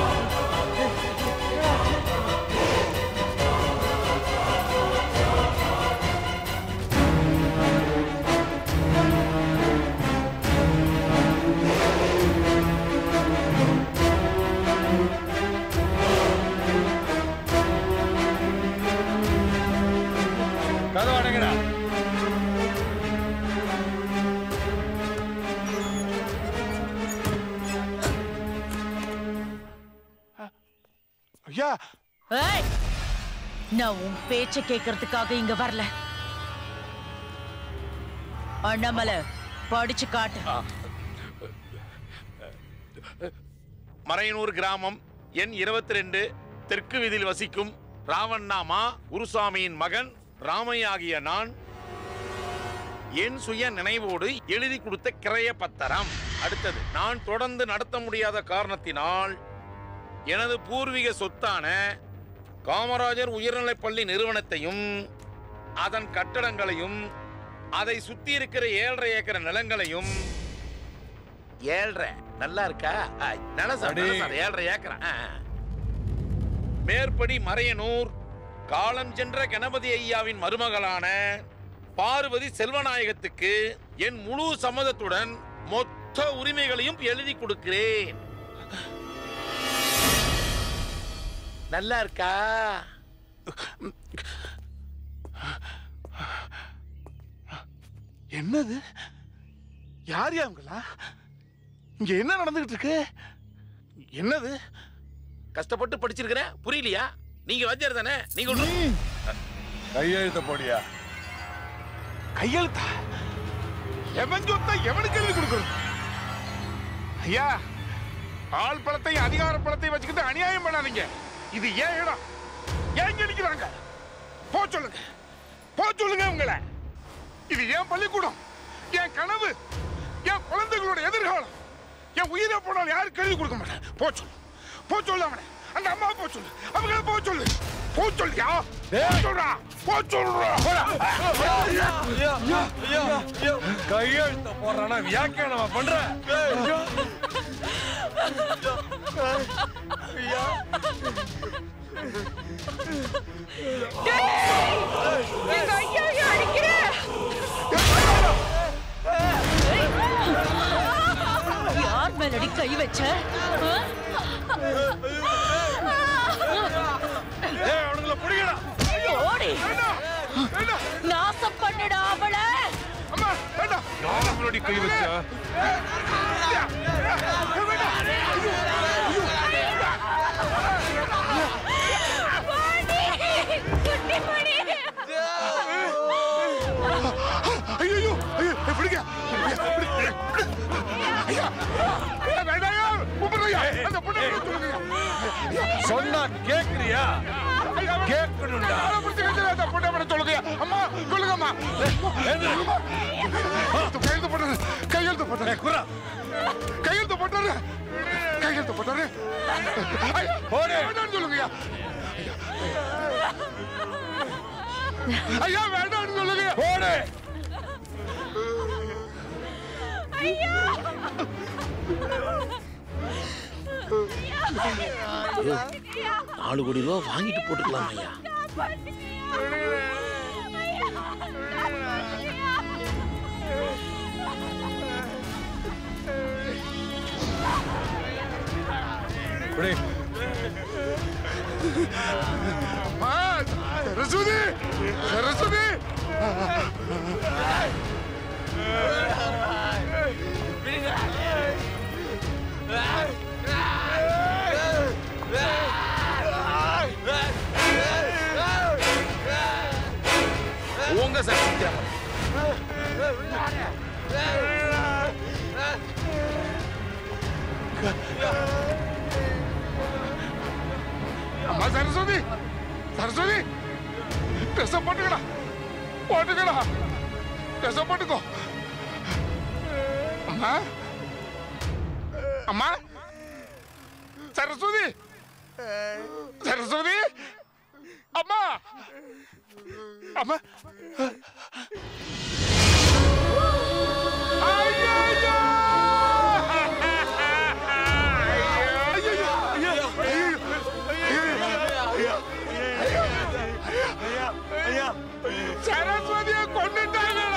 கதவு அடங்குடா ஐயா ஏய்! நான் உன் பேச்ச கேட்கறதுக்காக இங்க வரல அண்ணாமலை படிச்சு காட்டு மறையனூர் கிராமம் எண் இருபத்தி ரெண்டு தெற்கு வீதியில் வசிக்கும் ராவண்ணாமா குருசாமியின் மகன் ராமையா ஆகிய நான் என் சுய நினைவோடு எழுதி கொடுத்த கிரைய பத்திரம் அடுத்தது நான் தொடர்ந்து நடத்த முடியாத காரணத்தினால் எனது பூர்வீக சொத்தான காமராஜர் உயர்நிலைப்பள்ளி நிறுவனத்தையும் அதன் கட்டடங்களையும் அதை சுத்தி இருக்கிற ஏழரை ஏக்கர் நிலங்களையும் ஏழரை நல்லா இருக்கா ஆ, நல்லா சார் நல்லா சார் ஏழரை ஏக்கரா ஆ, ஆ. மேற்படி மறையனூர் காலம் சென்ற கணபதி ஐயாவின் மருமகளான பார்வதி செல்வநாயகத்துக்கு என் முழு சம்மதத்துடன் மொத்த உரிமைகளையும் எழுதி கொடுக்கிறேன் நல்லா இருக்கா என்னது யார் யாங்களா இங்க என்ன நடந்துகிட்டு இருக்கு என்னது கஷ்டப்பட்டு படிச்சிருக்கிறேன் புரியலையா நீங்க வஜ்ஜர் தானே நீங்க ஒண்ணும் கையெழுத்த போடியா கையெழுத்தா எவன் சொத்தா எவனுக்கு எழுதி கொடுக்கறது ஐயா ஆள் பழத்தையும் அதிகார பழத்தையும் வச்சுக்கிட்டு அநியாயம் பண்ணாதீங்க இது ஏன் இடம் ஏன் நினைக்கிறாங்க போ சொல்லுங்க போ சொல்லுங்க உங்களை இது ஏன் பள்ளிக்கூடம் என் கனவு என் குழந்தைகளோட எதிர்காலம் என் உயிரை போனால் யாருக்கு எழுதி கொடுக்க மாட்டேன் போ சொல்லு போ சொல்லு அவனை அந்த அம்மா போ சொல்லு அவங்கள போ சொல்லு போ சொல்லியா சொல்றா போ சொல்றா கையெழுத்த போடுறானா வியாக்கியானமா பண்ற எங்க ஐயா அடிக்கிற யார் மேலடி கை வச்ச ஆ? ஏய் அவனுங்கள புடிங்கடா ஓடி நாசம் பண்ணுடா அவள யாரு கை வச்சா ஐயோ ஐயோ பிடிங்க ஐயா ஐயா, வேண்டாயா கூப்பிடுறியா அந்த பொண்ணை வர சொல்லுங்க சொன்னா கேக்குறியா கேட்கணும்டா ஆளை பிடிச்சு வச்சு அந்த பொண்ணை வர சொல்லுங்க அம்மா சொல்லுங்கம்மா சொல்லுங்கம்மா. கையெழுத்து போட்டாரு கையெழுத்து போட்டாரு குரா கையெழுத்து போட்டாரு கையெழுத்து போட்டாரு ஐயா, வேண்டாம்னு சொல்லுங்கய்யா ஐயா வேண்டாம்னு சொல்லுங்க போடு நாலு கோடி ரூபா வாங்கிட்டு போட்டுக்கலாம் ஐயா புடி அம்மா சரஸ்வதி சரஸ்வதி உங்க சார் சீக்கிரம் அம்மா சரஸ்வதி சரஸ்வதி ட்ரெஸ் போட்டுக்கடா போட்டுக்கடா ட்ரெஸ் போட்டுக்கோ அம்மா அம்மா சரஸ்வதி சரஸ்வதி அம்மா அம்மா ஐயையோ! ஐயையோ! ஐயையோ! ஐயையோ! சரஸ்வதியை கொண்டுட்டாங்களா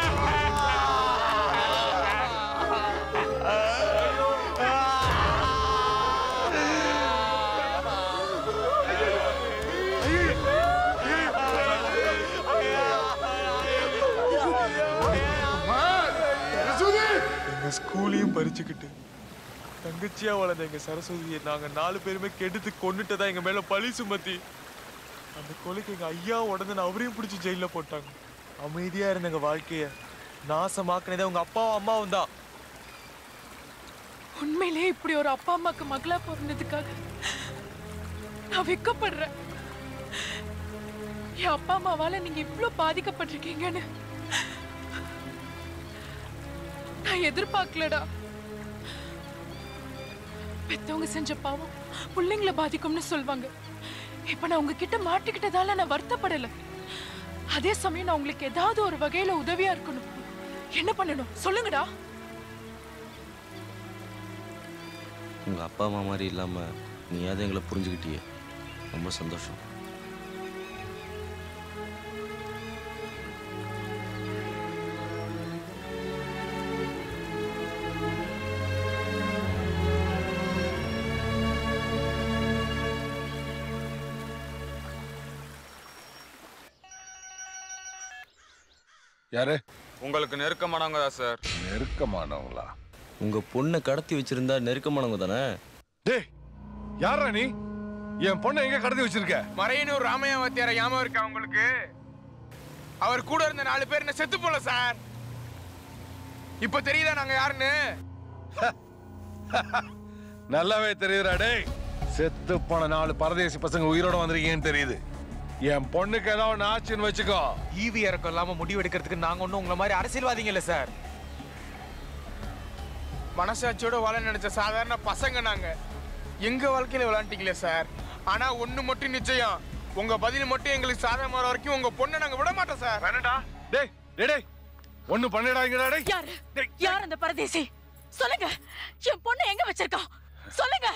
எங்க ஸ்கூலையும் பறிச்சுக்கிட்டு தங்கச்சியா வளர்ந்த எங்க சரஸ்வதியை நாங்க நாலு பேருமே கெடுத்து கொண்டுட்டதா எங்க மேல பழி சுமத்தி அந்த கொலைக்கு எங்க ஐயா உடனே அவரையும் பிடிச்சி ஜெயில போட்டாங்க அமைதியா இருந்த எங்க வாழ்க்கைய நாசமாக்குனதே உங்க அப்பாவும் அம்மாவும் தான் உண்மையிலேயே இப்படி ஒரு அப்பா அம்மாக்கு மகளா பிறந்ததுக்காக நான் வெக்கப்படுறேன் என் அப்பா அம்மாவால நீங்க இவ்ளோ பாதிக்கப்பட்டிருக்கீங்கன்னு நான் எதிர்பார்க்கலடா பெத்தவங்க செஞ்ச பாவம் பிள்ளைங்களை பாதிக்கும்னு சொல்வாங்க இப்ப நான் உங்ககிட்ட மாட்டிக்கிட்டதால நான் வருத்தப்படல அதே சமயம் நான் உங்களுக்கு ஏதாவது ஒரு வகையில உதவியா இருக்கணும் என்ன பண்ணணும் சொல்லுங்கடா உங்க அப்பா அம்மா மாதிரி இல்லாம நீயாவது எங்களை புரிஞ்சுக்கிட்டியே ரொம்ப சந்தோஷம் யாரு உங்களுக்கு நெருக்கமானவங்க தான் சார் நெருக்கமானவங்களா உங்க பொண்ணை கடத்தி வச்சிருந்தா நெருக்கமானவங்க தானே டேய் யாரா நீ என் பொண்ணை எங்க கடத்தி வச்சிருக்க மறையனூர் ராமையா வாத்தியார ஞாபகம் இருக்கா உங்களுக்கு அவர் கூட இருந்த நாலு பேர் என்ன செத்து போல சார் இப்ப தெரியுதா நாங்க யாருன்னு நல்லாவே தெரியுதுடா டேய் செத்து போன நாலு பரதேசி பசங்க உயிரோட வந்திருக்கீங்கன்னு தெரியுது என் பொண்ணுக்கு ஏதாவது ஒன்று ஆச்சுன்னு வச்சுக்கோ ஈவி இறக்கம் இல்லாம முடிவு எடுக்கிறதுக்கு நாங்க ஒண்ணும் உங்களை மாதிரி அரசியல்வாதிங்க இல்ல சார் மனசாட்சியோட வாழ நினைச்ச சாதாரண பசங்க நாங்க எங்க வாழ்க்கையில விளையாண்டீங்களே சார் ஆனா ஒண்ணு மட்டும் நிச்சயம் உங்க பதில் மட்டும் எங்களுக்கு சாதகம் வர வரைக்கும் உங்க பொண்ணை நாங்க விட மாட்டோம் சார் வேணடா டேய் டேய் டேய் ஒண்ணு பண்ணிடாங்கடா டேய் யாரு யார் அந்த பரதேசி சொல்லுங்க என் பொண்ணு எங்க வச்சிருக்கான் சொல்லுங்க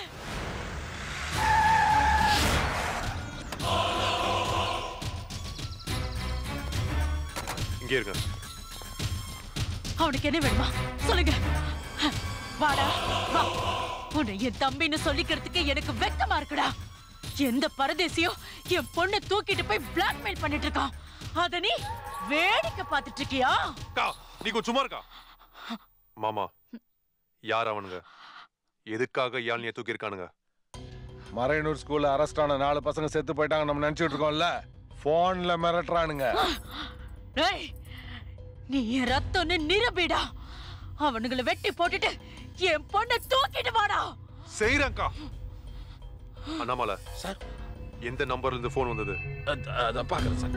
இங்கே இருங்க அவனுக்கு என்ன வேணுமா சொல்லுங்க வாடா வா உன்னை என் தம்பின்னு சொல்லிக்கிறதுக்கு எனக்கு வெக்கமா இருக்குடா எந்த பரதேசியும் என் பொண்ணை தூக்கிட்டு போய் பிளாக்மெயில் பண்ணிட்டு இருக்கான் அத நீ வேடிக்கை பார்த்துட்டு இருக்கியா அக்கா நீ கொஞ்சம் சும்மா இருக்கா மாமா யார் அவனுங்க எதுக்காக யாழ்னிய தூக்கி இருக்கானுங்க மறையனூர் ஸ்கூல்ல அரெஸ்ட் ஆன நாலு பசங்க செத்து போயிட்டாங்க நம்ம நினைச்சிட்டு இருக்கோம்ல போன்ல மிரட்டுறானுங்க ஏய் நீ என் ரத்தம்னு நிரூபிடா அவனுங்களை வெட்டி போட்டுட்டு என் பொண்ணை தூக்கிட்டு வாடா செய்யறேன்க்கா அண்ணாமலை சார் எந்த நம்பர்ல இருந்து ஃபோன் வந்தது அதான் பார்க்குறேன் sir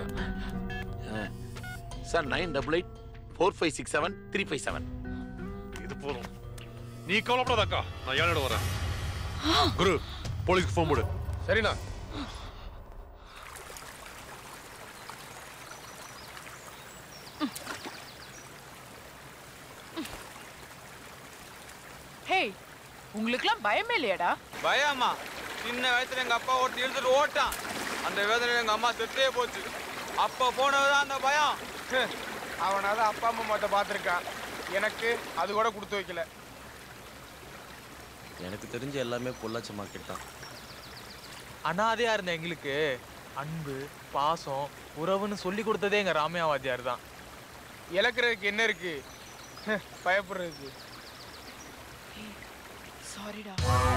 sir nine double eight four five six seven three five seven இது போதும் நீ கவலைப்படாதக்கா நான் யாரோட வரேன் குரு போலீஸ்க்கு ஃபோன் போடு சரிண்ணா ஹேய் உங்களுக்குலாம் பயமே இல்லையாடா பயமா சின்ன வயசுல எங்க அப்பா ஓட்டி இழுத்துட்டு ஓட்டான் அந்த வேதனையில எங்க அம்மா செத்தே போச்சு அப்ப போனதுதான் அந்த பயம் அவனாவது அப்பா அம்மா மாட்ட பார்த்துருக்கான் எனக்கு அது கூட கொடுத்து வைக்கல எனக்கு தெரிஞ்ச எல்லாமே பொள்ளாச்சி மார்க்கெட் தான் அனாதையா இருந்த எங்களுக்கு அன்பு பாசம் உறவுன்னு சொல்லி கொடுத்ததே எங்க ராமையா வாத்தியார் தான் இழக்கிறதுக்கு என்ன இருக்கு பயப்படுறதுக்கு சாரிடா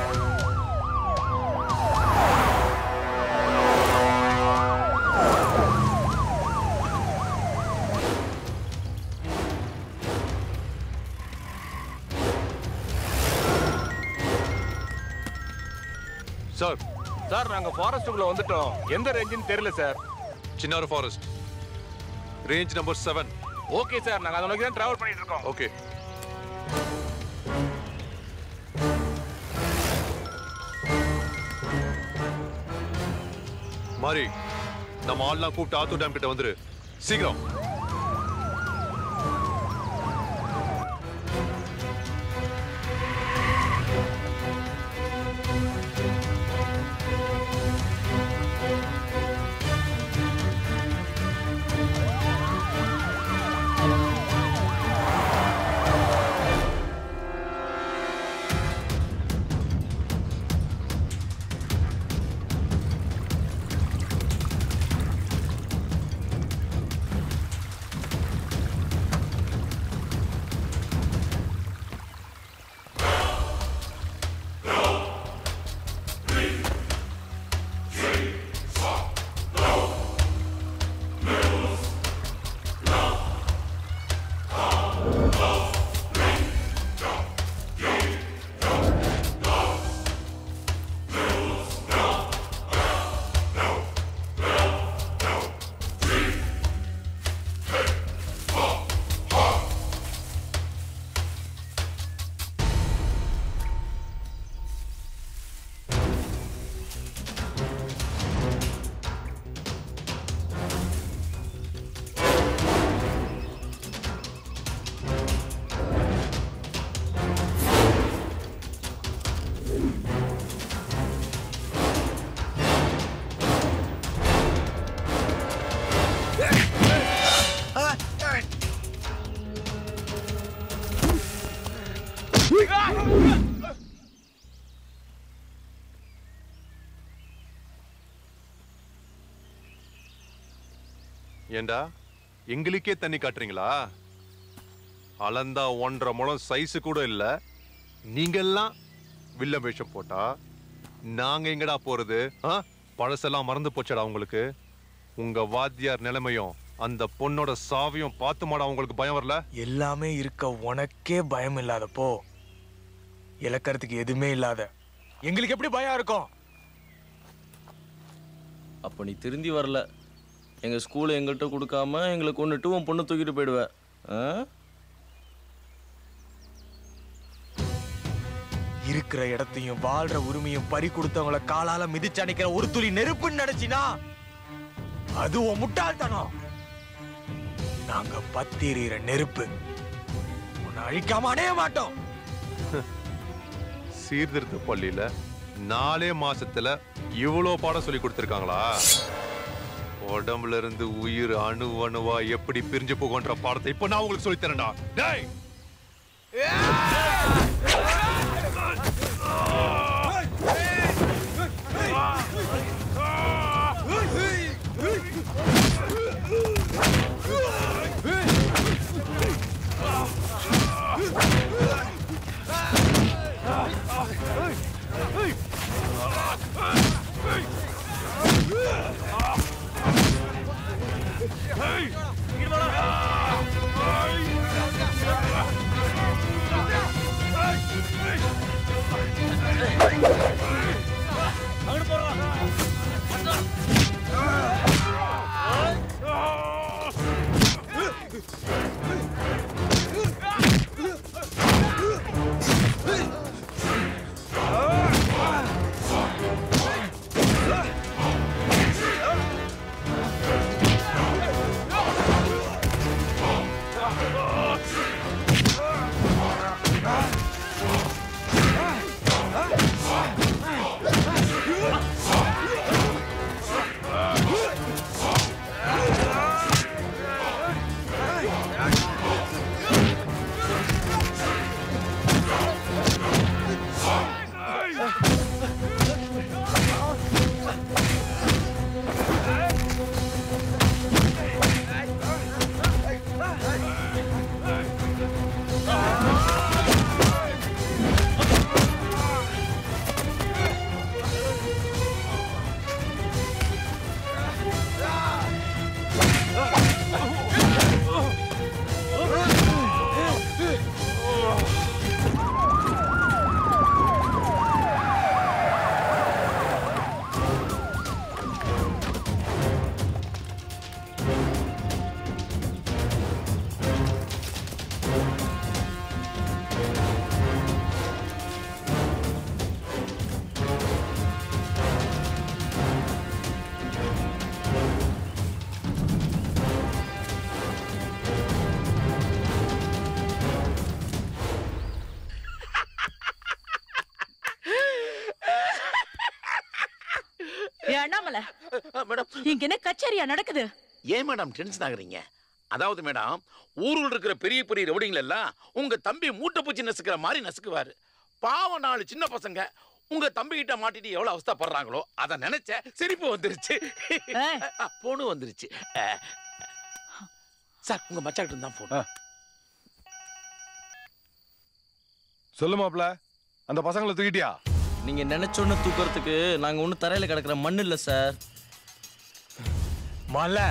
சார் சார் நாங்க ஃபாரஸ்ட்டுக்குள்ள வந்துட்டோம் எந்த ரேஞ்சுன்னு தெரியல sir Chinnar forest range number seven okay sir நாங்க அதை நோக்கி தான் டிராவல் பண்ணிட்டு இருக்கோம் ஓகே மாரி நம்ம ஆள்லாம் கூப்பிட்டு ஆத்தூர் டேம் கிட்ட வந்துரு சீக்கிரம் ஏண்டா எங்களுக்கே தண்ணி காட்டுறீங்களா அளந்தா ஒன்றரை முழம் சைஸு கூட இல்ல நீங்கெல்லாம் வில்ல வேஷம் போட்டா நாங்க எங்கடா போறது ஆ? பழசெல்லாம் மறந்து போச்சடா உங்களுக்கு உங்க வாத்தியார் நிலைமையும் அந்த பொண்ணோட சாவியும் பார்த்து மாடா உங்களுக்கு பயம் வரல எல்லாமே இருக்க உனக்கே பயம் இல்லாதப்போ இழக்கிறதுக்கு எதுவுமே இல்லாத எங்களுக்கு எப்படி பயம் இருக்கும் அப்போ நீ திருந்தி வரல எங்க ஸ்கூலை எங்கள்கிட்ட கொடுக்காம எங்களை கொண்டுட்டு உன் பொண்ணு தூக்கிட்டு போயிடுவ ஆ? இருக்கிற இடத்தையும் வாழ்ற உரிமையும் பறி கொடுத்தவங்கள காலால மிதிச்சு அணைக்கிற ஒரு துளி நெருப்புன்னு நினைச்சினா அது உன் முட்டாள்தனம் நாங்க பத்திரிகிற நெருப்பு உன்னை அழிக்காம அணைய மாட்டோம் சீர்திருத்த பள்ளியில நாலே மாசத்துல இவ்வளோ பாடம் சொல்லி கொடுத்துருக்காங்களா உடம்புல இருந்து உயிர் அணு அணுவா எப்படி பிரிஞ்சு போகுன்ற பாடத்தை இப்ப நான் உங்களுக்கு சொல்லி தரேன்டா டேய் ஏன் அண்ணாமலை மேடம் இங்க என்ன கச்சேரியா நடக்குது ஏன் மேடம் டென்ஷன் ஆகுறீங்க அதாவது மேடம் ஊருல இருக்கிற பெரிய பெரிய ரவுடிங்கள் எல்லாம் உங்க தம்பி மூட்டை பூச்சி நசுக்கிற மாதிரி நசுக்குவாரு பாவம் நாலு சின்ன பசங்க உங்க தம்பி கிட்ட மாட்டிட்டு எவ்வளவு அவஸ்தைப்படுறாங்களோ அதை நினைச்ச சிரிப்பு வந்துருச்சு அ, பொண்ணு வந்துருச்சு அ, சார் உங்க மச்சாக்கிட்ட தான் போன் சொல்லு மாப்ள அந்த பசங்களை தூக்கிட்டியா நீங்க நினைச்சோன்னு தூக்குறதுக்கு நாங்க ஒன்றும் தரையில கிடக்குற மண் இல்ல சார் மலை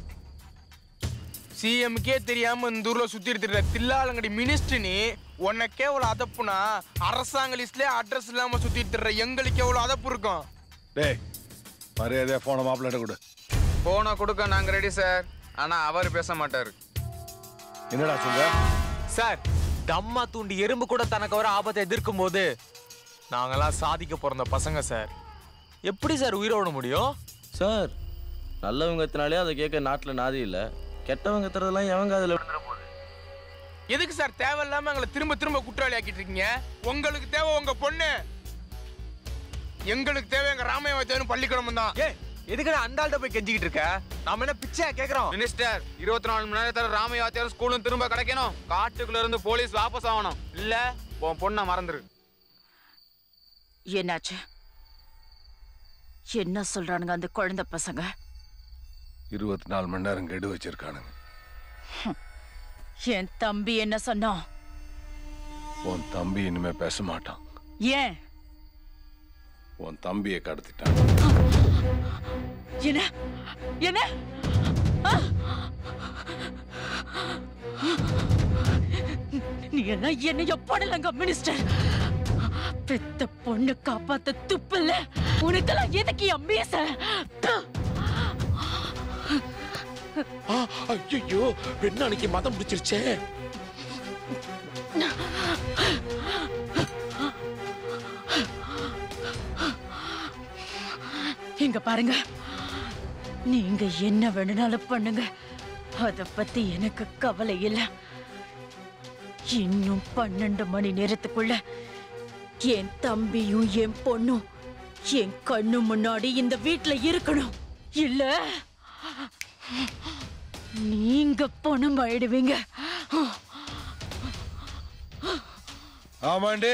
சிஎம்கே தெரியாம இந்த ஊர்ல சுத்தி இருக்கிற தில்லாலங்கடி மினிஸ்டர் நீ உனக்கே எவ்வளவு அதப்புனா அரசாங்க லிஸ்ட்லயே அட்ரஸ் இல்லாம சுத்தி திர்ற எங்களுக்கு எவ்வளவு அதப்பு இருக்கும் டேய் மரியாதையா போன மாப்பிள்ளை கொடு போனை கொடுக்க நாங்க ரெடி சார் ஆனா அவர் பேச மாட்டாரு என்னடா சொல்ற சார் தம்மா தூண்டி எறும்பு கூட தனக்கு வர ஆபத்தை எதிர்க்கும் போது நாங்கெல்லாம் சாதிக்க பிறந்த பசங்க சார் எப்படி சார் உயிரோட முடியும் சார் நல்லவங்க எத்தனாலே அதை கேட்க நாட்டுல நாதி இல்ல கெட்டவங்க எத்துறதெல்லாம் எவங்க அதுல விழுந்துற போகுது எதுக்கு சார் தேவையில்லாம எங்களை திரும்ப திரும்ப குற்றவாளி ஆக்கிட்டு இருக்கீங்க உங்களுக்கு தேவை உங்க பொண்ணு எங்களுக்கு தேவை எங்க ராமயவத்தேவன் பள்ளிக்கூடம் தான் ஏ எதுக்கு அந்த ஆள்கிட்ட போய் கெஞ்சிக்கிட்டு இருக்க நாம என்ன பிச்சையா கேக்குறோம் மினிஸ்டர் இருபத்தி நாலு மணி நேரத்துல ராமயாத்தியாரும் ஸ்கூலும் திரும்ப கிடைக்கணும் காட்டுக்குள்ள இருந்து போலீஸ் வாபஸ் ஆகணும் இல்ல உன் பொண்ணை மறந்துரு என்னாச்சு என்ன சொல்றானுங்க அந்த குழந்தை பசங்க இருபத்தி நாலு மணி நேரம் கெடு வச்சிருக்கானுங்க என் தம்பி என்ன சொன்னான் உன் தம்பி இனிமே பேச மாட்டான் ஏன் உன் தம்பியை கடத்திட்டான் என்ன என்ன ஆ! நீ எல்லாம் என்னைய போடலங்க மினிஸ்டர் பெத்த பொண்ணு காப்பாத்த துப்பில்ல உனக்கெல்லாம் எதுக்கு என் மீச ஐயோ பெண்ணாணிக்கு மதம் பிடிச்சிருச்சே இங்க பாருங்க நீங்க என்ன வேணும்னாலும் பண்ணுங்க அத பத்தி எனக்கு கவலை இல்ல இன்னும் பன்னெண்டு மணி நேரத்துக்குள்ள என் தம்பியும் என் பொண்ணும் என் கண்ணு முன்னாடி இந்த வீட்ல இருக்கணும் இல்ல நீங்க பணம் ஆயிடுவீங்க ஆமாண்டி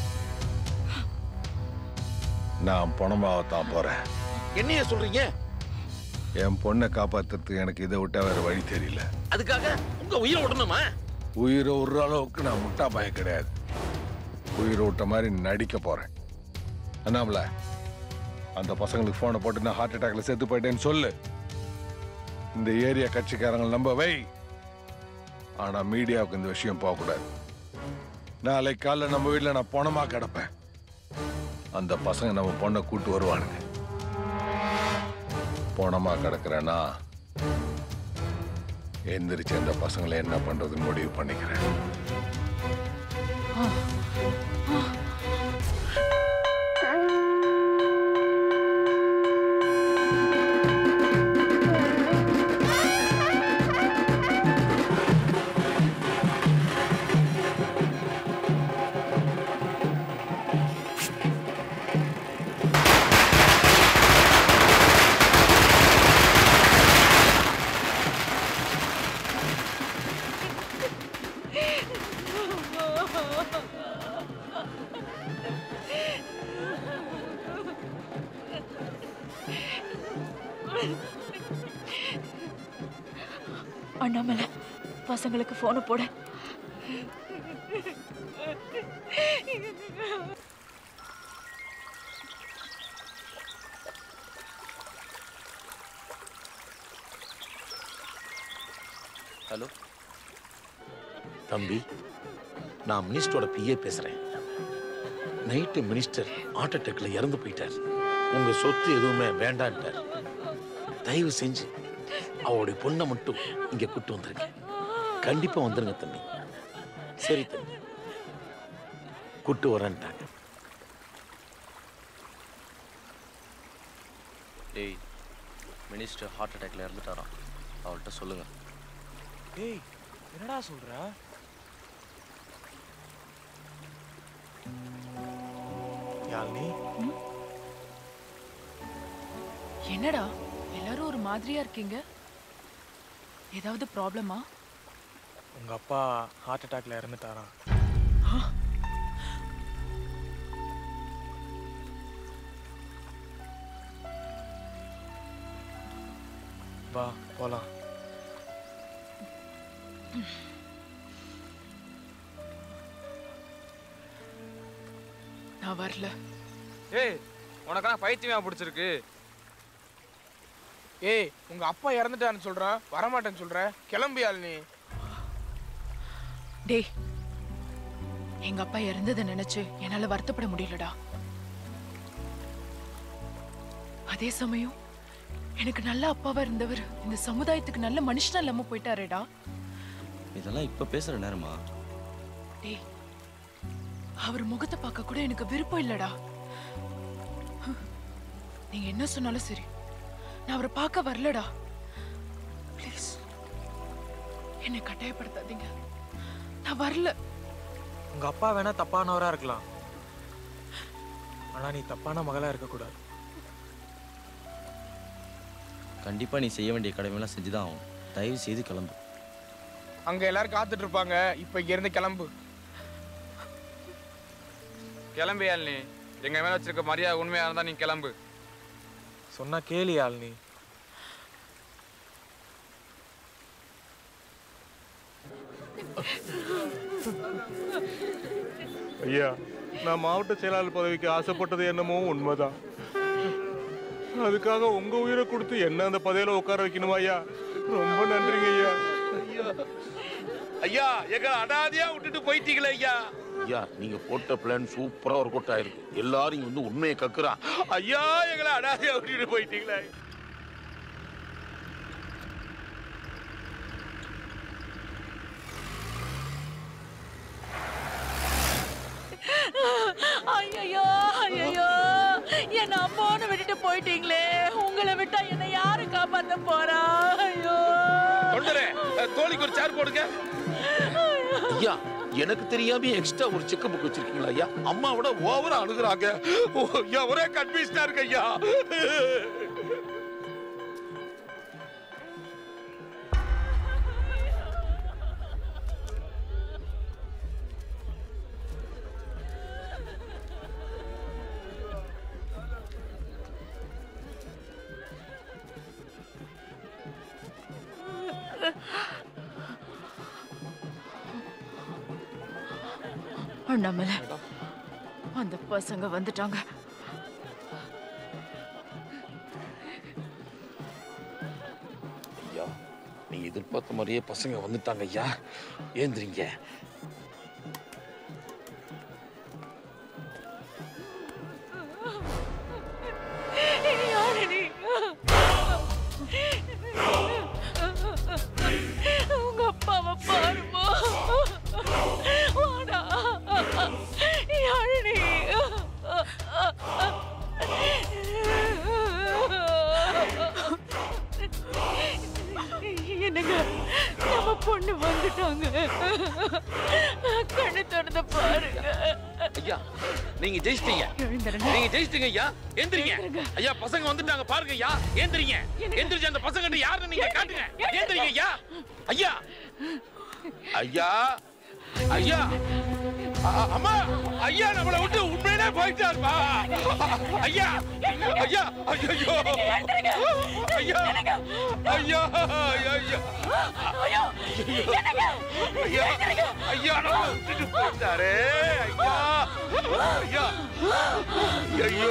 நான் பணமாகத்தான் போறேன் என்னைய சொல்றீங்க என் பொண்ணை காப்பாத்துறதுக்கு எனக்கு இதை விட்டா வேற வழி தெரியல அதுக்காக உங்க உயிரை விடணுமா உயிரை விடுற அளவுக்கு நான் முட்டா பயம் கிடையாது உயிரை விட்ட மாதிரி நடிக்க போறேன் அண்ணாமல அந்த பசங்களுக்கு போனை போட்டு நான் ஹார்ட் அட்டாக்ல செத்து போயிட்டேன்னு சொல்லு இந்த ஏரியா கட்சிக்காரங்களை நம்ப வை ஆனா மீடியாவுக்கு இந்த விஷயம் போகக்கூடாது நாளைக்கு காலைல நம்ம வீட்டில் நான் பணமா கிடப்பேன் அந்த பசங்க நம்ம பொண்ணை கூட்டு வருவானுங்க பணமா கிடக்குறேன்னா எந்திரிச்சு அந்த பசங்களை என்ன பண்றதுன்னு முடிவு பண்ணிக்கிறேன் அண்ணாமலை பசங்களுக்கு போன போட ஹலோ தம்பி நான் மினிஸ்டரோட பிஏ பேசுறேன் நைட்டு மினிஸ்டர் ஹார்ட் அட்டாக்ல இறந்து போயிட்டார் உங்க சொத்து எதுவுமே வேண்டான்ட்டார் தயவு செஞ்சு அவருடைய பொண்ணை மட்டும் இங்க கூட்டு வந்துருங்க கண்டிப்பா வந்துருங்க தம்பி சரி தம்பி கூட்டு வரேன்ட்டாங்க டேய் மினிஸ்டர் ஹார்ட் அட்டாக்ல இறந்துட்டாராம் அவர்கிட்ட சொல்லுங்க டேய் என்னடா சொல்ற யாழ்னி என்னடா எல்லாரும் ஒரு மாதிரியா இருக்கீங்க ஏதாவது ப்ராப்ளமா உங்க அப்பா ஹார்ட் அட்டாக்ல இறந்துட்டாராம் வா போலாம் நான் வரல ஏய் உனக்கெல்லாம் பைத்தியமா பிடிச்சிருக்கு ஏய் உங்க அப்பா இறந்துட்டான்னு சொல்றான் வரமாட்டேன்னு சொல்ற கிளம்பியாள் நீ டேய் எங்க அப்பா இறந்ததை நினைச்சு என்னால வருத்தப்பட முடியலடா அதே சமயம் எனக்கு நல்ல அப்பாவா இருந்தவர் இந்த சமுதாயத்துக்கு நல்ல மனுஷனா இல்லாம போயிட்டாரேடா இதெல்லாம் இப்ப பேசுற நேரமா டேய் அவர் முகத்தை பார்க்க கூட எனக்கு விருப்பம் இல்லடா நீங்க என்ன சொன்னாலும் சரி நான் அவரை பார்க்க வரலடா ப்ளீஸ் என்னை கட்டாயப்படுத்தாதீங்க நான் வரல உங்க அப்பா வேணா தப்பானவரா இருக்கலாம் ஆனா நீ தப்பான மகளா இருக்க கூடாது கண்டிப்பா நீ செய்ய வேண்டிய கடமையெல்லாம் செஞ்சுதான் ஆகும் தயவு செய்து கிளம்பு அங்க எல்லாரும் காத்துட்டு இருப்பாங்க இப்ப இங்க இருந்து கிளம்பு கிளம்பு யாழ்னி எங்க மேல வச்சிருக்க மரியாதை உண்மையா இருந்தா நீ கிளம்பு சொன்னா கேளு யாழ்னி ஐயா நான் மாவட்ட செயலாளர் பதவிக்கு ஆசைப்பட்டது என்னமோ உண்மைதான் அதுக்காக உங்க உயிரை கொடுத்து என்ன அந்த பதவியில உட்கார வைக்கணுமா ஐயா ரொம்ப நன்றிங்க ஐயா ஐயா ஐயா எங்களை அனாதையா விட்டுட்டு போயிட்டீங்களே ஐயா ஐயா நீங்க போட்ட பிளான் சூப்பரா ஒர்க் அவுட் ஆயிருக்கு எல்லாரும் இங்க வந்து உண்மையை கக்குறான் ஐயா எங்களை அனாதையா விட்டுட்டு போயிட்டீங்களே ஐயோ ஐயோ என்ன அம்மான்னு விட்டுட்டு போயிட்டீங்களே உங்களை விட்டா என்ன யாரு காப்பாத்த போறா ஐயோ தொண்டரே அஹ், தோழிக்கு ஒரு சேர் போடுங்க ஐயா எனக்கு தெரியாம எக்ஸ்ட்ரா ஒரு செக் புக் வச்சிருக்கீங்களா ஐயா அம்மாவோட ஓவரா அழுகுறாங்க ஓ, ஐயா ஒரே கன்ஃபியூஸ்டா இருக்கு ஐயா அண்ணாமலை அந்த பசங்க வந்துட்டாங்க ஐயா நீங்க எதிர்பார்த்த மாதிரியே பசங்க வந்துட்டாங்க ஐயா ஏந்திரிங்க யாரு நீ? உங்க அப்பாவை பாருமா வாடா யாரு நீ என்னங்க நம்ம பொண்ணு வந்துட்டாங்க கண்ணு திறந்து பாருங்க ஐயா நீங்க ஜெயிச்சிட்டீங்க எழுந்திருங்க. நீங்க ஜெயிச்சிட்டீங்க ஐயா எந்திரிங்க ஐயா பசங்க வந்துட்டாங்க பாருங்க ஐயா எந்திரிங்க எந்திரிச்சு அந்த பசங்க யாருன்னு நீங்க காட்டுங்க எந்திரிங்க ஐயா ஐயா ஐயா ஐயா அ- அம்மா ஐயா நம்மளை விட்டு உண்மையிலே போயிட்டாருப்பா ஐயா ஐயா ஐயோ ஐயா ஐயா ஐயா ஐயா ஐயா ஐயா நம்ம விட்டுட்டு போயிட்டாரே ஐயா ஐயா ஐயோ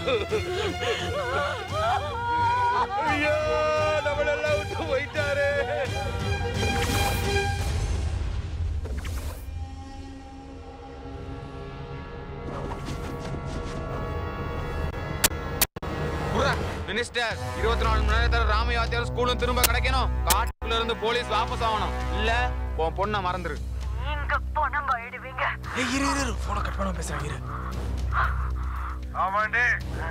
ஐயா நம்மளெல்லாம் விட்டு போயிட்டாரே மினிஸ்டர் இருபத்தி நாலு மணி நேரத்துல ராமயாத்தியார் ஸ்கூலும் திரும்ப கிடைக்கணும் காட்டுல இருந்து போலீஸ் வாபஸ் ஆகணும் இல்ல உன் பொண்ணை மறந்துரு இங்க பணம் ஆயிடுவீங்க ஏய் இரு இரு போன கட் பண்ண பேசுறேன் இரு ஆமாண்டே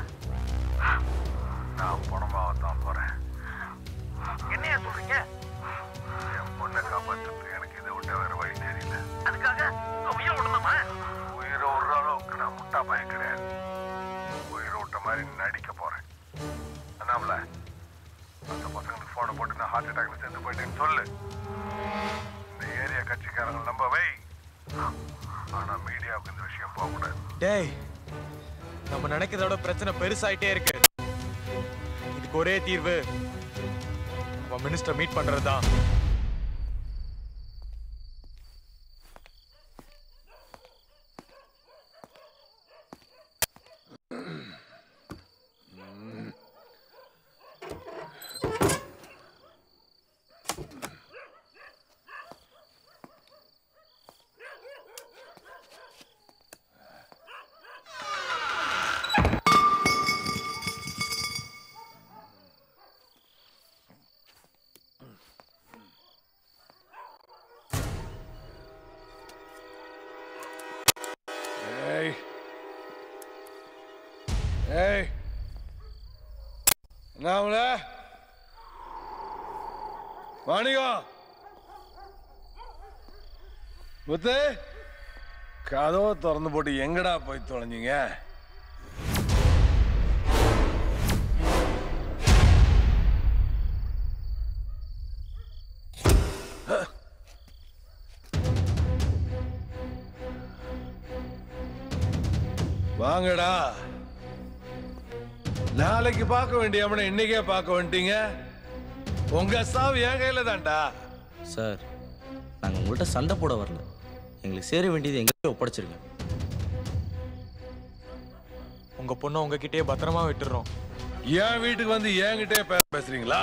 நான் பணமாகத்தான் போறேன் என்னையா சொல்றீங்க என் பொண்ணை காப்பாத்துறதுக்கு எனக்கு இதை விட்ட வேற வழி தெரியல அதுக்காக உயிரை விடணுமா உயிரை விடுற அளவுக்கு நான் முட்டா பையன் கிடையாது உயிரை விட்ட மாதிரி நடிக்க போறேன் அண்ணாமல அந்த பசங்களுக்கு போனை போட்டு நான் ஹார்ட் அட்டாக்ல செத்து போயிட்டேன்னு சொல்லு இந்த ஏரியா கட்சிக்காரங்க நம்ப வை ஆனா மீடியாவுக்கு இந்த விஷயம் போகக்கூடாது டேய் நம்ம நினைக்கிறதோட பிரச்சனை பெருசாயிட்டே இருக்கு இதுக்கு ஒரே தீர்வு நம்ம மினிஸ்டர் மீட் பண்றதுதான் ஏய் ஏய் நாமல மாணிகம் முத்து கதவை திறந்து போட்டு எங்கடா போய் தொலைஞ்சீங்க வாங்கடா நாளைக்கு பார்க்க வேண்டிய அவனை இன்னைக்கே பார்க்க வந்துட்டீங்க உங்க சாவு என் கையில தான்டா சார் நாங்கள் உங்கள்கிட்ட சண்டை போட வரல எங்களுக்கு சேர வேண்டியது எங்கள்கிட்ட ஒப்படைச்சிருங்க உங்க பொண்ணை உங்ககிட்டயே பத்திரமா விட்டுறோம் என் வீட்டுக்கு வந்து என்கிட்டயே பே- பேசுறீங்களா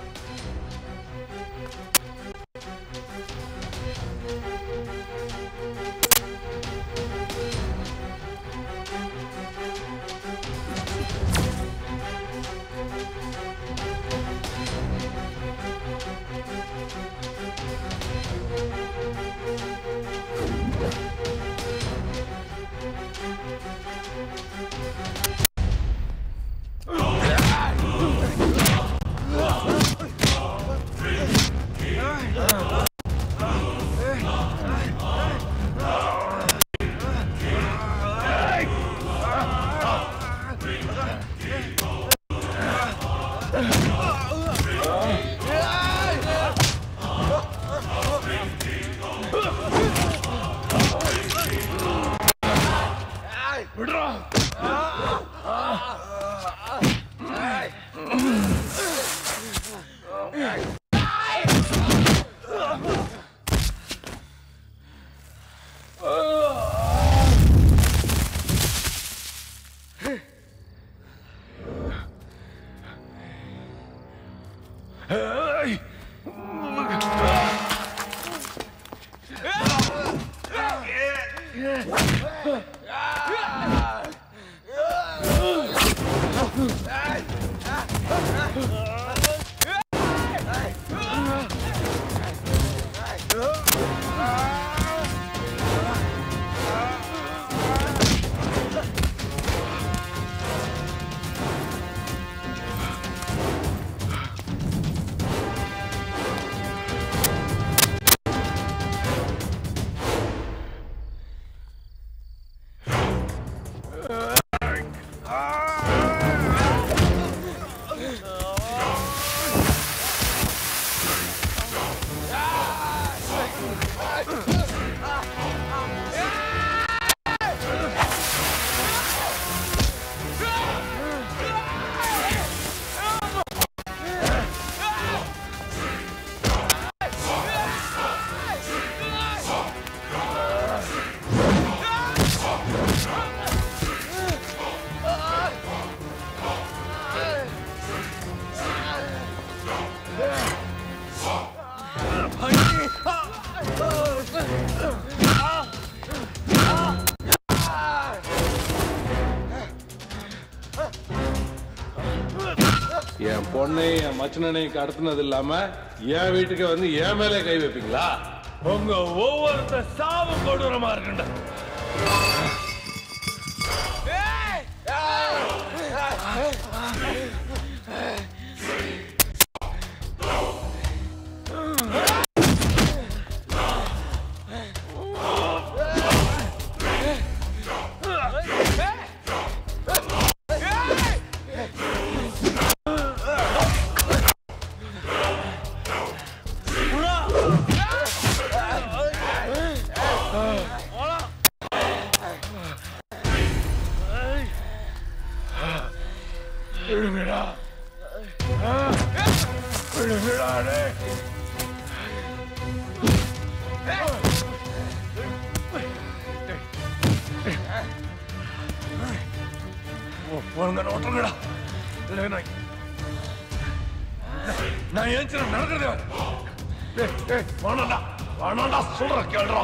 என் பொண்ணையும் என் மச்சனையும் கடத்தினது இல்லாம என் வீட்டுக்கு வந்து என் மேலே கை வைப்பீங்களா உங்க ஒவ்வொருத்த சாவு கொடூரமா இருக்குண்டா விடுங்கடா விடுங்கடா டேய். போங்க ஓட்டுங்கடா இல்லை நான் நான் ஏன் நடக்கிறதே டேய் டேய் வேணாண்டா வேணாண்டா சொல்ற கேள்றா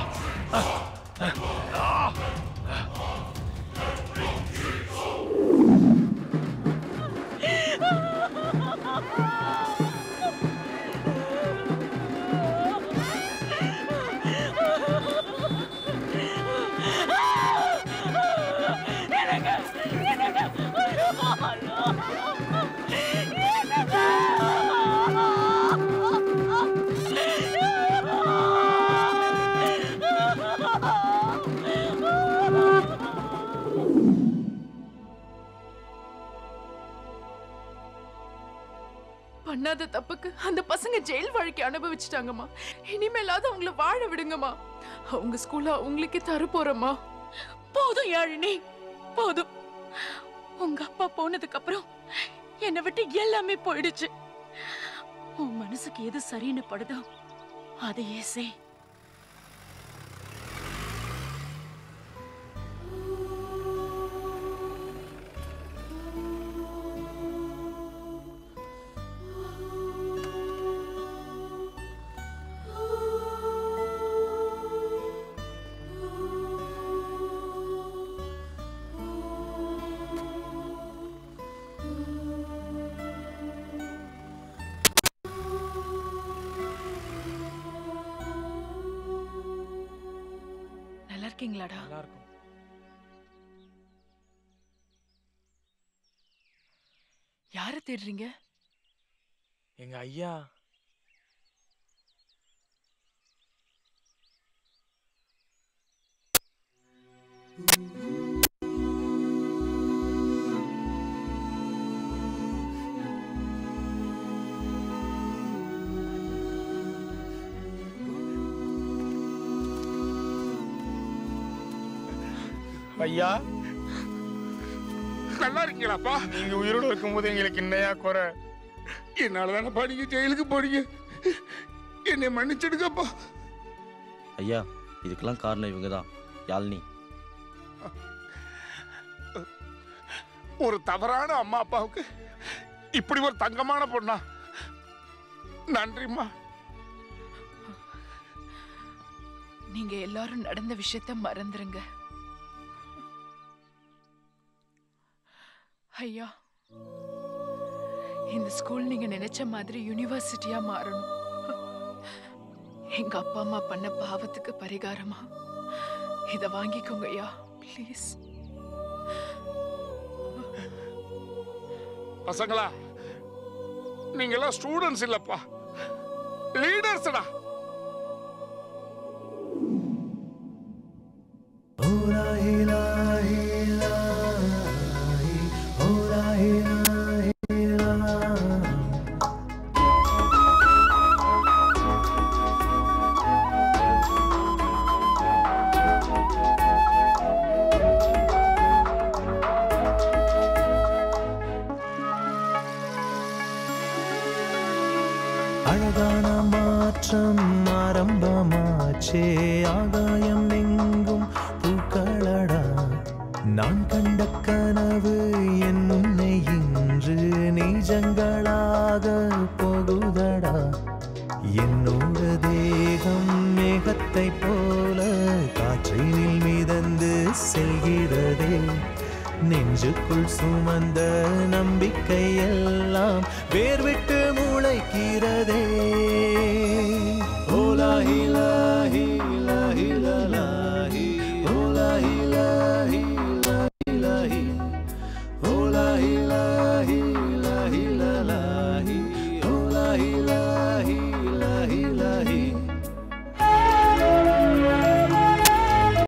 பண்ணாத தப்புக்கு அந்த பசங்க ஜெயில் வாழ்க்கை அனுபவிச்சுட்டாங்கம்மா இனிமேலாவது அவங்கள வாழ விடுங்கம்மா அவங்க ஸ்கூல்ல அவங்களுக்கே தர போறோம்மா போதும் யாழினி போதும் உங்க அப்பா போனதுக்கு அப்புறம் என்னை விட்டு எல்லாமே போயிடுச்சு உன் மனசுக்கு எது சரின்னு படுதோ அதையே செய் இருக்கீங்களாடா நல்லா இருக்கும் யார தேடுறீங்க எங்க ஐயா ஐயா நல்லா இருக்கீங்களாப்பா நீங்க உயிரோட இருக்கும்போது எங்களுக்கு என்னையா குறை என்னால தானப்பா நீங்க ஜெயிலுக்கு போறீங்க என்னை மன்னிச்சிடுங்கப்பா ஐயா இதுக்கெல்லாம் காரணம் இவங்க தான் யாழ்னி ஒரு தவறான அம்மா அப்பாவுக்கு இப்படி ஒரு தங்கமான பொண்ணா நன்றிம்மா நீங்க எல்லாரும் நடந்த விஷயத்த மறந்துருங்க ஐயா இந்த ஸ்கூல் நீங்க நினைச்ச மாதிரி யூனிவர்சிட்டியா மாறணும் எங்க அப்பா அம்மா பண்ண பாவத்துக்கு பரிகாரமா இத வாங்கிக்கோங்க ஐயா ப்ளீஸ் பசங்களா நீங்கெல்லாம் ஸ்டூடெண்ட்ஸ் இல்லப்பா லீடர்ஸ்டா அழகான மாற்றம் ஆரம்பமாச்சே ஆகாயம் எங்கும் பூக்களடா நான் கண்ட கனவு என் முன்னை இன்று நீஜங்களாக போகுதடா என்னோட தேகம் மேகத்தை போல காற்றினில் மிதந்து செல்கிறதே நெஞ்சுக்குள் சுமந்த நம்பிக்கை எல்லாம் வேர்விட்டு முளைக்கிறதே